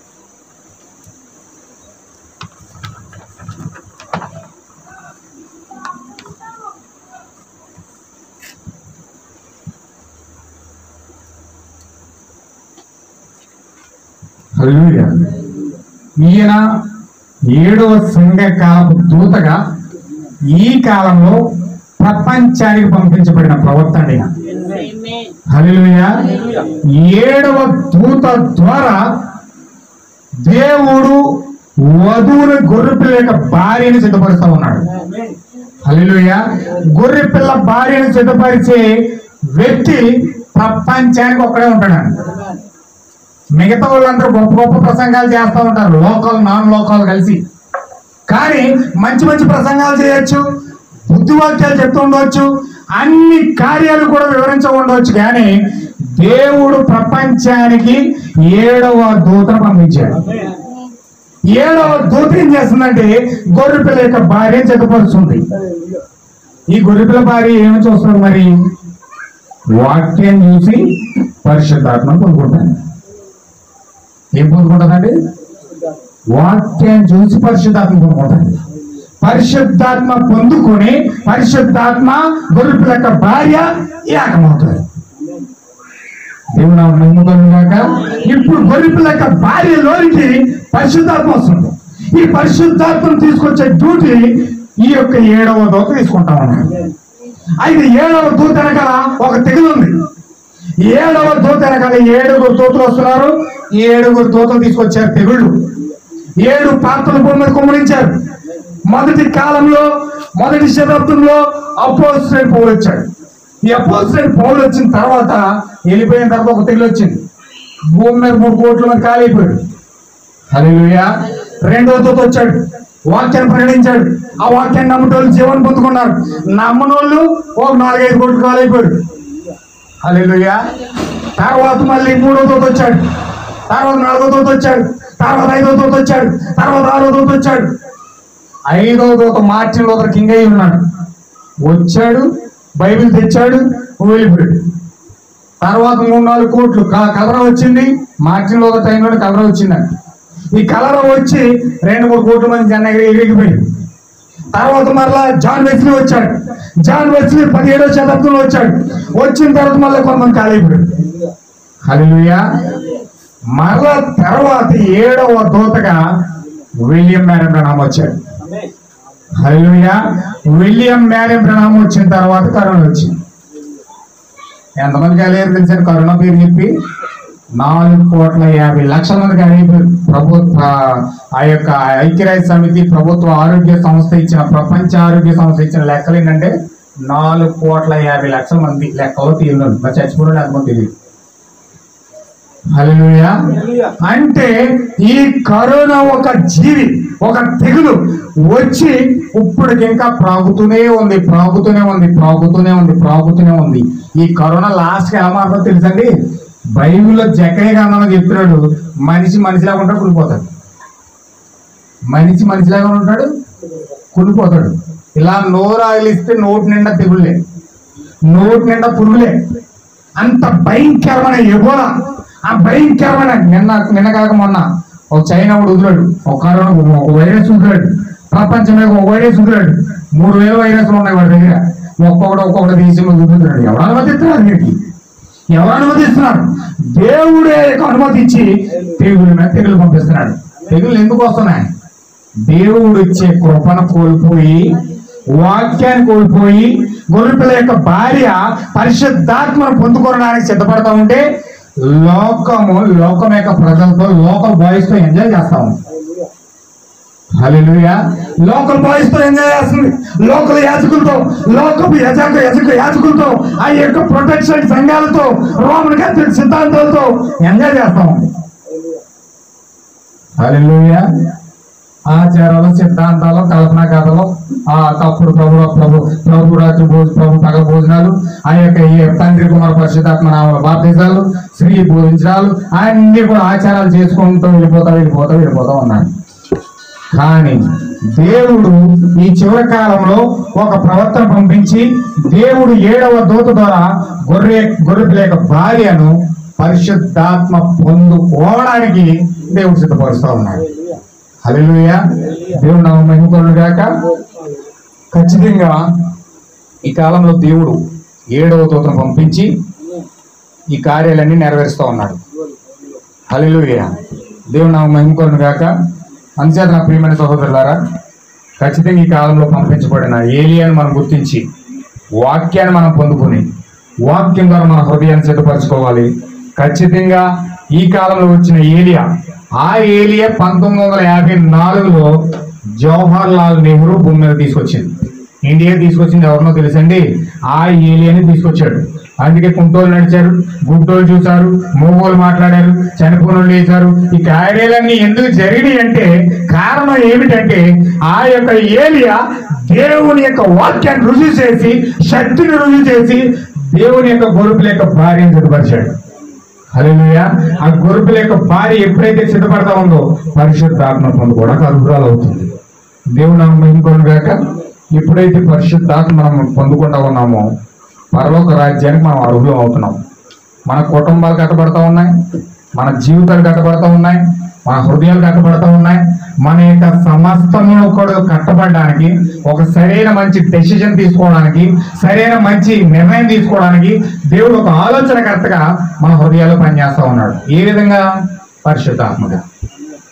హల్లెలూయా ఈయన ఏడవ సంఘ కాలపు దూతగా ఈ కాలంలో ప్రపంచానికి పంపించబడిన ప్రవర్తన ఈయన. Amen. హల్లెలూయా ఏడవ దూత ద్వారా దేవుడు వధువుని గొర్రెపిల్ల యొక్క భార్యని సిద్ధపరుస్తా ఉన్నాడు హల్లెలూయా గొర్రె పిల్ల భార్యను సిద్ధపరిచే వ్యక్తి ప్రపంచానికి ఒక్కడే ఉంటాడు మిగతా వాళ్ళందరూ గొప్ప గొప్ప ప్రసంగాలు చేస్తూ ఉంటారు లోకల్ నాన్ లోకల్ కలిసి కానీ మంచి మంచి ప్రసంగాలు చేయొచ్చు బుద్ధివాక్యాలు చెప్తూ ఉండవచ్చు అన్ని కార్యాలు కూడా వివరించ ఉండవచ్చు కానీ దేవుడు ప్రపంచానికి ఏడవ దూతను పంపించాడు ఏడవ దూత ఏం చేస్తుందంటే గొర్రెపిల్ల యొక్క భార్య జతపరుస్తుంది ఈ గొర్రెపిల్ల భార్య ఏమి చూస్తుంది మరి వాక్యం చూసి పరిశుద్ధాత్మను పొందుకుంటాను ఏం పొందుకుంటుందండి వాక్యం చూసి పరిశుద్ధాత్మ పొందుకుంటుంది పరిశుద్ధాత్మ పొందుకొని పరిశుద్ధాత్మ గొర్రెపిల్ల యొక్క భార్య ఏకమవుతుంది దేవుడు నాకు నమ్ముతాక ఇప్పుడు గొర్రెపిల్ల యొక్క భార్యలోనికి పరిశుద్ధాత్మ వస్తుంది ఈ పరిశుద్ధాత్మను తీసుకొచ్చే డ్యూటీ ఈ యొక్క ఏడవ దోత తీసుకుంటా ఉన్నాడు అయితే ఏడవ దూత వెనకాల ఒక తెగులు ఉంది ఏడవ దూత వెనకాల ఏడుగురు దూతలు వస్తున్నారు ఈ ఏడుగురు దూతలు తీసుకొచ్చారు తెగుళ్ళు ఏడు పాత్రలు భూమి మీద కుమ్మరించారు మొదటి కాలంలో మొదటి శతాబ్దంలో అపోజిట్ పౌలు వచ్చాడు ఈ అపోజిట్ పౌలు వచ్చిన తర్వాత వెళ్ళిపోయిన తర్వాత ఒక తెగులు వచ్చింది భూమి మీద మూడు కోట్ల మంది కాలిపోయాడు హల్లెలూయా రెండో దూత వచ్చాడు వాక్యాన్ని ప్రకటించాడు ఆ వాక్యాన్ని నమ్మటోళ్ళు జీవనం పొందుకున్నారు నమ్మనోళ్ళు ఒక నాలుగైదు కోట్లు కాలైపోయాడు హల్లెలూయా తర్వాత మళ్ళీ మూడో దూత వచ్చాడు తర్వాత నాలుగో దూత వచ్చాడు తర్వాత ఐదో దూత వచ్చాడు తర్వాత ఆరో దూత వచ్చాడు ఐదో దూత మార్చిన లోపల కింగ్ అయి ఉన్నాడు వచ్చాడు బైబిల్ తెచ్చాడు వెళ్ళిపోయాడు తర్వాత మూడు నాలుగు కోట్లు క- కలర వచ్చింది మార్చిన లోపల టైంలో కలర వచ్చిందండి ఈ కలర వచ్చి రెండు మూడు కోట్ల మంది జన ఎగిరిగిపోయింది తర్వాత మరలా జాన్ వెస్లీ వచ్చాడు జాన్ వెస్లీ పదిహేడో శతాబ్దంలో వచ్చాడు వచ్చిన తర్వాత మళ్ళీ కొంతమంది కాలిపోయాడు హల్లెలూయా మరలా తర్వాత ఏడవ దూతగా విలియం మ్యారీ ప్రణామం వచ్చాడు హల్లెలూయా విలియం మ్యారీ ప్రణామం వచ్చిన తర్వాత కరోనా వచ్చింది ఎంతమంది కలిగారు తెలిసారు కరోనా పేరు చెప్పి నాలుగు కోట్ల యాభై లక్షల మంది కలిగిపోయారు ప్రభుత్వ ఆ యొక్క ఐక్యరాజ్య సమితి ప్రభుత్వ ఆరోగ్య సంస్థ ఇచ్చిన ప్రపంచ ఆరోగ్య సంస్థ ఇచ్చిన లెక్కలు ఏంటంటే నాలుగు కోట్ల యాభై లక్షల మంది లెక్కలో తీయలేదు మరి చచ్చిపోవడం ఎంతమంది తెలియదు హల్లెలూయా అంటే ఈ కరోనా ఒక జీవి ఒక తెగులు వచ్చి ఇప్పటికి ఇంకా ప్రాగుతూనే ఉంది ప్రాగుతూనే ఉంది ప్రాగుతూనే ఉంది ప్రాగుతూనే ఉంది ఈ కరోనా లాస్ట్ ఎలా మాత్రం తెలుసండి బైబిల్లో జకయ్య గ్రంథంలో చెప్తున్నాడు మనిషి మనిషిలాగా ఉంటాడు కులిపోతాడు మనిషి మనిషిలాగా ఉంటాడు కులిపోతాడు ఇలా నోరు ఆగిలిస్తే నోటి నిండా తెగుళ్ళే నోటి నిండా పురుగులే అంత భయంకరమైన ఎబోలా ఆ భయంకరమైన నిన్న నిన్న కాక మొన్న ఒక చైనా వాడు వదిలాడు ఒక కరోనా ఒక వైరస్ వదిలాడు ప్రపంచం మీద ఒక వైరస్ వదిలాడు మూడు వేల వైరస్లు ఉన్నాయి వాడి దగ్గర ఒక్కొక్కటి ఒక్కొక్కటి తీసి వదులుతున్నాడు ఎవరు అనుమతిస్తున్నారు వీరికి ఎవరు అనుమతిస్తున్నారు దేవుడే అనుమతి ఇచ్చి తెగులు మీద తెగులు పంపిస్తున్నాడు తెగులు ఎందుకు వస్తున్నాయి దేవుడు ఇచ్చే కృపను కోల్పోయి వాక్యాన్ని కోల్పోయి గొర్రెపిల్ల యొక్క భార్య పరిశుద్ధాత్మను పొందుకోవడానికి సిద్ధపడతా ఉంటే లోకము లోకం యొక్క ప్రజలతో లోకల్ బాయ్స్ తో ఎంజాయ్ చేస్తా ఉంది హల్లెలూయా లోకల్ బాయ్స్ తో ఎంజాయ్ చేస్తుంది లోకల్ యాజకులతో లోకపు యజక యజక యాజకులతో ఆ యొక్క ప్రొటెక్షన్ సంఘాలతో రోమన్ క్యాథలిక్ సిద్ధాంతాలతో ఎంజాయ్ చేస్తా ఉంది హల్లెలూయా ఆచారాలు సిద్ధాంతాలు కల్పనా కథలు ఆ తప్పుడు ప్రభు ప్రభు ప్రభు రాత్రి భోజ ప్రభు పగ భోజనాలు ఆ యొక్క ఈ తండ్రి కుమార పరిశుద్ధాత్మ నామల బాప్తిజాలు స్త్రీ బోధించాలు అన్ని కూడా ఆచారాలు చేసుకుంటూ వెళ్ళిపోతా వెళ్ళిపోతా వెళ్ళిపోతా ఉన్నాడు కానీ దేవుడు ఈ చివరి కాలంలో ఒక ప్రవర్తన పంపించి దేవుడు ఏడవ దూత ద్వారా గొర్రె గొర్రె యొక్క భార్యను పరిశుద్ధాత్మ పొందుకోవడానికి దేవుడు సిద్ధపరుస్తూ ఉన్నాడు హల్లెలూయా దేవుడు నా మహిమకొను గాక ఖచ్చితంగా ఈ కాలంలో దేవుడు ఏడవ దూతను పంపించి ఈ కార్యాలన్నీ నెరవేరుస్తూ ఉన్నాడు హల్లెలూయా దేవుడు నా మహిమకొను గాక అంచేత నా ప్రియమైన సహోదరులారా ఖచ్చితంగా ఈ కాలంలో పంపించబడిన ఏలియాను మనం గుర్తించి వాక్యాన్ని మనం పొందుకొని వాక్యం ద్వారా మన హృదయాన్ని సిద్ధపరచుకోవాలి ఖచ్చితంగా ఈ కాలంలో వచ్చిన ఏలియా ఆ ఏలియా పంతొమ్మిది వందల యాభై నాలుగులో జవహర్ లాల్ నెహ్రూ భూమి మీద తీసుకొచ్చింది ఇండియా తీసుకొచ్చింది ఎవరినో తెలుసండి ఆ ఏలియాని తీసుకొచ్చాడు అందుకే కుంటోలు నడిచారు గుడ్డోలు చూశారు మూగోలు మాట్లాడారు చనిపోయిన వాళ్ళు లేచారు ఈ కార్యాలన్నీ ఎందుకు జరిగినాయి అంటే కారణం ఏమిటంటే ఆ యొక్క ఏలియా దేవుని యొక్క వాక్యాన్ని రుజువు చేసి శక్తిని రుజువు చేసి దేవుని యొక్క గొరుపుల యొక్క భార్యను సిద్ధపరిచాడు హల్లెలూయా ఆ గొరుపుల యొక్క భార్య ఎప్పుడైతే సిద్ధపడతా ఉందో పరిశుద్ధాత్మ పొందుకోవడానికి అర్హురాలు అవుతుంది దేవుడు నామం మహిమకొను గాక ఎప్పుడైతే పరిశుద్ధాత్మ మనం పొందుకుంటా ఉన్నామో పరలోక రాజ్యానికి మనం అర్హులం అవుతున్నాం మన కుటుంబాలు కట్టబడతా ఉన్నాయి మన జీవితాలు కట్టబడతా ఉన్నాయి మన హృదయాలు కట్టబడతా ఉన్నాయి మన యొక్క సమస్తమును కూడా కట్టబడడానికి ఒక సరైన మంచి డెసిషన్ తీసుకోవడానికి సరైన మంచి నిర్ణయం తీసుకోవడానికి దేవుడు ఒక ఆలోచనకర్తగా మన హృదయాల్లో పనిచేస్తా ఉన్నాడు ఏ విధంగా పరిశుద్ధాత్మగా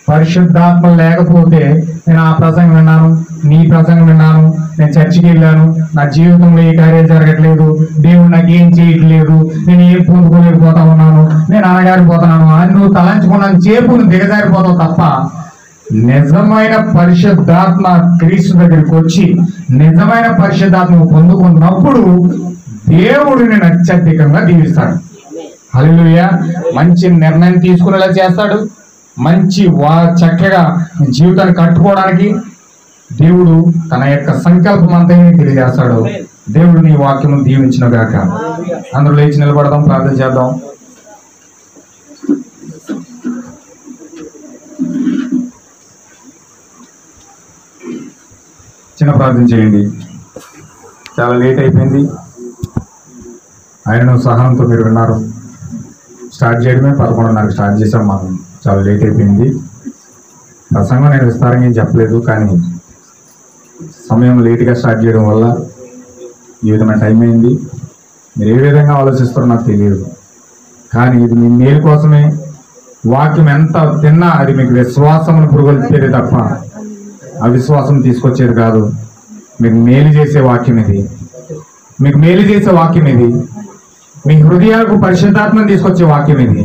పరిశుద్ధాత్మ లేకపోతే నేను ఆ ప్రసంగం విన్నాను నీ ప్రసంగం విన్నాను నేను చర్చికి వెళ్ళాను నా జీవితంలో ఏ కార్యం జరగట్లేదు దేవుడు నాకు ఏం చేయట్లేదు నేను ఏం పొందుకోలేకపోతా ఉన్నాను నేను అనగారిపోతున్నాను అని నువ్వు తలంచుకున్నాను చేపు నువ్వు దిగజారిపోతావు తప్ప నిజమైన పరిశుద్ధాత్మ క్రీస్తు దగ్గరికి వచ్చి నిజమైన పరిశుద్ధాత్మ పొందుకున్నప్పుడు దేవుడు నేను అత్యధికంగా దీవిస్తాడు హల్లెలూయా మంచి నిర్ణయం తీసుకునేలా చేస్తాడు మంచి వా చక్కగా జీవితాన్ని కట్టుకోవడానికి దేవుడు తన యొక్క సంకల్పం అంతా తెలియజేస్తాడు దేవుడు నీ వాక్యము దీవించిన గాక అందరూ లేచి నిలబడదాం ప్రార్థన చేద్దాం చిన్న ప్రార్థన చేయండి చాలా లేట్ అయిపోయింది ఆయనను సహనంతో మీరు విన్నారు స్టార్ట్ చేయడమే పదకొండున్నరకు స్టార్ట్ చేసాం మనం చాలా లేట్ అయిపోయింది ప్రసంగం నేను విస్తారంగా ఏం చెప్పలేదు కానీ సమయం లేట్గా స్టార్ట్ చేయడం వల్ల ఈ విధమైన టైం అయింది మీరు ఏ విధంగా ఆలోచిస్తారో నాకు తెలియదు కానీ ఇది మీ మేలు కోసమే వాక్యం ఎంత తిన్నా అది మీకు విశ్వాసమును పురుగొల్పేది తప్ప అవిశ్వాసం తీసుకొచ్చేది కాదు మీకు మేలు చేసే వాక్యం ఇది మీకు మేలు చేసే వాక్యం ఇది మీ హృదయాలకు పరిశుద్ధాత్మను తీసుకొచ్చే వాక్యం ఇది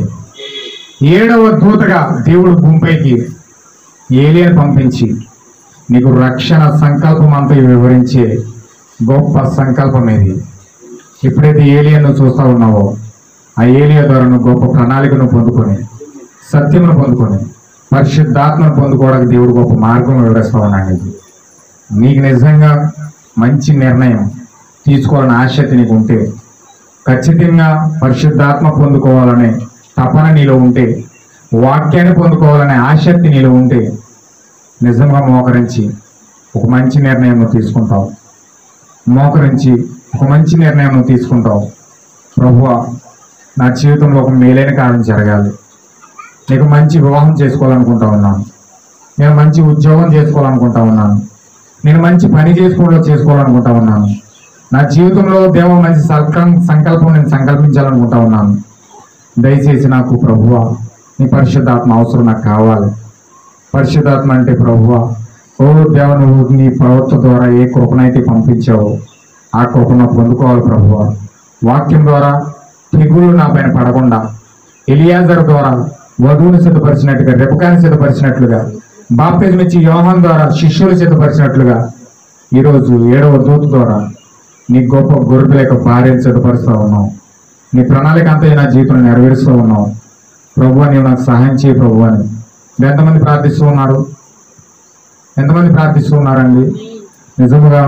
ఏడవ దూతగా దేవుడు భూమిపైకి ఏలియను పంపించి నీకు రక్షణ సంకల్పం అంతా వివరించే గొప్ప సంకల్పం ఇది ఎప్పుడైతే ఏలియన్ను చూస్తా ఉన్నావో ఆ ఏలియా ద్వారా నువ్వు గొప్ప ప్రణాళికను పొందుకొని సత్యమును పొందుకొని పరిశుద్ధాత్మను పొందుకోవడానికి దేవుడు గొప్ప మార్గం వివరిస్తా ఉన్నాడు నీకు. నీకు నిజంగా మంచి నిర్ణయం తీసుకోవాలని ఆసక్తి నీకు ఉంటే ఖచ్చితంగా పరిశుద్ధాత్మ పొందుకోవాలనే తపన నీలో ఉంటే వాక్యాన్ని పొందుకోవాలనే ఆసక్తి నీలో ఉంటే నిజంగా మోకరించి ఒక మంచి నిర్ణయం నువ్వు తీసుకుంటావు మోకరించి ఒక మంచి నిర్ణయం నువ్వు తీసుకుంటావు ప్రభువా నా జీవితంలో ఒక మేలైన కారణం జరగాలి నీకు మంచి వివాహం చేసుకోవాలనుకుంటా ఉన్నాను నేను మంచి ఉద్యోగం చేసుకోవాలనుకుంటా ఉన్నాను నేను మంచి పని చేసుకోవడం చేసుకోవాలనుకుంటా ఉన్నాను నా జీవితంలో దేవ మంచి సంకల్పం సంకల్పం నేను సంకల్పించాలనుకుంటా ఉన్నాను దయచేసి నాకు ప్రభువ నీ పరిశుద్ధాత్మ అవసరం నాకు కావాలి పరిశుద్ధాత్మ అంటే ప్రభువ ఓ దేవ నువ్వు నీ ప్రవర్త ద్వారా ఏ కృపనైతే పంపించావో ఆ కృపను పొందుకోవాలి ప్రభువ వాక్యం ద్వారా తెగులు నా పైన పడకుండా ఎలియాజర్ ద్వారా వధువుని సిద్ధపరిచినట్టుగా రెపకాన్ని సిద్ధపరిచినట్లుగా బాప్తిజం ఇచ్చి యోహన్ ద్వారా శిష్యులు సిద్ధపరిచినట్లుగా ఈరోజు ఏడవ దూత ద్వారా నీ గొప్ప గొర్రెల యొక్క భార్యను సిద్ధపరుస్తూ ఉన్నావు నీ ప్రణాళిక అంతా నా జీవితంలో నెరవేరుస్తూ ఉన్నావు ప్రభు నీవు నాకు సహాయం చేయి ప్రభు అని ఎంతమంది ప్రార్థిస్తూ ఉన్నారు ఎంతమంది ప్రార్థిస్తూ ఉన్నారండి నిజముగా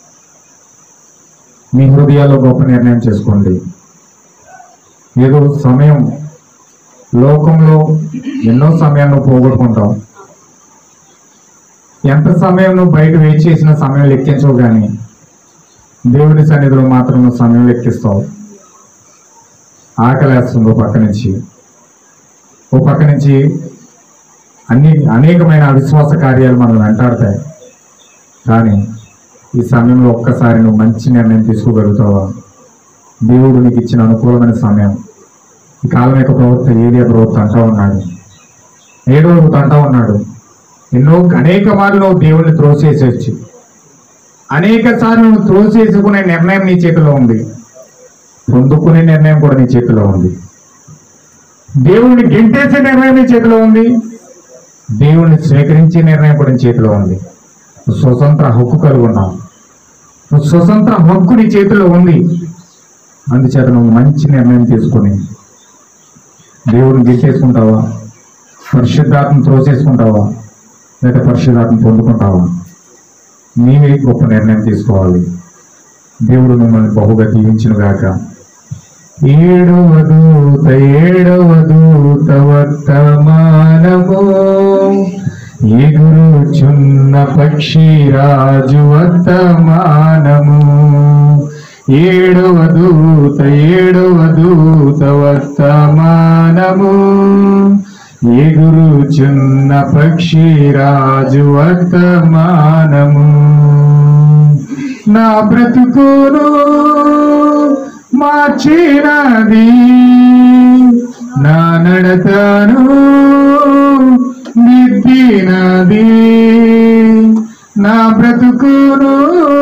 మీ హృదయాల్లో గొప్ప నిర్ణయం చేసుకోండి ఏదో సమయం లోకంలో ఎన్నో సమయాన్ని పోగొట్టుకుంటాం ఎంత సమయం నువ్వు బయట వెయిట్ చేసిన సమయం లెక్కించవు కానీ దేవుని సన్నిధిలో మాత్రం నువ్వు సమయం లెక్కిస్తావు ఆకలేస్తుంది ఓ పక్క నుంచి ఓ పక్క నుంచి అన్ని అనేకమైన అవిశ్వాస కార్యాలు మనం వెంటాడతాయి కానీ ఈ సమయంలో ఒక్కసారి నువ్వు మంచి నిర్ణయం తీసుకోగలుగుతావా దేవుడు నీకు ఇచ్చిన అనుకూలమైన సమయం ఈ కాలం యొక్క ప్రవక్త ఏరియా ప్రవక్త అంటా ఉన్నాడు ఏడో ఒకటి అంటా ఉన్నాడు ఎన్నో అనేక మార్లు నువ్వు దేవుడిని త్రోసేసేసి అనేక సార్లు నువ్వు త్రోసేసుకునే నిర్ణయం నీ చేతిలో ఉంది పొందుకునే నిర్ణయం కూడా నీ చేతిలో ఉంది దేవుణ్ణి గెంటేసే నిర్ణయం నీ చేతిలో ఉంది దేవుణ్ణి స్వీకరించే నిర్ణయం కూడా నీ చేతిలో ఉంది నువ్వు స్వతంత్ర హక్కు కలిగి ఉన్నావు నువ్వు స్వతంత్ర హక్కు నీ చేతిలో ఉంది అందుచేత నువ్వు మంచి నిర్ణయం తీసుకొని దేవుడిని గెలిచేసుకుంటావా పరిశుద్ధాత్మ త్రోసేసుకుంటావా లేదా పరిశుద్ధాత్మ పొందుకుంటావా నీవే గొప్ప నిర్ణయం తీసుకోవాలి దేవుడు మిమ్మల్ని బహుగా దీవించును గాక ఏడవ దూత ఏడవ దూత వర్తమానము ఎగురుచున్న పక్షి రాజు వర్తమానము ఏడవ దూత ఏడవ దూత వర్తమానము ఎగురుచున్న పక్షి రాజు వర్తమానము నా బ్రతుకును మార్చినది నా నడతను నిత్య చూపినది నా బ్రతుకును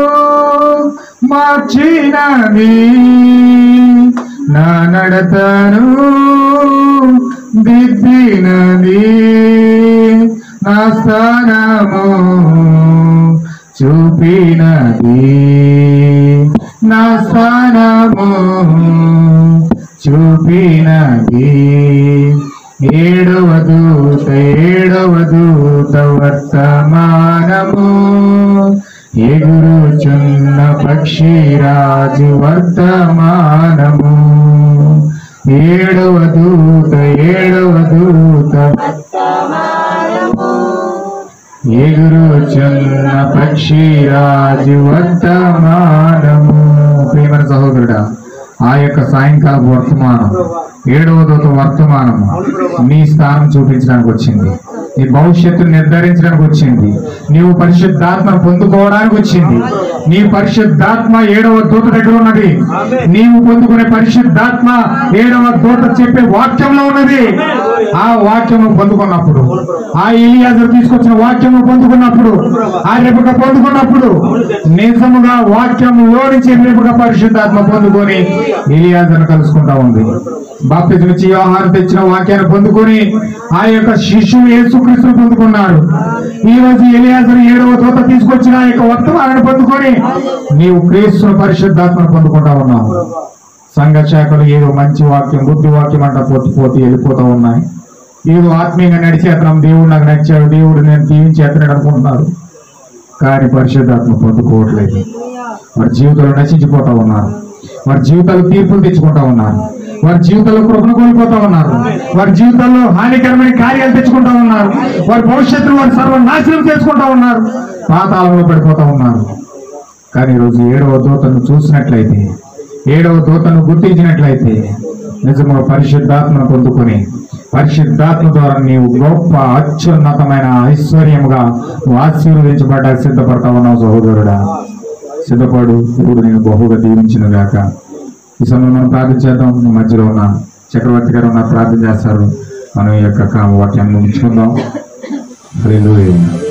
మార్చినది నా నడతను దిద్దినది నా స్థానము చూపినది నా స్థానము చూపినది ఏడవ దూత ఏడవ దూత వర్తమానము ఎగురుచున్న పక్షిరాజు వర్తమానము ఏడవ దూత ఏడవ దూత ఎగురుచున్న పక్షిరాజు వర్తమానము ప్రియమైన సహోదరుడా ఆ యొక్క సాయంకాలపు వర్తమానం ఏడవ దూత వర్తమానం నీ స్థానం చూపించడానికి వచ్చింది నీ భవిష్యత్తును నిర్ధారించడానికి వచ్చింది నీవు పరిశుద్ధాత్మను పొందుకోవడానికి వచ్చింది నీ పరిశుద్ధాత్మ ఏడవ దూత దగ్గర ఉన్నది నీవు పొందుకునే పరిశుద్ధాత్మ ఏడవ దూత చెప్పే వాక్యంలో ఉన్నది ఆ వాక్యము పొందుకున్నప్పుడు ఆ ఇలియాజరు తీసుకొచ్చిన వాక్యము పొందుకున్నప్పుడు ఆ రేపుక పొందుకున్నప్పుడు నిజముగా వాక్యంలో నుంచి రేపుక పరిశుద్ధాత్మ పొందుకొని ఇలియాజర్ను కలుసుకుంటా ఉంది బాప్తిజం ఇచ్చి వ్యవహారం తెచ్చిన వాక్యాన్ని పొందుకొని ఆ యొక్క శిశువు యేసుక్రీస్తును పొందుకున్నాడు ఈ రోజు ఎలియాజరు ఏడవ తోత తీసుకొచ్చిన ఆ యొక్క వర్తమానాన్ని పొందుకొని నీవు క్రీస్తును పరిశుద్ధాత్మను పొందుకుంటా ఉన్నావు సంఘ శాఖలు ఏదో మంచి వాక్యం బుద్ధి వాక్యం అంట పోతూ పోతూ వెళ్ళిపోతూ ఉన్నాయి ఏదో ఆత్మీయంగా నడిచేతనం దేవుడు నాకు నచ్చాడు దేవుడు నేను దీవించేతనాడు అనుకుంటున్నారు కానీ పరిశుద్ధాత్మ పొందుకోవట్లేదు వారి జీవితంలో నశించిపోతా ఉన్నారు వారి జీవితాలు తీర్పులు తెచ్చుకుంటా ఉన్నారు వారి జీవితంలో కృపను కోల్పోతా ఉన్నారు వారి జీవితాల్లో హానికరమైన కార్యాలు తెచ్చుకుంటా ఉన్నారు వారి భవిష్యత్తులో వారి సర్వనాశనం చేసుకుంటా ఉన్నారు పాతాళంలో పడిపోతా ఉన్నారు కానీ ఈరోజు ఏడవ దూతను చూసినట్లయితే ఏడవ దూతను గుర్తించినట్లయితే నిజంగా పరిశుద్ధాత్మను పొందుకొని పరిశుద్ధాత్మ ద్వారా నీవు గొప్ప అత్యున్నతమైన ఐశ్వర్యముగా నువ్వు ఆశీర్వదించబడ్డా సిద్ధపడతా ఉన్నావు సహోదరుడా సిద్ధపడు దేవుడు నేను బహుగా దీవించిన గాక ఈ సమయంలో మనం ప్రార్థన చేద్దాం నీ మధ్యలో ఉన్న చక్రవర్తి గారు ఉన్న ప్రార్థన చేస్తారు మనం ఈ యొక్క వాక్యాన్ని ముగించుకుందాం హల్లెలూయా